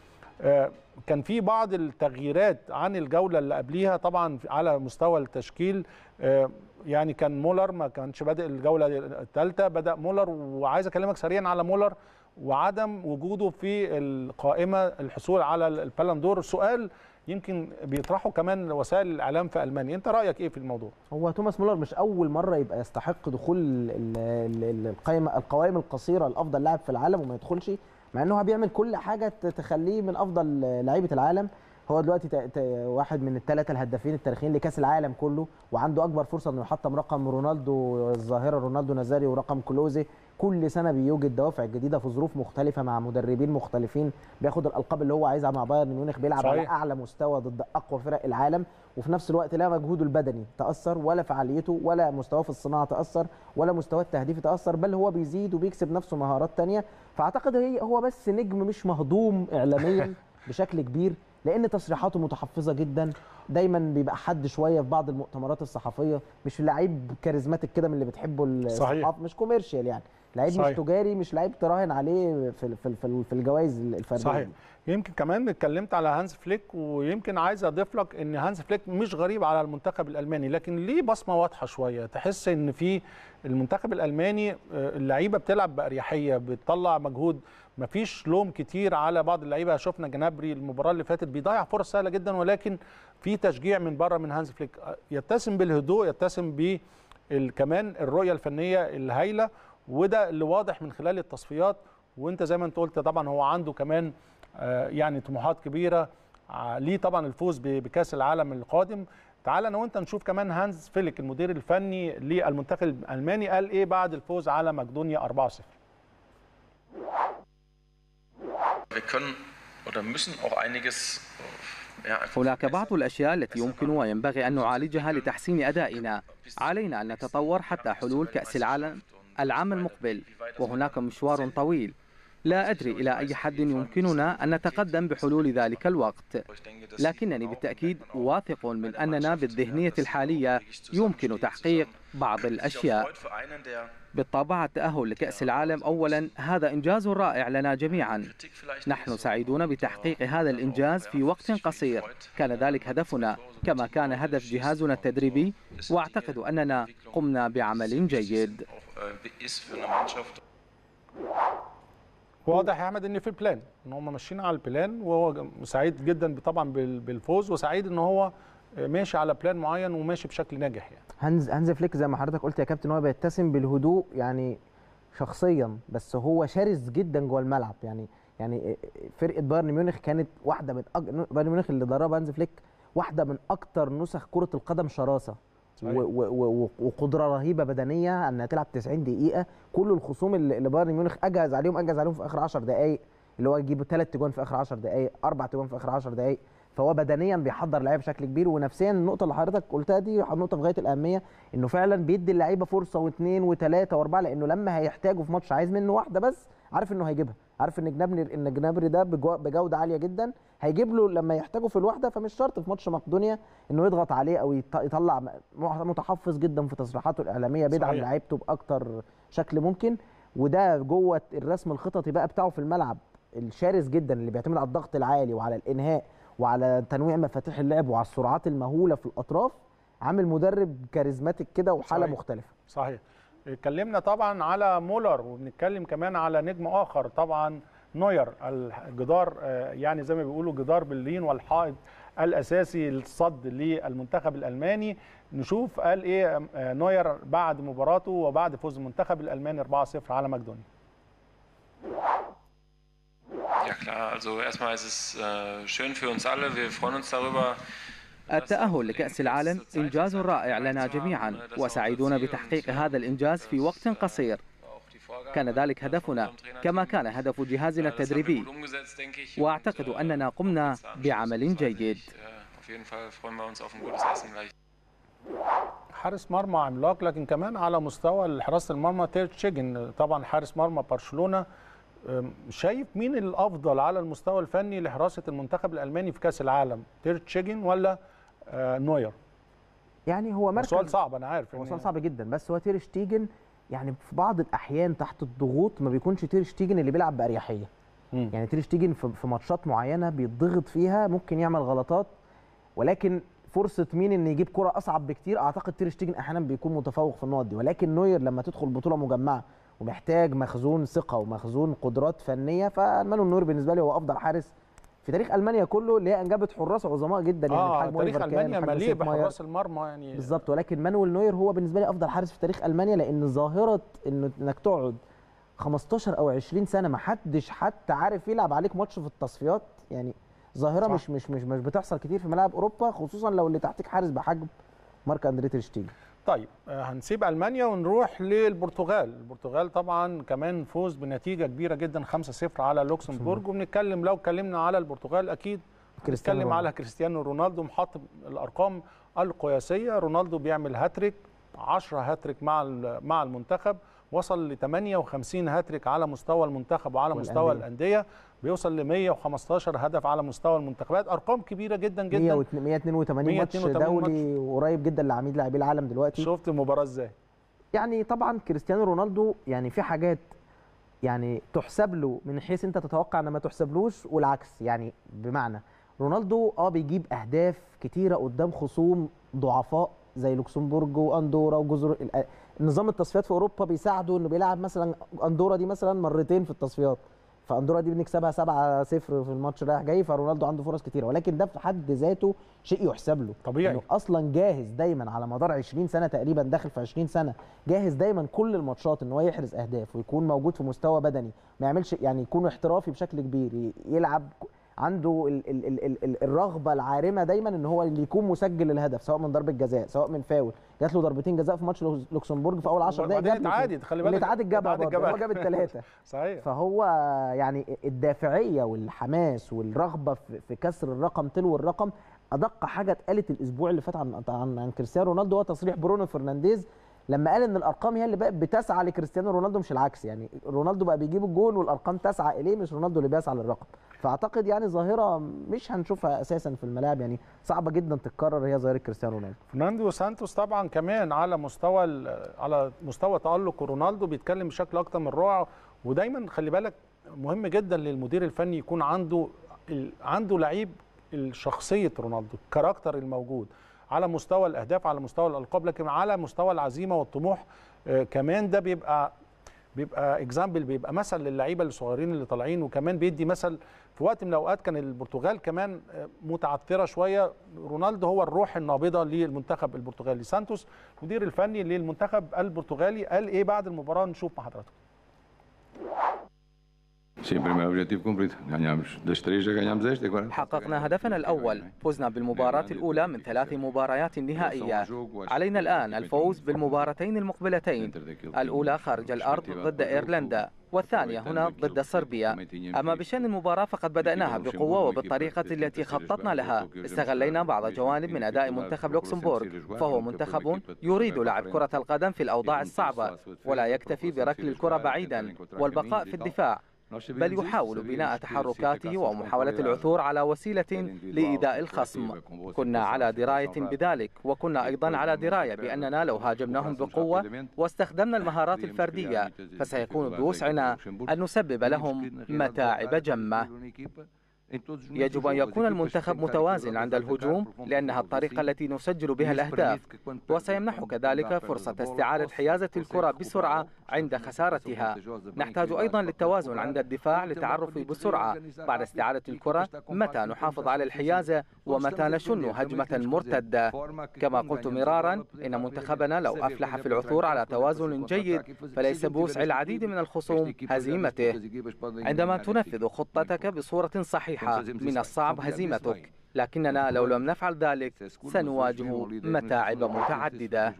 كان في بعض التغييرات عن الجوله اللي قبليها طبعا على مستوى التشكيل يعني كان مولر ما كانش بادئ الجوله الثالثه بدا مولر وعايز اكلمك سريعا على مولر وعدم وجوده في القائمه الحصول على البالندور سؤال يمكن بيطرحوا كمان وسائل الاعلام في المانيا انت رايك ايه في الموضوع هو توماس مولر مش اول مره يبقى يستحق دخول القائمه القوائم القصيره لافضل لاعب في العالم وما يدخلش مع انه هو بيعمل كل حاجه تخليه من افضل لعيبه العالم هو دلوقتي واحد من الثلاثه الهدافين التاريخيين لكاس العالم كله وعنده اكبر فرصه انه يحطم رقم رونالدو الظاهره رونالدو نازاري ورقم كلوزي كل سنه بيوجد دوافع جديده في ظروف مختلفه مع مدربين مختلفين بياخد الالقاب اللي هو عايزها مع بايرن ميونخ بيلعب صحيح. على اعلى مستوى ضد اقوى فرق العالم وفي نفس الوقت لا مجهوده البدني تاثر ولا فعاليته ولا مستواه في الصناعه تاثر ولا مستواه التهديفي تاثر بل هو بيزيد وبيكسب نفسه مهارات ثانيه فاعتقد هي هو بس نجم مش مهضوم اعلاميا بشكل كبير لان تصريحاته متحفظه جدا دايما بيبقى حد شويه في بعض المؤتمرات الصحفيه مش لعيب كاريزماتيك كده من اللي بتحبه الصحافه مش كوميرشال يعني لعيب مش تجاري مش لعيب تراهن عليه في في في, في الجوائز الفرديه صحيح يمكن كمان اتكلمت على هانز فليك ويمكن عايز اضيف لك ان هانز فليك مش غريب على المنتخب الالماني لكن ليه بصمه واضحه شويه تحس ان في المنتخب الالماني اللعيبه بتلعب باريحيه بتطلع مجهود مفيش لوم كتير على بعض اللعيبه شفنا جنابري المباراه اللي فاتت بيضيع فرص سهله جدا ولكن في تشجيع من بره من هانز فليك يتسم بالهدوء يتسم ب كمان الرؤيه الفنيه الهائله وده اللي واضح من خلال التصفيات وانت زي ما انت قلت طبعا هو عنده كمان يعني طموحات كبيره ليه طبعا الفوز بكاس العالم القادم تعال انا وانت نشوف كمان هانز فيليك المدير الفني للمنتخب الالماني قال ايه بعد الفوز على مقدونيا 4-0 هناك بعض الأشياء التي يمكن وينبغي أن نعالجها لتحسين أدائنا علينا أن نتطور حتى حلول كأس العالم العام المقبل وهناك مشوار طويل لا أدري إلى أي حد يمكننا أن نتقدم بحلول ذلك الوقت لكنني بالتأكيد واثق من أننا بالذهنية الحالية يمكن تحقيق بعض الأشياء بالطبع التأهل لكأس العالم أولا هذا إنجاز رائع لنا جميعا نحن سعيدون بتحقيق هذا الإنجاز في وقت قصير كان ذلك هدفنا كما كان هدف جهازنا التدريبي وأعتقد أننا قمنا بعمل جيد واضح يا احمد ان في بلان ان هم ماشيين على البلان وهو سعيد جدا طبعا بالفوز وسعيد ان هو ماشي على بلان معين وماشي بشكل ناجح يعني هانز هانز فليك زي ما حضرتك قلت يا كابتن هو بيتسم بالهدوء يعني شخصيا بس هو شرس جدا جوه الملعب يعني يعني فرقه بايرن ميونخ كانت واحده من أج... بايرن ميونخ اللي دربها هانز فليك واحده من اكتر نسخ كره القدم شراسه وقدره رهيبه بدنيه انها تلعب 90 دقيقه كل الخصوم اللي بايرن ميونخ اجهز عليهم اجهز عليهم في اخر 10 دقائق اللي هو يجيبوا ثلاث تجوان في اخر 10 دقائق اربع تجوان في اخر 10 دقائق فهو بدنيا بيحضر اللعيبه بشكل كبير ونفسيا النقطه اللي حضرتك قلتها دي نقطه في غايه الاهميه انه فعلا بيدي اللعيبه فرصه واثنين وثلاثه واربعه لانه لما هيحتاجوا في ماتش عايز منه واحده بس عارف انه هيجيبها عارف ان جنابري ان جنابري ده بجوده عاليه جدا هيجيب له لما يحتاجه في الوحده فمش شرط في ماتش مقدونيا انه يضغط عليه او يطلع متحفظ جدا في تصريحاته الاعلاميه بيدعم لعيبته باكتر شكل ممكن وده جوه الرسم الخططي بقى بتاعه في الملعب الشرس جدا اللي بيعتمد على الضغط العالي وعلى الانهاء وعلى تنويع مفاتيح اللعب وعلى السرعات المهوله في الاطراف عامل مدرب كاريزماتيك كده وحاله صحيح. مختلفه صحيح اتكلمنا طبعا على مولر وبنتكلم كمان على نجم اخر طبعا نوير الجدار يعني زي ما بيقولوا جدار برلين والحائط الاساسي للصد للمنتخب الالماني نشوف قال ايه نوير بعد مباراته وبعد فوز المنتخب الالماني 4-0 على مقدونيا Ja klar, also erstmal ist es äh, schön für uns alle. Wir freuen uns darüber. التأهل لكأس العالم إنجاز رائع لنا جميعا وسعيدون بتحقيق هذا الإنجاز في وقت قصير كان ذلك هدفنا كما كان هدف جهازنا التدريبي وأعتقد أننا قمنا بعمل جيد حارس مرمى عملاق لكن كمان على مستوى حراسه المرمى تير تشيجن طبعا حارس مرمى برشلونه أم، شايف مين الافضل على المستوى الفني لحراسه المنتخب الالماني في كاس العالم تير تشيجن ولا آه، نوير يعني هو مركز سؤال صعب انا عارف هو إن- سؤال صعب جدا بس هو تير شتيجن يعني في بعض الاحيان تحت الضغوط ما بيكونش تير شتيجن اللي بيلعب باريحيه مم. يعني تير شتيجن في في ماتشات معينه بيتضغط فيها ممكن يعمل غلطات ولكن فرصه مين ان يجيب كره اصعب بكتير اعتقد تير شتيجن احيانا بيكون متفوق في النقط دي ولكن نوير لما تدخل بطوله مجمعه ومحتاج مخزون ثقه ومخزون قدرات فنيه فمانويل نوير بالنسبه لي هو افضل حارس في تاريخ المانيا كله اللي هي انجبت حراس عظماء جدا يعني اه الحاج تاريخ أوليفر كان، المانيا الحاج مليء سيف ماير. بحراس المرمى يعني بالظبط ولكن مانويل نوير هو بالنسبه لي افضل حارس في تاريخ المانيا لان ظاهره إنه انك تقعد 15 او 20 سنه ما حدش حتى عارف يلعب عليك ماتش في التصفيات يعني ظاهره صح. مش مش مش مش بتحصل كتير في ملاعب اوروبا خصوصا لو اللي تحتك حارس بحجم مارك اندريه تير شتيجن طيب آه، هنسيب المانيا ونروح للبرتغال البرتغال طبعا كمان فوز بنتيجه كبيره جدا 5-0 على لوكسمبورج وبنتكلم لو اتكلمنا على البرتغال اكيد كريستيانو نتكلم على رونالدو. كريستيانو رونالدو محط الارقام القياسيه رونالدو بيعمل هاتريك 10 هاتريك مع ال- مع المنتخب وصل ل 58 هاتريك على مستوى المنتخب وعلى مستوى والأندية. الانديه بيوصل ل 115 هدف على مستوى المنتخبات ارقام كبيره جدا جدا 182 ماتش 182 دولي وقريب جدا لعميد لاعبي العالم دلوقتي شفت المباراه ازاي يعني طبعا كريستيانو رونالدو يعني في حاجات يعني تحسب له من حيث انت تتوقع ان ما تحسبلوش والعكس يعني بمعنى رونالدو اه بيجيب اهداف كتيره قدام خصوم ضعفاء زي لوكسمبورج واندورا وجزر ال- نظام التصفيات في اوروبا بيساعده انه بيلعب مثلا اندورا دي مثلا مرتين في التصفيات فاندورا دي بنكسبها 7 0 في الماتش رايح جاي فرونالدو عنده فرص كتيره ولكن ده في حد ذاته شيء يحسب له طبيعي. انه اصلا جاهز دايما على مدار 20 سنه تقريبا داخل في 20 سنه جاهز دايما كل الماتشات ان هو يحرز اهداف ويكون موجود في مستوى بدني ما يعملش يعني يكون احترافي بشكل كبير ي- يلعب عنده ال ال ال ال ال الرغبه العارمه دايما ان هو اللي يكون مسجل الهدف سواء من ضربه جزاء سواء من فاول جات له ضربتين جزاء في ماتش لوكس- لوكسمبورج في اول 10 دقائق وبعدين جاب له اتعادل، خلي واللي بالك. اتعادل جابها اتعادل برضه جابها. هو جاب الثلاثه صحيح فهو يعني الدافعيه والحماس والرغبه في في كسر الرقم تلو الرقم ادق حاجه اتقالت الاسبوع اللي فات عن عن, عن كريستيانو رونالدو هو تصريح برونو فرنانديز لما قال ان الارقام هي اللي بقت بتسعى لكريستيانو رونالدو مش العكس يعني رونالدو بقى بيجيب الجون والارقام تسعى اليه مش رونالدو اللي بيسعى للرقم فاعتقد يعني ظاهره مش هنشوفها اساسا في الملاعب يعني صعبه جدا تتكرر هي ظاهره كريستيانو رونالدو فرناندو سانتوس طبعا كمان على مستوى ال- على مستوى تالق رونالدو بيتكلم بشكل اكتر من رائع ودايما خلي بالك مهم جدا للمدير الفني يكون عنده ال- عنده لعيب شخصيه رونالدو الكاركتر الموجود على مستوى الاهداف على مستوى الالقاب لكن على مستوى العزيمه والطموح آه، كمان ده بيبقى بيبقى اكزامبل بيبقى مثل للعيبه الصغيرين اللي طالعين وكمان بيدي مثل في وقت من الاوقات كان البرتغال كمان آه، متعثره شويه رونالدو هو الروح النابضه للمنتخب البرتغالي سانتوس المدير الفني للمنتخب البرتغالي قال ايه بعد المباراه نشوف مع حضراتكم Sim, primeiro objetivo cumprido. Ganhamos das três, já ganhamos esta agora. حققنا هدفنا الأول فزنا بالمباراة الأولى من ثلاث مباريات نهائية علينا الآن الفوز بالمباراتين المقبلتين الأولى خارج الأرض ضد إيرلندا والثانية هنا ضد صربيا أما بشأن المباراة فقد بدأناها بقوة وبالطريقة التي خططنا لها استغلينا بعض جوانب من أداء منتخب لوكسمبورغ فهو منتخب يريد لعب كرة القدم في الأوضاع الصعبة ولا يكتفي بركل الكرة بعيدا والبقاء في الدفاع بل يحاول بناء تحركاته ومحاولة العثور على وسيلة لإيذاء الخصم كنا على دراية بذلك وكنا أيضا على دراية بأننا لو هاجمناهم بقوة واستخدمنا المهارات الفردية فسيكون بوسعنا أن نسبب لهم متاعب جمة يجب أن يكون المنتخب متوازن عند الهجوم لأنها الطريقة التي نسجل بها الأهداف وسيمنحك ذلك فرصة استعادة حيازة الكرة بسرعة عند خسارتها نحتاج أيضا للتوازن عند الدفاع للتعرف بسرعة بعد استعادة الكرة متى نحافظ على الحيازة ومتى نشن هجمة مرتدة كما قلت مرارا إن منتخبنا لو أفلح في العثور على توازن جيد فليس بوسع العديد من الخصوم هزيمته عندما تنفذ خطتك بصورة صحيحة من الصعب هزيمتك لكننا لو لم نفعل ذلك سنواجه متاعب متعددة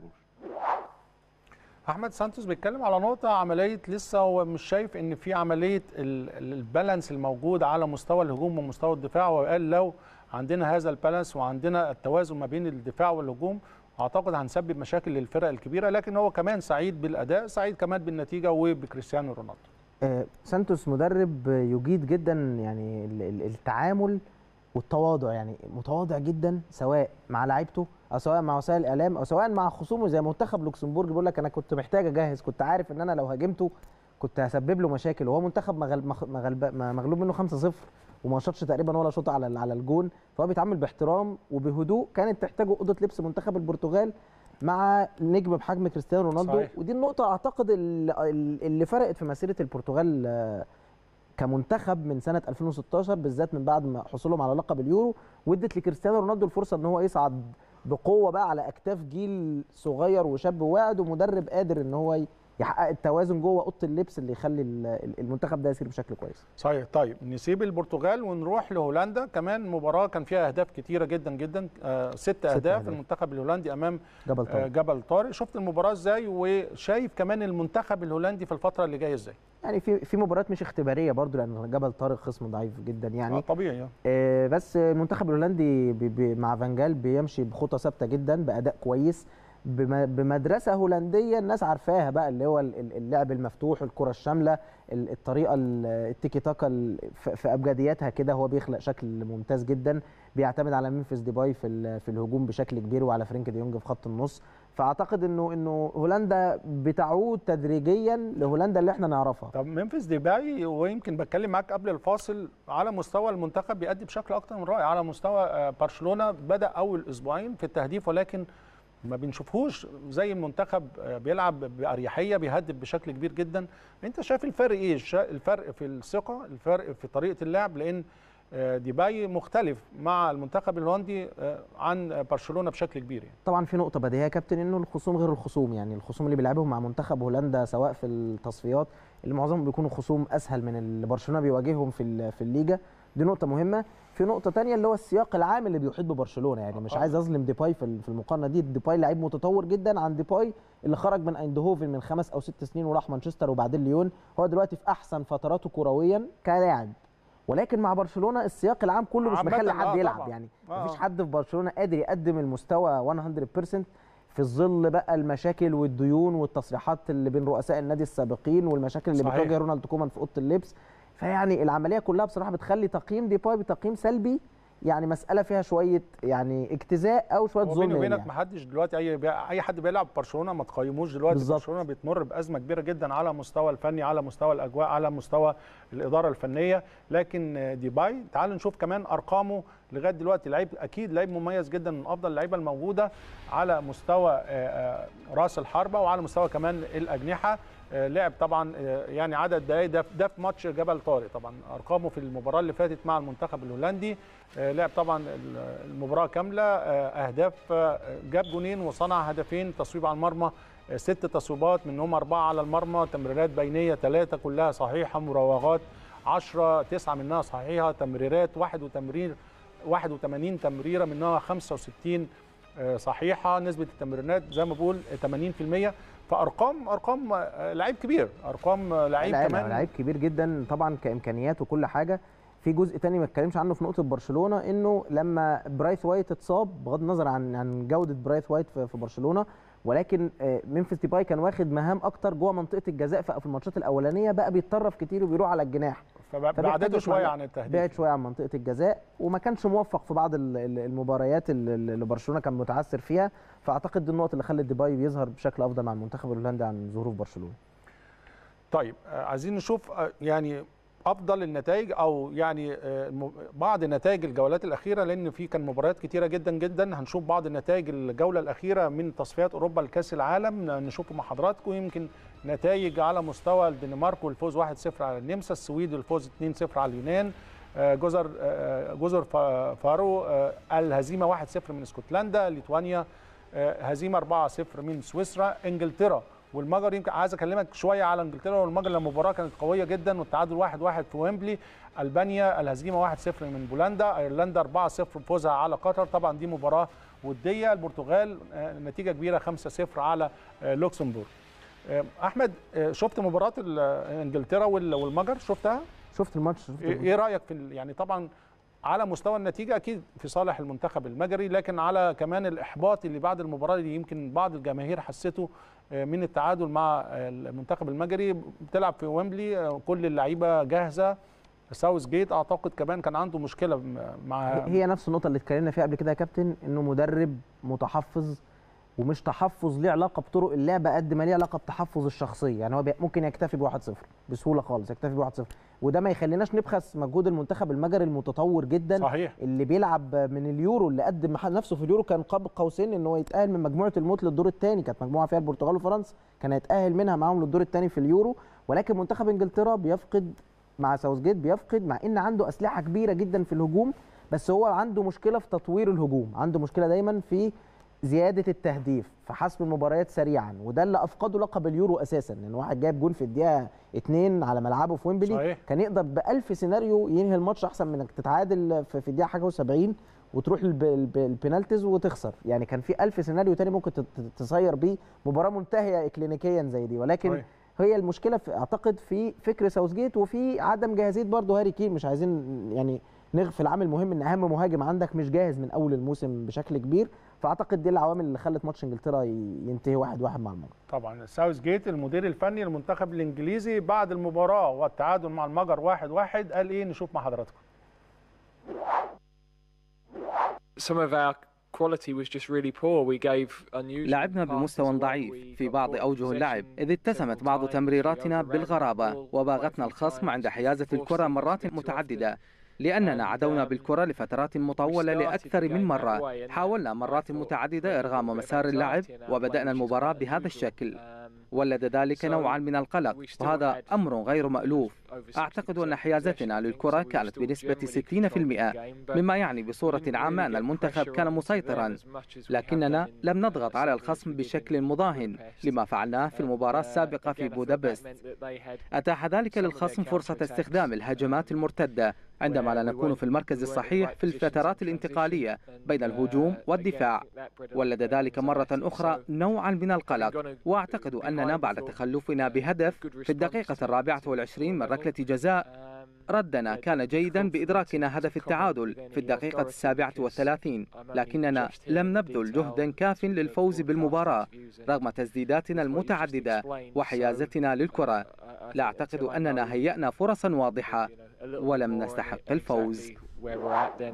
احمد سانتوس بيتكلم على نقطه عمليه لسه هو مش شايف ان في عمليه ال- ال- البالانس الموجود على مستوى الهجوم ومستوى الدفاع وقال لو عندنا هذا البالانس وعندنا التوازن ما بين الدفاع والهجوم اعتقد هنسبب مشاكل للفرق الكبيره لكن هو كمان سعيد بالاداء سعيد كمان بالنتيجه وبكريستيانو رونالدو آه، سانتوس مدرب يجيد جدا يعني ال- ال- التعامل والتواضع يعني متواضع جدا سواء مع لعيبته او سواء مع وسائل الاعلام او سواء مع خصومه زي منتخب لوكسمبورج بيقول لك انا كنت محتاج اجهز كنت عارف ان انا لو هاجمته كنت هسبب له مشاكل وهو منتخب مغل- مخ- مغلب- م- مغلوب منه 5-0 وما شاطش تقريبا ولا شوط على ال- على الجون فهو بيتعامل باحترام وبهدوء كانت تحتاجه اوضه لبس منتخب البرتغال مع نجم بحجم كريستيانو رونالدو صحيح. ودي النقطه اعتقد ال- ال- اللي فرقت في مسيره البرتغال آه، كمنتخب من سنه 2016 بالذات من بعد ما حصولهم على لقب اليورو وادت لكريستيانو رونالدو الفرصه ان هو يصعد بقوه بقى على اكتاف جيل صغير وشاب واعد ومدرب قادر ان هو يحقق التوازن جوه اوضه اللبس اللي يخلي ال- المنتخب ده يسير بشكل كويس صحيح طيب نسيب البرتغال ونروح لهولندا كمان مباراه كان فيها اهداف كتيره جدا جدا آه ست اهداف أهداف. المنتخب الهولندي امام جبل آه طارق جبل طارق شفت المباراه ازاي وشايف كمان المنتخب الهولندي في الفتره اللي جايه ازاي يعني في في مباريات مش اختباريه برضو لان جبل طارق خصم ضعيف جدا آه يعني طبيعي آه. آه، بس المنتخب الهولندي بي بي مع فانجال بيمشي بخطى ثابته جدا باداء كويس بم- بمدرسه هولنديه الناس عارفاها بقى اللي هو ال- ال- اللعب المفتوح الكره الشامله ال- الطريقه ال- التيكي تاكا ال- ف- في ابجدياتها كده هو بيخلق شكل ممتاز جدا بيعتمد على ممفيس ديباي في ال- في الهجوم بشكل كبير وعلى فرينك ديونج في خط النص فاعتقد انه انه هولندا بتعود تدريجيا لهولندا اللي احنا نعرفها طب ممفيس ديباي ويمكن بتكلم معاك قبل الفاصل على مستوى المنتخب بيأدي بشكل اكتر من رائع على مستوى آه، برشلونه بدا اول اسبوعين في التهديف ولكن ما بنشوفهوش زي المنتخب آه، بيلعب باريحيه بيهدف بشكل كبير جدا انت شايف الفرق ايه شا- الفرق في الثقه الفرق في طريقه اللعب لان آه، ديباي مختلف مع المنتخب الهولندي آه، عن برشلونه بشكل كبير يعني. طبعا في نقطه بديهيه يا كابتن انه الخصوم غير الخصوم يعني الخصوم اللي بيلعبهم مع منتخب هولندا سواء في التصفيات اللي معظمهم بيكونوا خصوم اسهل من اللي برشلونه بيواجههم في ال- في الليجا دي نقطه مهمه في نقطه تانية اللي هو السياق العام اللي بيحيط ببرشلونه يعني مش آه. عايز اظلم ديباي في ال- في المقارنه دي ديباي لعيب متطور جدا عن ديباي اللي خرج من ايندهوفن من خمس او ست سنين وراح مانشستر وبعدين ليون هو دلوقتي في احسن فتراته كرويا كلاعب ولكن مع برشلونه السياق العام كله مش عامةً مخلي آه حد يلعب طبعاً. يعني آه. مفيش حد في برشلونه قادر يقدم المستوى 100% في ظل بقى المشاكل والديون والتصريحات اللي بين رؤساء النادي السابقين والمشاكل اللي صحيح. بتواجه رونالد كومان في اوضه اللبس فيعني العمليه كلها بصراحه بتخلي تقييم ديباي بتقييم سلبي يعني مساله فيها شويه يعني اجتزاء او شويه هو ظلم بيني وبينك يعني. ما حدش دلوقتي اي اي حد بيلعب برشلونه ما تقيموش دلوقتي بالظبط. برشلونه بتمر بازمه كبيره جدا على مستوى الفني على مستوى الاجواء على مستوى الاداره الفنيه لكن ديباي تعالوا نشوف كمان ارقامه لغايه دلوقتي لعيب اكيد لعيب مميز جدا من افضل اللعيبه الموجوده على مستوى آه، آه، راس الحربه وعلى مستوى كمان الاجنحه آه، لعب طبعا آه، يعني عدد دقائق ده ده في ماتش جبل طارق طبعا ارقامه في المباراه اللي فاتت مع المنتخب الهولندي آه، لعب طبعا ال- المباراه كامله آه، اهداف آه، جاب جونين وصنع هدفين تصويب على المرمى آه، ست تصويبات منهم اربعه على المرمى تمريرات بينيه ثلاثه كلها صحيحه مراوغات 10 تسعه منها صحيحه تمريرات واحد وتمرير 81 تمريره منها 65 آه، صحيحه نسبه التمريرات زي ما بقول 80% فارقام ارقام آه، لعيب كبير ارقام آه، لعيب لعيب كمان لعيب كبير جدا طبعا كامكانيات وكل حاجه في جزء تاني ما اتكلمش عنه في نقطه برشلونه انه لما برايث وايت اتصاب بغض النظر عن عن جوده برايث وايت في في برشلونه ولكن آه، ممفيس ديباي كان واخد مهام اكتر جوه منطقه الجزاء في في الماتشات الاولانيه بقى بيتطرف كتير وبيروح على الجناح فبعدته فبيحتاج شويه يطلع- عن التهديف بعد شويه عن منطقه الجزاء وما كانش موفق في بعض ال- ال- المباريات اللي اللي برشلونه كان متعثر فيها فاعتقد دي النقط اللي خلت ديباي بيظهر بشكل افضل مع المنتخب الهولندي عن ظهوره في برشلونه طيب آه، عايزين نشوف آه، يعني افضل النتائج او يعني آه، م- بعض نتائج الجولات الاخيره لان في كان مباريات كتيره جدا جدا هنشوف بعض النتائج الجوله الاخيره من تصفيات اوروبا لكاس العالم ن- نشوفه مع حضراتكم يمكن نتائج على مستوى الدنمارك والفوز 1-0 على النمسا السويد والفوز 2-0 على اليونان آه، جزر آه، جزر فا- فارو آه، الهزيمه 1-0 من اسكتلندا ليتوانيا آه، هزيمه 4-0 من سويسرا انجلترا والمجر يمكن عايز اكلمك شويه على انجلترا والمجر لما المباراه كانت قويه جدا والتعادل 1-1 في ويمبلي البانيا الهزيمه 1-0 من بولندا ايرلندا 4-0 فوزها على قطر طبعا دي مباراه وديه البرتغال آه، نتيجه كبيره 5-0 على آه، لوكسمبورغ آه، احمد آه، شفت مباراه ال- انجلترا وال- والمجر شفتها شفت الماتش شفت ايه إيه رايك في ال- يعني طبعا على مستوى النتيجه اكيد في صالح المنتخب المجري لكن على كمان الاحباط اللي بعد المباراه اللي يمكن بعض الجماهير حسته من التعادل مع المنتخب المجري بتلعب في ويمبلي كل اللعيبه جاهزه ساوث جيت اعتقد كمان كان عنده مشكله مع هي نفس النقطه اللي اتكلمنا فيها قبل كده يا كابتن انه مدرب متحفظ ومش تحفظ ليه علاقه بطرق اللعبه قد ما ليه علاقه بتحفظ الشخصيه يعني هو ممكن يكتفي ب 1-0 بسهوله خالص يكتفي ب 1-0 وده ما يخليناش نبخس مجهود المنتخب المجري المتطور جدا صحيح. اللي بيلعب من اليورو اللي قدم نفسه في اليورو كان قاب قوسين ان هو يتاهل من مجموعه الموت للدور الثاني كانت مجموعه فيها البرتغال وفرنسا كان هيتاهل منها معاهم للدور الثاني في اليورو ولكن منتخب انجلترا بيفقد مع ساوث جيت بيفقد مع ان عنده اسلحه كبيره جدا في الهجوم بس هو عنده مشكله في تطوير الهجوم عنده مشكله دايما في زياده التهديف في حسم المباريات سريعا وده اللي افقده لقب اليورو اساسا لان واحد جايب جول في الدقيقه 2 على ملعبه في ويمبلي صحيح. كان يقدر ب 1000 سيناريو ينهي الماتش احسن من انك تتعادل في في الدقيقه حاجه و70 وتروح البينالتيز وتخسر يعني كان في 1000 سيناريو تاني ممكن تصير بيه مباراه منتهيه اكلينيكيا زي دي ولكن صحيح. هي المشكله في اعتقد في فكر ساوث جيت وفي عدم جاهزيه برضه هاري كين مش عايزين يعني نغفل عامل مهم ان اهم مهاجم عندك مش جاهز من اول الموسم بشكل كبير فاعتقد دي العوامل اللي خلت ماتش انجلترا ينتهي واحد واحد مع المجر طبعا ساوث جيت المدير الفني للمنتخب الانجليزي بعد المباراه والتعادل مع المجر واحد واحد قال ايه نشوف مع حضراتكم Some of our quality was just really poor. We gave unusual لعبنا passes بمستوى away. ضعيف We في got بعض caught in أوجه اللعب possession إذ اتسمت بعض several times. تمريراتنا We overran بالغرابة the ball وباغتنا quite a few الخصم عند times, حيازة forced الكرة them to مرات spin too متعددة often. لأننا And, عدونا um, بالكرة لفترات مطولة started the لأكثر من game that مرة way and حاولنا I مرات thought متعددة we إرغام got a bit of مسار اللعب anxiety in our play, وبدأنا which is المباراة quite بهذا unusual. الشكل Um, ولد ذلك So نوعا من القلق we still وهذا had أمر غير مألوف over أعتقد 60% أن حيازتنا possession, للكرة so we were كانت still بنسبة generally 60% controlling the game, but مما يعني we بصورة didn't عامة really أن get المنتخب pressure كان on them مسيطرا as much as we have لكننا done in, لم uh, نضغط على Saudi, which الخصم we did بشكل in مضاهن Budapest. لما فعلناه في المباراة And, uh, السابقة في again, I thought that بودابست meant that they had أتاح ذلك some of their للخصم فرصة counter-attacks, استخدام الهجمات المرتدة عندما لا where we نكون weren't- في المركز we weren't in الصحيح right في positions الفترات in الانتقالية transition. بين And, الهجوم uh, والدفاع again, I think that bred a ولد lot of ذلك مرة anxiety. أخرى So, نوعا من القلق having gone وأعتقد أننا behind, بعد thought, تخلفنا uh, بهدف good في الدقيقة response الرابعة to والعشرين من level. ركلة جزاء Um, ردنا yeah, كان جيدا confidence بإدراكنا to هدف comment التعادل with في any الدقيقة authority السابعة because والثلاثين I'm only لكننا judged here لم in نبذل detail جهدا كاف through the للفوز broadcast بالمباراة interviews and رغم تسديداتنا with what you just المتعددة explained. وحيازتنا So, للكرة uh, I- I لا think أعتقد until I أننا know هيأنا فرصا واضحة you know, a little bit ولم more نستحق and الفوز. exactly where we're at then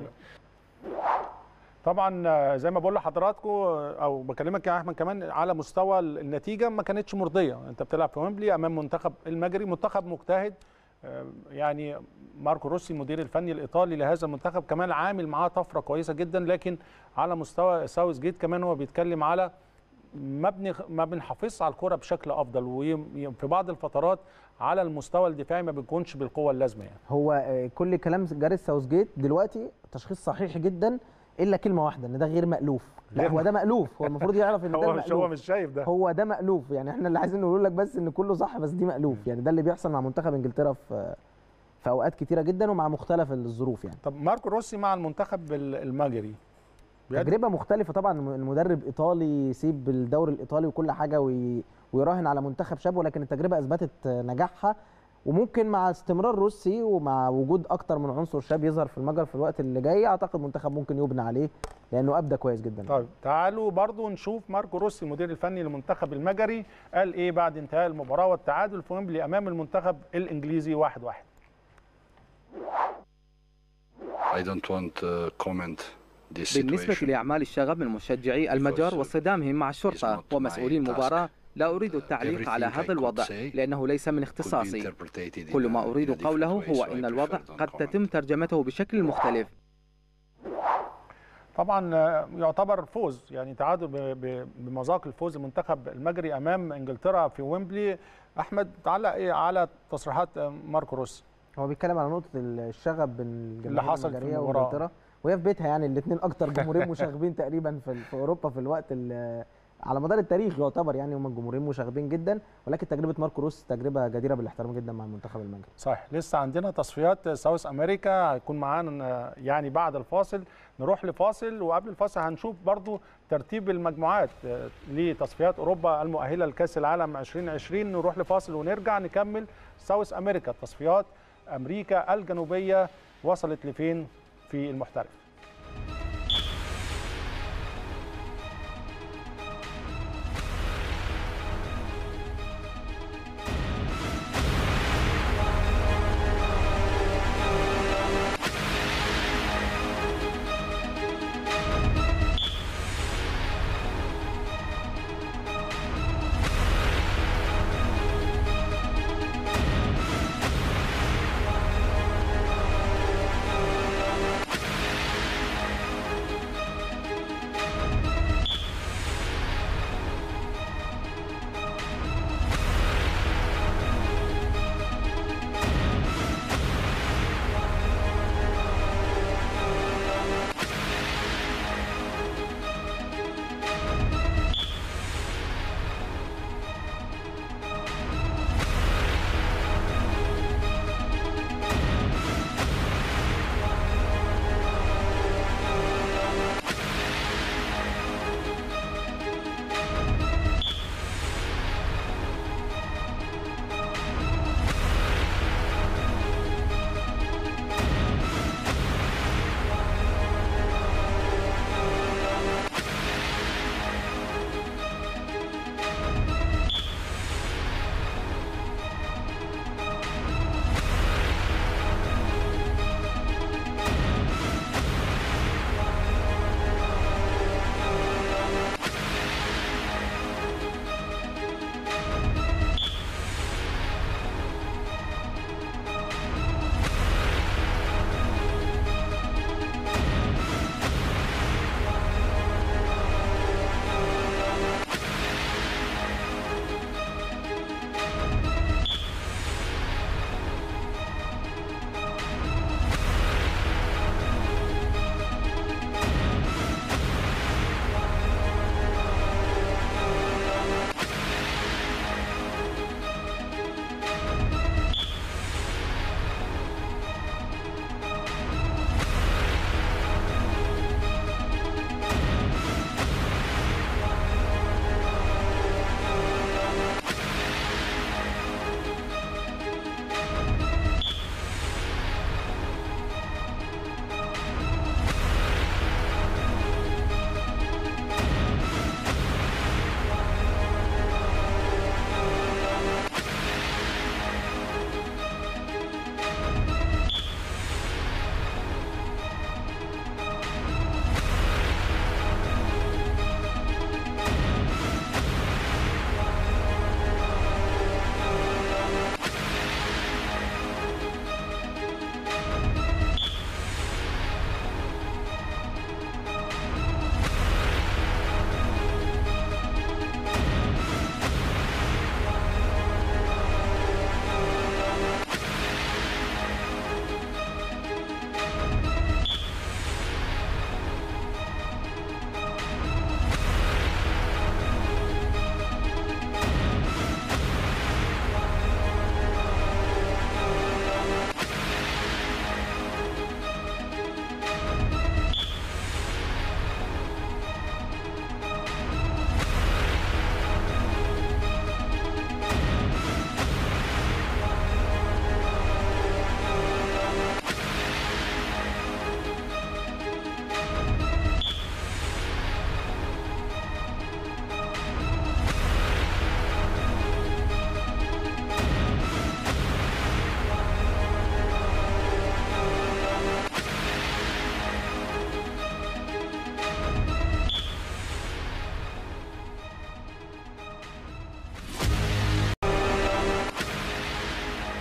طبعا آه، زي ما بقول لحضراتكم آه، او بكلمك يا احمد كمان على مستوى النتيجه ما كانتش مرضيه انت بتلعب في ويمبلي امام منتخب المجري منتخب مجتهد آه، يعني ماركو روسي المدير الفني الايطالي لهذا المنتخب كمان عامل معاه طفره كويسه جدا لكن على مستوى ساوث جيت كمان هو بيتكلم على ما بن ما بنحافظش على الكره بشكل افضل وفي بعض الفترات على المستوى الدفاعي ما بنكونش بالقوه اللازمه يعني هو آه، كل كلام جاريث ساوث جيت دلوقتي تشخيص صحيح جدا الا كلمه واحده ان ده غير مألوف لا غير هو ده مألوف هو المفروض يعرف ان ده هو مش هو مألوف مش شايف ده هو ده مألوف يعني احنا اللي عايزين نقول لك بس ان كله صح بس دي مألوف يعني ده اللي بيحصل مع منتخب انجلترا في في اوقات كتيره جدا ومع مختلف الظروف يعني طب ماركو روسي مع المنتخب المجري بيقدم- تجربه مختلفه طبعا المدرب ايطالي يسيب الدوري الايطالي وكل حاجه وي... ويراهن على منتخب شاب ولكن التجربه اثبتت نجاحها وممكن مع استمرار روسي ومع وجود اكتر من عنصر شاب يظهر في المجر في الوقت اللي جاي اعتقد منتخب ممكن يبنى عليه لانه ابدى كويس جدا طيب تعالوا برضو نشوف ماركو روسي المدير الفني للمنتخب المجري قال ايه بعد انتهاء المباراه والتعادل في ويمبلي امام المنتخب الانجليزي واحد واحد I don't want to comment this بالنسبة situation. لأعمال الشغب من مشجعي المجر واصطدامهم مع الشرطة not ومسؤولي my المباراة لا أريد التعليق على Everything I هذا could الوضع say لأنه ليس من could be اختصاصي interpreted in كل a- ما in a أريد different قوله way, هو so I أن prefer الوضع don't قد comment. تتم ترجمته بشكل مختلف طبعا آه، يعتبر فوز يعني تعادل ب- ب- بمذاق الفوز المنتخب المجري امام انجلترا في ويمبلي احمد تعلق ايه على تصريحات آه، ماركو روسي هو بيتكلم على نقطه الشغب بين الجماهير اللي حصلت في المجريه المباراة. وانجلترا وهي في بيتها يعني الاثنين اكتر جمهورين مشاغبين تقريبا في, في اوروبا في الوقت ال- على مدار التاريخ يعتبر يعني هم الجمهورين مشاغبين جدا ولكن تجربه ماركو روس تجربه جديره بالاحترام جدا مع المنتخب المجري صحيح لسه عندنا تصفيات ساوث امريكا هيكون معانا آه، يعني بعد الفاصل نروح لفاصل وقبل الفاصل هنشوف برضو ترتيب المجموعات آه، لتصفيات اوروبا المؤهله لكاس العالم 2020 نروح لفاصل ونرجع نكمل ساوث امريكا تصفيات امريكا الجنوبيه وصلت لفين في المحترف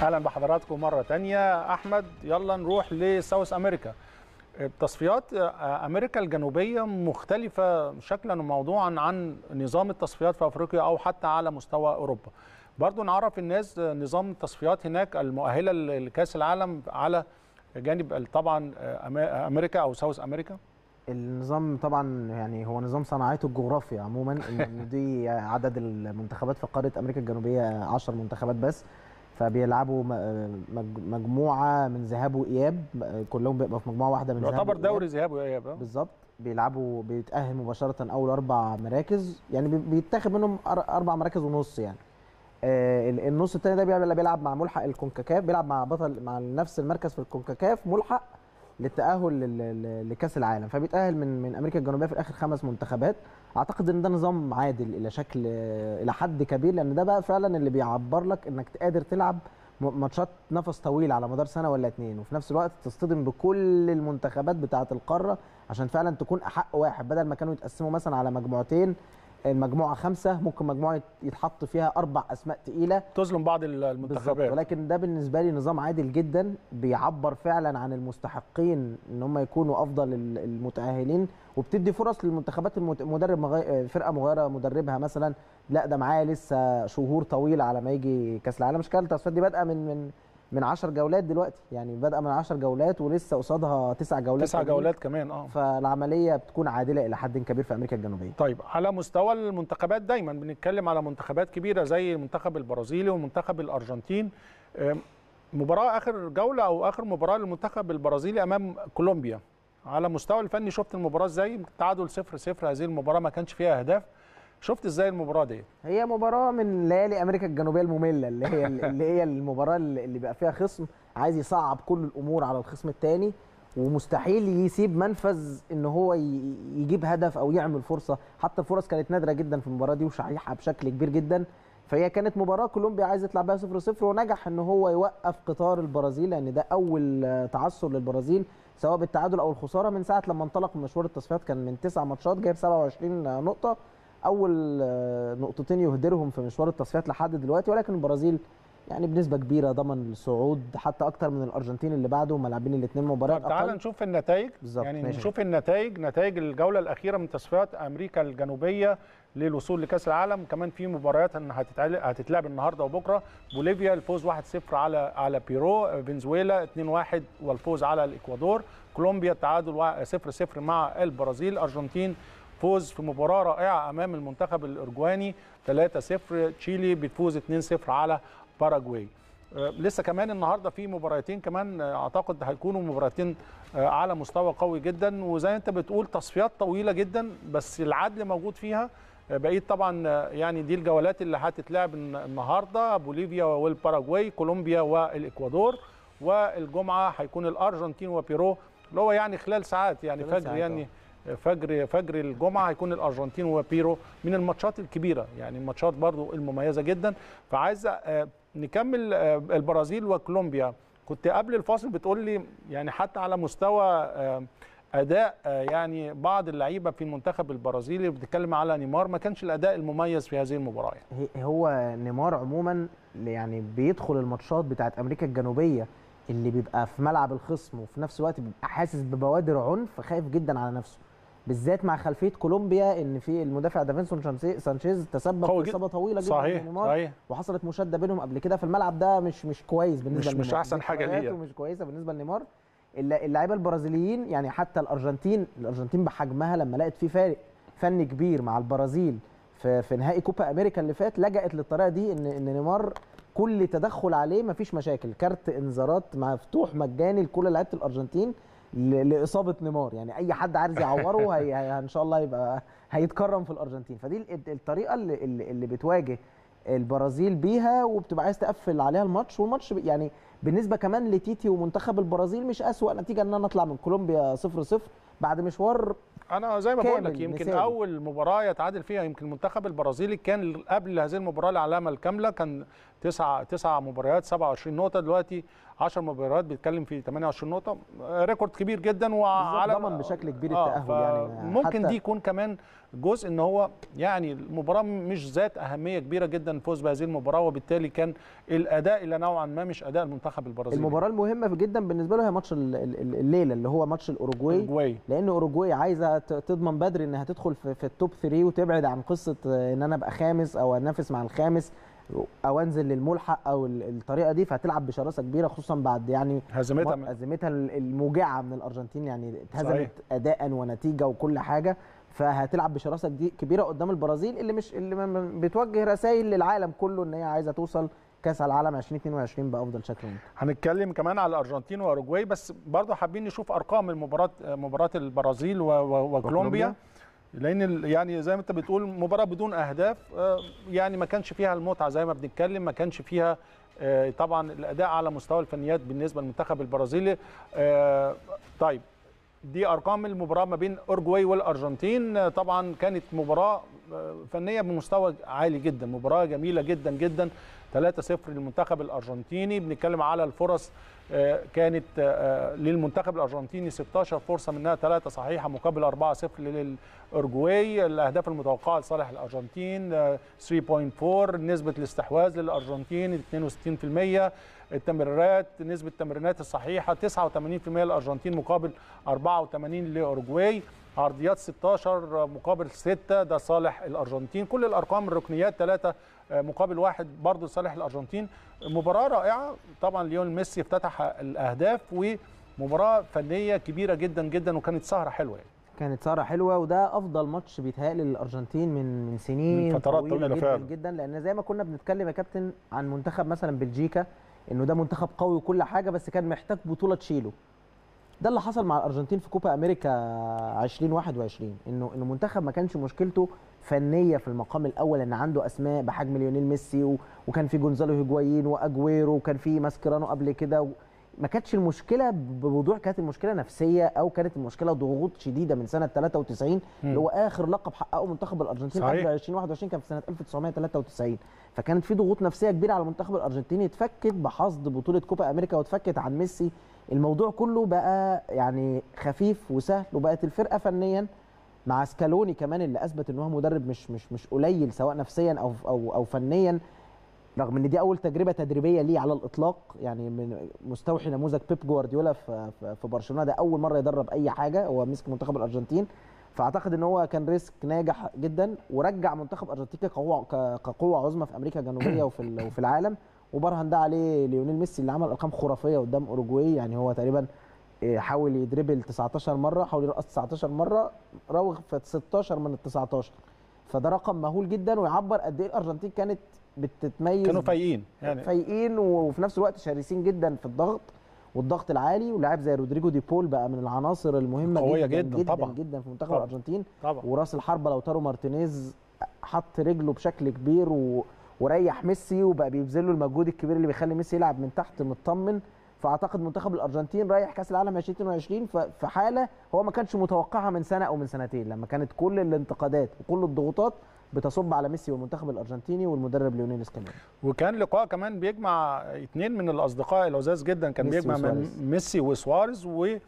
اهلا بحضراتكم مره تانية احمد يلا نروح لساوث امريكا تصفيات امريكا الجنوبيه مختلفه شكلا وموضوعا عن نظام التصفيات في افريقيا او حتى على مستوى اوروبا برضو نعرف الناس نظام التصفيات هناك المؤهله لكاس العالم على جانب طبعا امريكا او ساوث امريكا النظام طبعا يعني هو نظام صناعته الجغرافيا عموما ان دي عدد المنتخبات في قاره امريكا الجنوبيه 10 منتخبات بس فبيلعبوا مجموعه من ذهاب واياب كلهم بيبقوا في مجموعه واحده من يعتبر دوري ذهاب واياب بالظبط بيلعبوا بيتاهل مباشره اول اربع مراكز يعني بيتاخد منهم اربع مراكز ونص يعني النص الثاني ده بيلعب مع ملحق الكونكاكاف بيلعب مع بطل مع نفس المركز في الكونكاكاف ملحق للتاهل لكاس العالم فبيتاهل من من امريكا الجنوبيه في الاخر خمس منتخبات اعتقد ان ده نظام عادل الى شكل الى حد كبير لان ده بقى فعلا اللي بيعبر لك انك قادر تلعب ماتشات نفس طويل على مدار سنه ولا اتنين وفي نفس الوقت تصطدم بكل المنتخبات بتاعه القاره عشان فعلا تكون احق واحد بدل ما كانوا يتقسموا مثلا على مجموعتين المجموعه خمسه ممكن مجموعه يتحط فيها اربع اسماء تقيله تظلم بعض المنتخبات ولكن ده بالنسبه لي نظام عادل جدا بيعبر فعلا عن المستحقين ان هم يكونوا افضل المتاهلين وبتدي فرص للمنتخبات المدرب مغي... فرقه مغيره مدربها مثلا لا ده معاه لسه شهور طويله على ما يجي كاس العالم مش كده التصفيات دي بادئه من من من 10 جولات دلوقتي يعني بادئه من 10 جولات ولسه قصادها 9 جولات 9 جولات كمان اه فالعمليه بتكون عادله الى حد كبير في امريكا الجنوبيه طيب على مستوى المنتخبات دايما بنتكلم على منتخبات كبيره زي المنتخب البرازيلي ومنتخب الارجنتين مباراه اخر جوله او اخر مباراه للمنتخب البرازيلي امام كولومبيا على مستوى الفني شفت المباراه ازاي تعادل 0 0 هذه المباراه ما كانش فيها اهداف شفت ازاي المباراه دي هي مباراه من ليالي امريكا الجنوبيه الممله اللي هي اللي هي المباراه اللي بقى فيها خصم عايز يصعب كل الامور على الخصم الثاني ومستحيل يسيب منفذ ان هو يجيب هدف او يعمل فرصه حتى الفرص كانت نادره جدا في المباراه دي وشحيحه بشكل كبير جدا فهي كانت مباراه كولومبيا عايز يطلع بيها 0 0 ونجح ان هو يوقف قطار البرازيل لان ده اول تعثر للبرازيل سواء بالتعادل او الخساره من ساعه لما انطلق من مشوار التصفيات كان من تسع ماتشات جايب 27 نقطه اول نقطتين يهدرهم في مشوار التصفيات لحد دلوقتي ولكن البرازيل يعني بنسبه كبيره ضمن الصعود حتى اكتر من الارجنتين اللي بعده ملاعبين الاثنين مباريات طب تعال نشوف النتائج يعني ماشي. نشوف النتائج نتائج الجوله الاخيره من تصفيات امريكا الجنوبيه للوصول لكاس العالم كمان في مباريات هتتلعب النهارده وبكره بوليفيا الفوز 1-0 على على بيرو فنزويلا 2-1 والفوز على الاكوادور كولومبيا التعادل 0-0 مع البرازيل ارجنتين فوز في مباراه رائعه امام المنتخب الارجواني 3-0 تشيلي بتفوز 2-0 على باراجواي لسه كمان النهارده في مباراتين كمان اعتقد هيكونوا مباراتين على مستوى قوي جدا وزي انت بتقول تصفيات طويله جدا بس العدل موجود فيها بقيت طبعا يعني دي الجولات اللي هتتلعب النهارده بوليفيا والباراجواي كولومبيا والاكوادور والجمعه هيكون الارجنتين وبيرو اللي هو يعني خلال ساعات يعني فجر يعني فجر فجر الجمعه هيكون الارجنتين وبيرو من الماتشات الكبيره يعني الماتشات برضو المميزه جدا فعايز نكمل البرازيل وكولومبيا كنت قبل الفاصل بتقول لي يعني حتى على مستوى اداء يعني بعض اللعيبه في المنتخب البرازيلي بتتكلم على نيمار ما كانش الاداء المميز في هذه المباراه يعني. هو نيمار عموما يعني بيدخل الماتشات بتاعت امريكا الجنوبيه اللي بيبقى في ملعب الخصم وفي نفس الوقت بيبقى حاسس ببوادر عنف خايف جدا على نفسه بالذات مع خلفيه كولومبيا ان في المدافع دافنسون سانشيز تسبب في اصابه طويله جدا صحيح صحيح وحصلت مشاده بينهم قبل كده في الملعب ده مش مش كويس بالنسبه مش لنيمار مش احسن حاجه ليه مش كويسه بالنسبه لنيمار اللعيبه البرازيليين يعني حتى الارجنتين الارجنتين بحجمها لما لقت في فارق فني كبير مع البرازيل في, في نهائي كوبا امريكا اللي فات لجأت للطريقه دي ان ان نيمار كل تدخل عليه مفيش مشاكل كارت انذارات مفتوح مجاني لكل لعيبه الارجنتين لاصابه نيمار يعني اي حد عايز يعوره هي هي ان شاء الله يبقى هيتكرم في الارجنتين فدي الطريقه اللي, اللي بتواجه البرازيل بيها وبتبقى عايز تقفل عليها الماتش والماتش يعني بالنسبه كمان لتيتي ومنتخب البرازيل مش اسوأ نتيجه ان انا اطلع من كولومبيا 0 0 بعد مشوار انا زي ما بقول لك يمكن مثالي. اول مباراه يتعادل فيها يمكن المنتخب البرازيلي كان قبل هذه المباراه العلامه الكامله كان تسعة تسعة مباريات 27 نقطه دلوقتي 10 مباريات بيتكلم في 28 نقطه آه، ريكورد كبير جدا وعلى ضمن بشكل كبير آه، التاهل يعني ممكن حتى- دي يكون كمان جزء ان هو يعني المباراه مش ذات اهميه كبيره جدا الفوز بهذه المباراه وبالتالي كان الاداء الى نوعا ما مش اداء المنتخب البرازيلي المباراه المهمه جدا بالنسبه له هي ماتش ال- ال- الليله اللي هو ماتش الاوروجواي أوروجواي. لان اوروجواي عايزه ت- تضمن بدري انها تدخل في, في التوب 3 وتبعد عن قصه آه، ان انا ابقى خامس او انافس مع الخامس او انزل للملحق او ال- الطريقه دي فهتلعب بشراسه كبيره خصوصا بعد يعني هزيمتها مر- هزيمتها الموجعه من الارجنتين يعني اتهزمت صحيح. اداء ونتيجه وكل حاجه فهتلعب بشراسه دي كبيره قدام البرازيل اللي مش اللي م- م- بتوجه رسائل للعالم كله ان هي عايزه توصل كاس العالم 2022 بافضل شكل ممكن هنتكلم كمان على الارجنتين واوروجواي بس برضه حابين نشوف ارقام المباراه مباراه البرازيل و- و- وكولومبيا لان ال- يعني زي ما انت بتقول مباراه بدون اهداف آه، يعني ما كانش فيها المتعه زي ما بنتكلم ما كانش فيها آه، طبعا الاداء على مستوى الفنيات بالنسبه للمنتخب البرازيلي آه، طيب دي ارقام المباراه ما بين اورجواي والارجنتين آه، طبعا كانت مباراه آه، فنيه بمستوى عالي جدا مباراه جميله جدا جدا 3-0 للمنتخب الارجنتيني بنتكلم على الفرص آه، كانت آه، للمنتخب الارجنتيني 16 فرصه منها 3 صحيحه مقابل 4-0 للاورجواي الاهداف المتوقعه لصالح الارجنتين آه، 3.4 نسبه الاستحواذ للارجنتين 62% التمريرات نسبه التمريرات الصحيحه 89% للارجنتين مقابل 84 لاوروجواي عرضيات 16 مقابل 6 ده صالح الارجنتين كل الارقام الركنيات 3 مقابل واحد برضه لصالح الارجنتين مباراه رائعه طبعا ليون ميسي افتتح الاهداف ومباراه فنيه كبيره جدا جدا وكانت سهره حلوه يعني. كانت سهره حلوه وده افضل ماتش بيتهيألي للارجنتين من من سنين من فترات طويله, طويلة جدا فعلا. جدا لان زي ما كنا بنتكلم يا كابتن عن منتخب مثلا بلجيكا انه ده منتخب قوي وكل حاجه بس كان محتاج بطوله تشيله ده اللي حصل مع الارجنتين في كوبا امريكا 2021 انه انه منتخب ما كانش مشكلته فنيه في المقام الاول ان عنده اسماء بحجم ليونيل ميسي و... وكان في جونزالو هيجوايين واجويرو وكان في ماسكيرانو قبل كده و... ما كانتش المشكله بوضوح كانت المشكله نفسيه او كانت المشكله ضغوط شديده من سنه 93 اللي هو اخر لقب حققه منتخب الارجنتين صحيح. قبل 2021 كان في سنه 1993 فكانت في ضغوط نفسيه كبيره على المنتخب الارجنتيني اتفكت بحصد بطوله كوبا امريكا واتفكت عن ميسي الموضوع كله بقى يعني خفيف وسهل وبقت الفرقه فنيا مع سكالوني كمان اللي اثبت ان هو مدرب مش مش مش قليل سواء نفسيا او او او فنيا رغم ان دي اول تجربه تدريبيه ليه على الاطلاق يعني من مستوحي نموذج بيب جوارديولا في في- في برشلونه ده اول مره يدرب اي حاجه هو مسك منتخب الارجنتين فاعتقد ان هو كان ريسك ناجح جدا ورجع منتخب الارجنتين كقوه ك- كقوه عظمى في امريكا الجنوبيه وفي ال- وفي العالم وبرهن ده عليه ليونيل ميسي اللي عمل ارقام خرافيه قدام اوروجواي يعني هو تقريبا إيه، حاول يدربل 19 مره حاول يرقص 19 مره راوغ في 16 من ال 19 فده رقم مهول جدا ويعبر قد ايه الارجنتين كانت بتتميز كانوا فايقين يعني فايقين وفي نفس الوقت شرسين جدا في الضغط والضغط العالي ولاعب زي رودريجو دي بول بقى من العناصر المهمه قوية جدا جداً جدا, طبعاً. جدا في منتخب طبعاً. الارجنتين طبعا وراس الحربه لوتارو مارتينيز حط رجله بشكل كبير و... وريح ميسي وبقى بيبذل له المجهود الكبير اللي بيخلي ميسي يلعب من تحت مطمن فاعتقد منتخب الارجنتين رايح كاس العالم 2022 ف- في حاله هو ما كانش متوقعها من سنه او من سنتين لما كانت كل الانتقادات وكل الضغوطات بتصب على ميسي والمنتخب الارجنتيني والمدرب ليونيل سكالوني وكان لقاء كمان بيجمع اثنين من الاصدقاء اللذاذ جدا كان ميسي بيجمع من وسواريز. ميسي وسواريز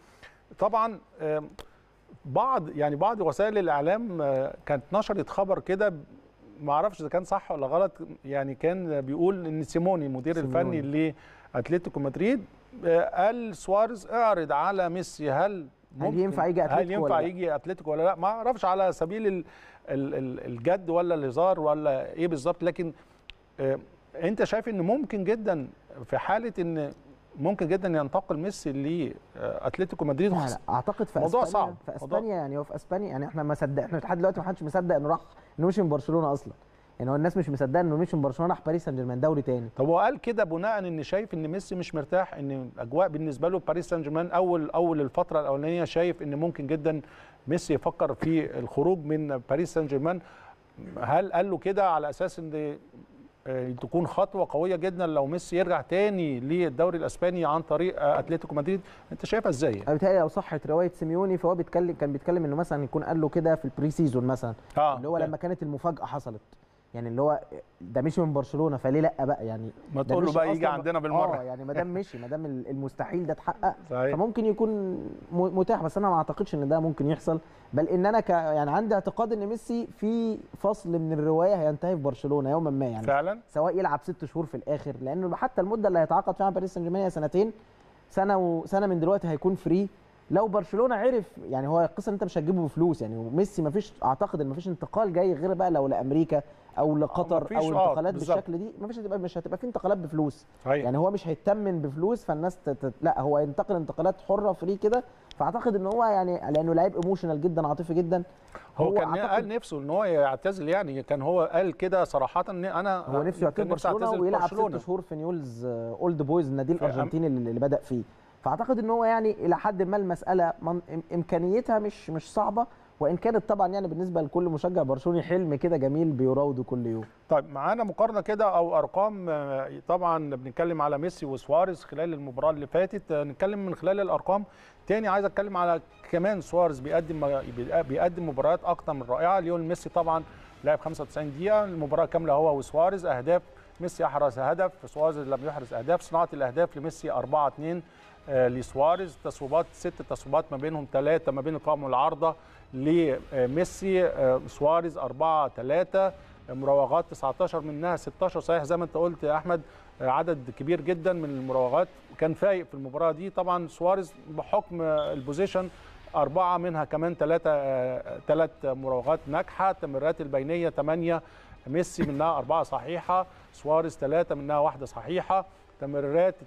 وطبعا آم، بعض يعني بعض وسائل الاعلام آه، كانت نشرت خبر كده ما اعرفش اذا كان صح ولا غلط يعني كان بيقول ان سيموني المدير سيموني. الفني لاتلتيكو مدريد آه، قال سواريز اعرض على ميسي هل هل ينفع يجي هل أتلتيكو ينفع ولا لا؟ يجي اتلتيكو ولا لا ما اعرفش على سبيل ال- ال- ال- الجد ولا الهزار ولا ايه بالظبط لكن آه، انت شايف ان ممكن جدا في حاله ان ممكن جدا ينتقل ميسي لاتلتيكو مدريد لا لا اعتقد في موضوع اسبانيا صعب. في موضوع- اسبانيا يعني هو في اسبانيا يعني احنا ما صدق احنا لحد دلوقتي ما حدش مصدق انه راح انه مشي من برشلونه اصلا يعني هو الناس مش مصدقه انه مشي من برشلونه راح باريس سان جيرمان دوري تاني طب هو قال كده بناء ان شايف ان ميسي مش مرتاح ان الاجواء بالنسبه له باريس سان جيرمان اول اول الفتره الاولانيه شايف ان ممكن جدا ميسي يفكر في الخروج من باريس سان جيرمان هل قال له كده على اساس ان آه، تكون خطوه قويه جدا لو ميسي يرجع تاني للدوري الاسباني عن طريق آه، اتلتيكو مدريد انت شايفها ازاي انا بيتهيألي لو صحت روايه سيميوني فهو بيتكلم كان بيتكلم انه مثلا يكون قال له كده في البري سيزون مثلا اه اللي هو لما كانت المفاجاه حصلت يعني اللي هو ده مشي من برشلونه فليه لا بقى يعني ما ده تقول له مشي بقى يجي أصلاً عندنا بالمرة. اه يعني ما دام مشي ما دام المستحيل ده اتحقق صحيح. فممكن يكون م- متاح بس انا ما اعتقدش ان ده ممكن يحصل بل ان انا ك يعني عندي اعتقاد ان ميسي في فصل من الروايه هينتهي في برشلونه يوما ما يعني فعلا سواء يلعب ست شهور في الاخر لانه حتى المده اللي هيتعاقد فيها مع باريس سان جيرمان هي سنتين سنه وسنه من دلوقتي هيكون فري لو برشلونه عرف يعني هو القصه ان انت مش هتجيبه بفلوس يعني ميسي ما فيش اعتقد ان ما فيش انتقال جاي غير بقى لو لامريكا او لقطر مفيش، او آه، انتقالات بالظبط. بالشكل دي ما فيش هتبقى مش هتبقى في انتقالات بفلوس صحيح. يعني هو مش هيتمن بفلوس فالناس تت... لا هو ينتقل انتقالات حره فري كده فاعتقد ان هو يعني لانه لعيب ايموشنال جدا عاطفي جدا هو, كان أعتقد- قال نفسه ان هو يعتزل يعني كان هو قال كده صراحه ان انا هو نفسه يعتزل كان نفسي برشلونه أعتزل ويلعب برشلونة. ست شهور في نيولز آه، اولد بويز النادي في أم- الارجنتيني اللي اللي بدا فيه فاعتقد ان هو يعني الى حد ما المساله من إم- امكانيتها مش مش صعبه وان كانت طبعا يعني بالنسبه لكل مشجع برشلوني حلم كده جميل بيراوده كل يوم طيب معانا مقارنه كده او ارقام آه، طبعا بنتكلم على ميسي وسواريز خلال المباراه اللي فاتت آه، نتكلم من خلال الارقام تاني عايز اتكلم على كمان سواريز بيقدم بيقدم مباريات اكتر من رائعه ليون ميسي طبعا لعب 95 دقيقه المباراه كامله هو وسواريز اهداف ميسي احرز هدف سواريز لم يحرز اهداف صناعه الاهداف لميسي 4 2 آه، لسواريز تصويبات ست تصويبات ما بينهم ثلاثه ما بين القائم والعارضه لميسي آه، سواريز 4 3 مراوغات 19 منها 16 صحيح زي ما انت قلت يا احمد آه، عدد كبير جدا من المراوغات كان فايق في المباراه دي طبعا سواريز بحكم آه، البوزيشن أربعة منها كمان ثلاثة ثلاث مراوغات ناجحة التمريرات البينية ثمانية ميسي منها أربعة صحيحة سواريز ثلاثة منها واحدة صحيحة تمريرات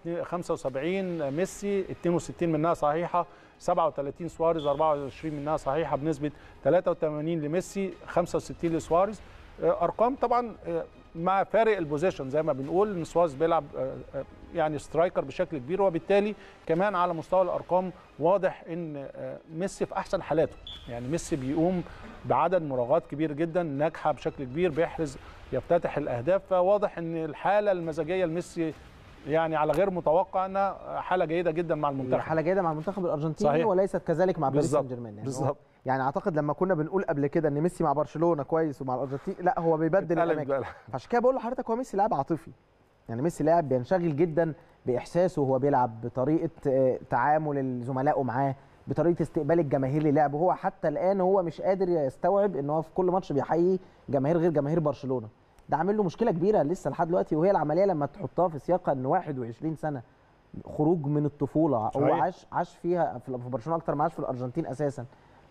75 ميسي 62 منها صحيحة 37 سواريز 24 منها صحيحة بنسبة 83 لميسي 65 لسواريز آه، أرقام طبعا آه، مع فارق البوزيشن زي ما بنقول ان سواريز بيلعب آه، آه، يعني سترايكر بشكل كبير وبالتالي كمان على مستوى الارقام واضح ان آه، ميسي في احسن حالاته يعني ميسي بيقوم بعدد مراوغات كبير جدا ناجحه بشكل كبير بيحرز يفتتح الاهداف فواضح ان الحاله المزاجيه لميسي يعني على غير متوقع انها حاله جيده جدا مع المنتخب حاله جيده مع المنتخب الارجنتيني صحيح. وليست كذلك مع باريس بالظبط. سان جيرمان يعني هو- بالظبط. يعني اعتقد لما كنا بنقول قبل كده ان ميسي مع برشلونه كويس ومع الارجنتين لا هو بيبدل اتقلب الاماكن بقى. عشان كده بقول لحضرتك هو ميسي لاعب عاطفي يعني ميسي لاعب بينشغل جدا باحساسه وهو بيلعب بطريقه آه، تعامل زملائه معاه بطريقه استقبال الجماهير للعبه هو حتى الان هو مش قادر يستوعب ان هو في كل ماتش بيحيي جماهير غير جماهير برشلونه ده عامل له مشكله كبيره لسه لحد دلوقتي وهي العمليه لما تحطها في سياق ان 21 سنه خروج من الطفوله هو صحيح. عاش عاش فيها في في برشلونه اكتر ما عاش في الارجنتين اساسا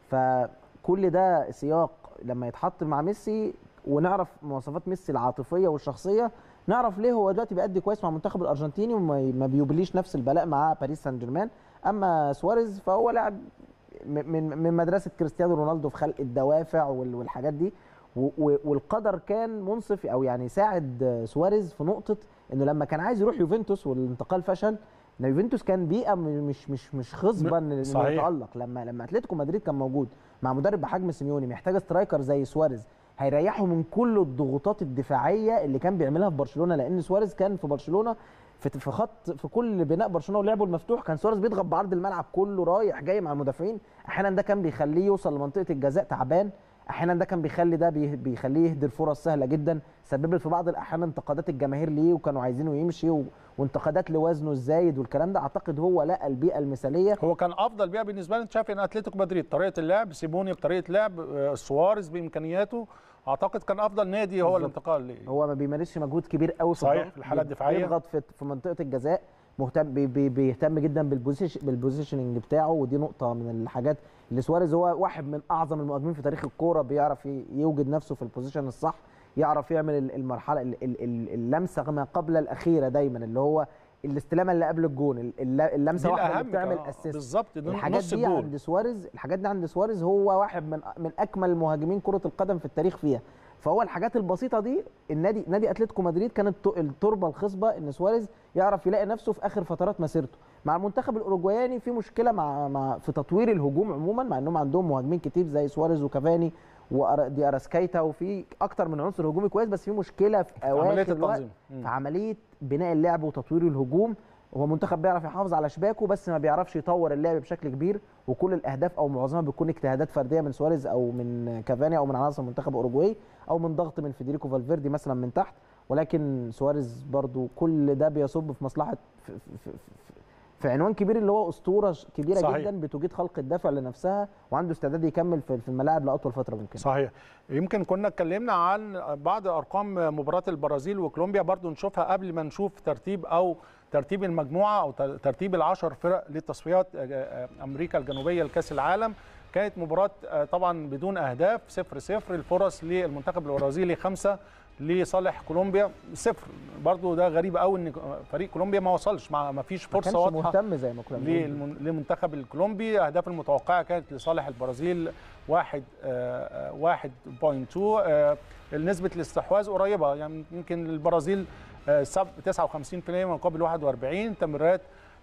فكل ده سياق لما يتحط مع ميسي ونعرف مواصفات ميسي العاطفيه والشخصيه نعرف ليه هو دلوقتي بيأدي كويس مع المنتخب الارجنتيني وما ما بيبليش نفس البلاء مع باريس سان جيرمان اما سواريز فهو لاعب م- من من مدرسه كريستيانو رونالدو في خلق الدوافع وال- والحاجات دي و- و- والقدر كان منصف او يعني ساعد سواريز في نقطه انه لما كان عايز يروح يوفنتوس والانتقال فشل ان يوفنتوس كان بيئه م- مش مش مش خصبه ان إنه صحيح. يتالق لما لما اتلتيكو مدريد كان موجود مع مدرب بحجم سيميوني محتاج سترايكر زي سواريز هيريحه من كل الضغوطات الدفاعيه اللي كان بيعملها في برشلونه لان سواريز كان في برشلونه في في خط في كل بناء برشلونه ولعبه المفتوح كان سواريز بيضغط بعرض الملعب كله رايح جاي مع المدافعين احيانا ده كان بيخليه يوصل لمنطقه الجزاء تعبان احيانا ده كان بيخلي ده بي- بيخليه يهدر فرص سهله جدا سبب في بعض الاحيان انتقادات الجماهير ليه وكانوا عايزينه يمشي و... وانتقادات لوزنه الزايد والكلام ده اعتقد هو لقى البيئه المثاليه هو كان افضل بيها بالنسبه لي انت شايف ان اتلتيكو مدريد طريقه اللعب سيموني بطريقه لعب آه، سواريز بامكانياته اعتقد كان افضل نادي هو بالظبط. الانتقال ليه هو ما بيمارسش مجهود كبير قوي في صحيح، الضغط. في الحالة بي- الدفاعية. بيضغط في في منطقه الجزاء مهتم بي بي بيهتم جدا بالبوزيش بالبوزيشننج بتاعه ودي نقطه من الحاجات اللي سواريز هو واحد من اعظم المهاجمين في تاريخ الكوره بيعرف ي- يوجد نفسه في البوزيشن الصح يعرف يعمل ال- المرحله ال- ال- ال- اللمسه ما قبل الاخيره دايما اللي هو الاستلامه اللي قبل الجون ال- الل- اللمسه دي واحده اللي الأهم بتعمل كمان. اسيست بالظبط ده الحاجات نص دي الجول عند سواريز الحاجات دي عند سواريز هو واحد من من اكمل مهاجمين كره القدم في التاريخ فيها فهو الحاجات البسيطه دي النادي نادي اتلتيكو مدريد كانت ت- التربه الخصبه ان سواريز يعرف يلاقي نفسه في اخر فترات مسيرته مع المنتخب الاوروجواني في مشكله مع مع في تطوير الهجوم عموما مع انهم عندهم مهاجمين كتير زي سواريز وكافاني ودي اراسكايتا وفي اكتر من عنصر هجومي كويس بس في مشكله في عمليه اواخر الوقت التنظيم مم. في عمليه بناء اللعب وتطوير الهجوم هو منتخب بيعرف يحافظ على شباكه بس ما بيعرفش يطور اللعب بشكل كبير وكل الاهداف او معظمها بتكون اجتهادات فرديه من سواريز او من كافاني او من عناصر منتخب اوروجواي او من ضغط من فيدريكو فالفيردي مثلا من تحت ولكن سواريز برضو كل ده بيصب في مصلحه في, في, في, في عنوان كبير اللي هو اسطوره كبيره صحيح. جدا بتجيد خلق الدافع لنفسها وعنده استعداد يكمل في في الملاعب لاطول فتره ممكنه صحيح يمكن كنا اتكلمنا عن بعض ارقام مباراه البرازيل وكولومبيا برضو نشوفها قبل ما نشوف ترتيب او ترتيب المجموعه او ترتيب العشر فرق لتصفيات امريكا الجنوبيه لكاس العالم كانت مباراه طبعا بدون اهداف 0 0 الفرص للمنتخب البرازيلي خمسه لصالح كولومبيا صفر برضو ده غريب قوي ان فريق كولومبيا ما وصلش ما فيش فرصه واضحه واضحه مهتم زي ما كنا للمنتخب الكولومبي اهداف المتوقعه كانت لصالح البرازيل 1 1.2 نسبه الاستحواذ قريبه يعني يمكن البرازيل 59% مقابل 41 تمريرات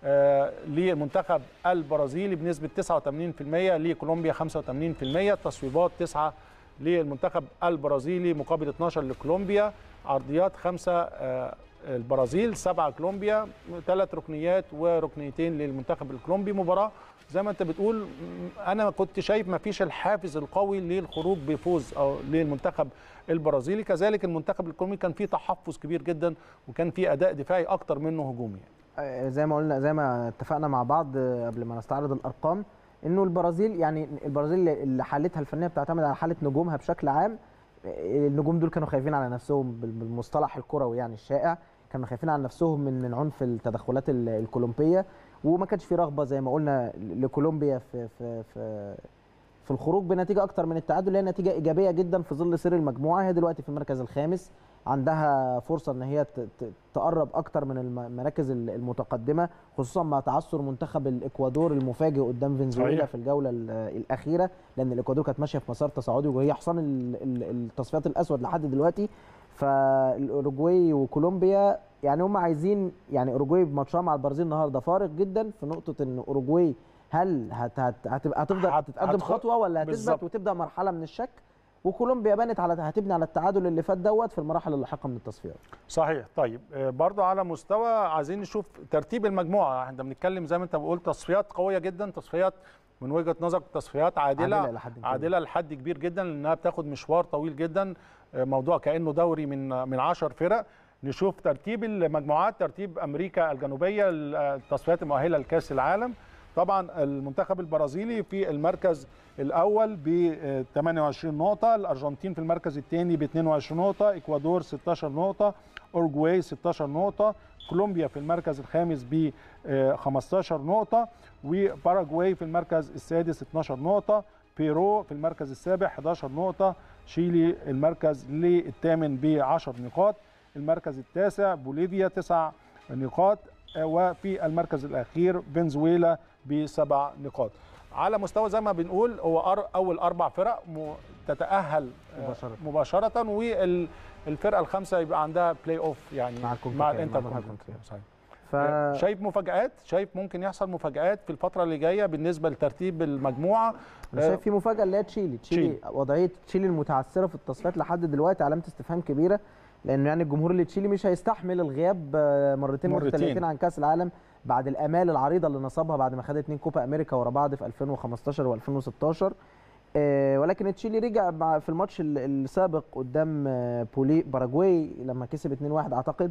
للمنتخب البرازيلي بنسبه 89% لكولومبيا 85% تصويبات 9 للمنتخب البرازيلي مقابل 12 لكولومبيا عرضيات خمسة البرازيل سبعة كولومبيا ثلاث ركنيات وركنيتين للمنتخب الكولومبي مباراة زي ما انت بتقول انا كنت شايف ما فيش الحافز القوي للخروج بفوز او للمنتخب البرازيلي كذلك المنتخب الكولومبي كان فيه تحفظ كبير جدا وكان فيه اداء دفاعي اكتر منه هجومي زي ما قلنا زي ما اتفقنا مع بعض قبل ما نستعرض الارقام انه البرازيل يعني البرازيل اللي حالتها الفنيه بتعتمد على حاله نجومها بشكل عام النجوم دول كانوا خايفين على نفسهم بالمصطلح الكروي يعني الشائع كانوا خايفين على نفسهم من من عنف التدخلات الكولومبيه وما كانش في رغبه زي ما قلنا لكولومبيا في في في في الخروج بنتيجه اكتر من التعادل هي نتيجه ايجابيه جدا في ظل سير المجموعه هي دلوقتي في المركز الخامس عندها فرصه ان هي تقرب اكتر من المراكز المتقدمه خصوصا مع تعثر منتخب الاكوادور المفاجئ قدام فنزويلا في الجوله الاخيره لان الاكوادور كانت ماشيه في مسار تصاعدي وهي حصان التصفيات الاسود لحد دلوقتي فالاوروجواي وكولومبيا يعني هم عايزين يعني اوروجواي بماتشها مع البرازيل النهارده فارق جدا في نقطه ان اوروجواي هل هت هت هتبقى هتفضل هتتقدم خطوه ولا هتثبت وتبدا مرحله من الشك وكولومبيا بانت على هتبني على التعادل اللي فات دوت في المراحل اللاحقه من التصفيات. صحيح طيب برضو على مستوى عايزين نشوف ترتيب المجموعه احنا بنتكلم زي ما انت بتقول تصفيات قويه جدا تصفيات من وجهه نظرك تصفيات عادله عادله لحد عادله لحد كبير جدا لانها بتاخد مشوار طويل جدا موضوع كانه دوري من من 10 فرق نشوف ترتيب المجموعات ترتيب امريكا الجنوبيه التصفيات المؤهله لكاس العالم طبعا المنتخب البرازيلي في المركز الاول ب 28 نقطه الارجنتين في المركز الثاني ب 22 نقطه اكوادور 16 نقطه اورجواي 16 نقطه كولومبيا في المركز الخامس ب 15 نقطه وباراجواي في المركز السادس 12 نقطه بيرو في المركز السابع 11 نقطه شيلي المركز للثامن ب 10 نقاط المركز التاسع بوليفيا 9 نقاط وفي المركز الاخير فنزويلا بسبع نقاط على مستوى زي ما بنقول هو اول اربع فرق تتاهل مباشره مباشره والفرقه الخامسه يبقى عندها بلاي اوف يعني مع, مع الانتر صحيح ف... شايف مفاجات شايف ممكن يحصل مفاجات في الفتره اللي جايه بالنسبه لترتيب المجموعه شايف في مفاجاه اللي هي تشيلي تشيلي وضعيه تشيلي المتعثره في التصفيات لحد دلوقتي علامه استفهام كبيره لانه يعني الجمهور اللي تشيلي مش هيستحمل الغياب مرتين مختلفين عن كاس العالم بعد الامال العريضه اللي نصبها بعد ما خد اتنين كوبا امريكا ورا بعض في 2015 و2016 ولكن تشيلي رجع في الماتش السابق قدام بولي باراجواي لما كسب 2-1 اعتقد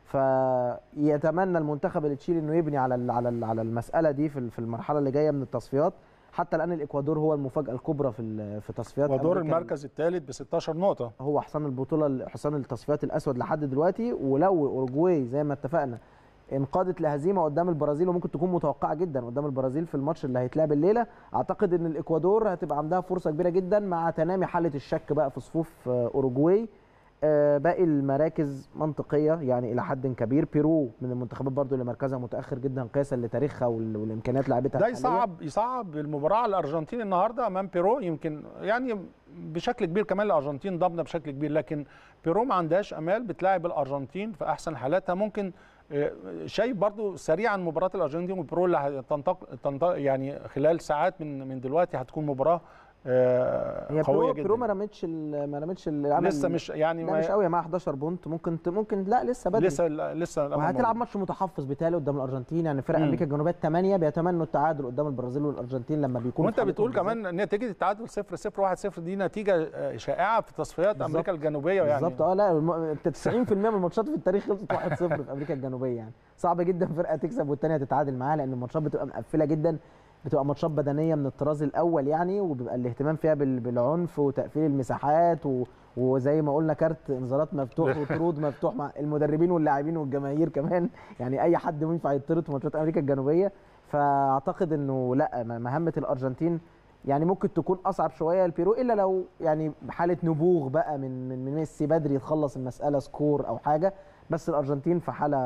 فيتمنى المنتخب التشيلي انه يبني على على على المساله دي في المرحله اللي جايه من التصفيات حتى الان الاكوادور هو المفاجاه الكبرى في في تصفيات اكوادور المركز الثالث ب 16 نقطه هو حصان البطوله حصان التصفيات الاسود لحد دلوقتي ولو اورجواي زي ما اتفقنا انقادت لهزيمه قدام البرازيل وممكن تكون متوقعه جدا قدام البرازيل في الماتش اللي هيتلعب الليله اعتقد ان الاكوادور هتبقى عندها فرصه كبيره جدا مع تنامي حاله الشك بقى في صفوف اوروجواي باقي المراكز منطقيه يعني الى حد كبير بيرو من المنتخبات برضو اللي مركزها متاخر جدا قياسا لتاريخها والامكانيات لعبتها ده يصعب يصعب المباراه على الارجنتين النهارده امام بيرو يمكن يعني بشكل كبير كمان الارجنتين ضامنه بشكل كبير لكن بيرو ما عندهاش امال بتلاعب الارجنتين في احسن حالاتها ممكن شايف برضو سريعا مباراه الارجنتين وبيرو اللي هتنطق يعني خلال ساعات من من دلوقتي هتكون مباراه آه، هي قويه بيرو, جدا بيرو ما رمتش ال- ما رمتش العمل لسه مش يعني لا ما- مش قوي معاها 11 بونت ممكن ت- ممكن لا لسه بدري لسه لسه الأمر وهتلعب موجود. ماتش متحفظ بالتالي قدام الارجنتين يعني فرق مم. امريكا الجنوبيه الثمانيه بيتمنوا التعادل قدام البرازيل والارجنتين لما بيكونوا وانت في بتقول حالتهم كمان نتيجه التعادل 0 0 1 0 دي نتيجه آه، شائعه في تصفيات بالظبط. امريكا الجنوبيه يعني بالظبط اه لا الم- انت 90% من الماتشات في التاريخ خلصت 1-0 في امريكا الجنوبيه يعني صعب جدا فرقه تكسب والثانيه تتعادل معاها لان الماتشات بتبقى مقفله جدا بتبقى ماتشات بدنيه من الطراز الاول يعني وبيبقى الاهتمام فيها بال- بالعنف وتقفيل المساحات و... وزي ما قلنا كارت انذارات مفتوح وطرود مفتوح مع المدربين واللاعبين والجماهير كمان يعني اي حد ينفع يطرد في ماتشات امريكا الجنوبيه فاعتقد انه لا م- مهمه الارجنتين يعني ممكن تكون اصعب شويه البيرو الا لو يعني حاله نبوغ بقى من من من ميسي بدري تخلص المساله سكور او حاجه بس الارجنتين في حاله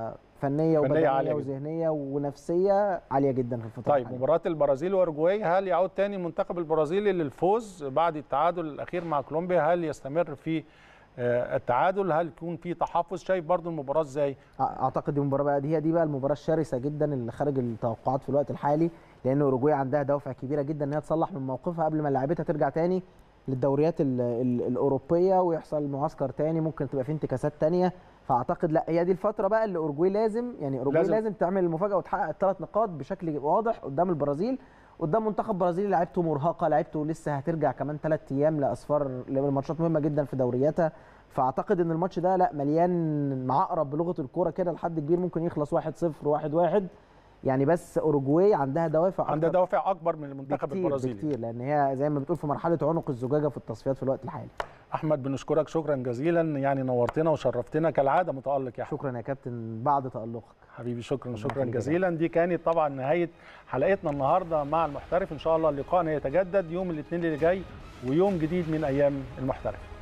فنيه فنية عالية وبدنيه جدا. وذهنيه ونفسيه عاليه جدا في الفتره طيب الحالية. مباراة البرازيل واورجواي هل يعود تاني المنتخب البرازيلي للفوز بعد التعادل الأخير مع كولومبيا هل يستمر في آه، التعادل هل يكون في تحفظ شايف برضو المباراة ازاي اعتقد المباراه بقى دي هي دي بقى المباراه الشرسه جدا اللي خارج التوقعات في الوقت الحالي لان اوروجواي عندها دوافع كبيره جدا ان هي تصلح من موقفها قبل ما لاعبتها ترجع تاني للدوريات ال ال الاوروبيه ويحصل معسكر تاني ممكن تبقى فيه انتكاسات تانيه فاعتقد لا هي دي الفتره بقى اللي اوروجواي لازم يعني اوروجواي لازم. لازم, لازم تعمل المفاجاه وتحقق الثلاث نقاط بشكل واضح قدام البرازيل قدام منتخب برازيلي لعيبته مرهقه لعيبته لسه هترجع كمان ثلاث ايام لاصفار لماتشات مهمه جدا في دورياتها فاعتقد ان الماتش ده لا مليان معقرب بلغه الكوره كده لحد كبير ممكن يخلص 1-0 1-1 يعني بس اوروجواي عندها دوافع عندها أكتر دوافع أكبر من المنتخب بكتير البرازيلي بكتير لان هي زي ما بتقول في مرحله عنق الزجاجه في التصفيات في الوقت الحالي أحمد بنشكرك شكرا جزيلا يعني نورتنا وشرفتنا كالعادة متألق يا أحمد شكرا يا كابتن بعد تالقك حبيبي شكرا ربنا شكرا يخليك يا جزيلا دي كانت طبعا نهاية حلقتنا النهاردة مع المحترف إن شاء الله لقاءنا يتجدد يوم الاثنين اللي جاي ويوم جديد من أيام المحترف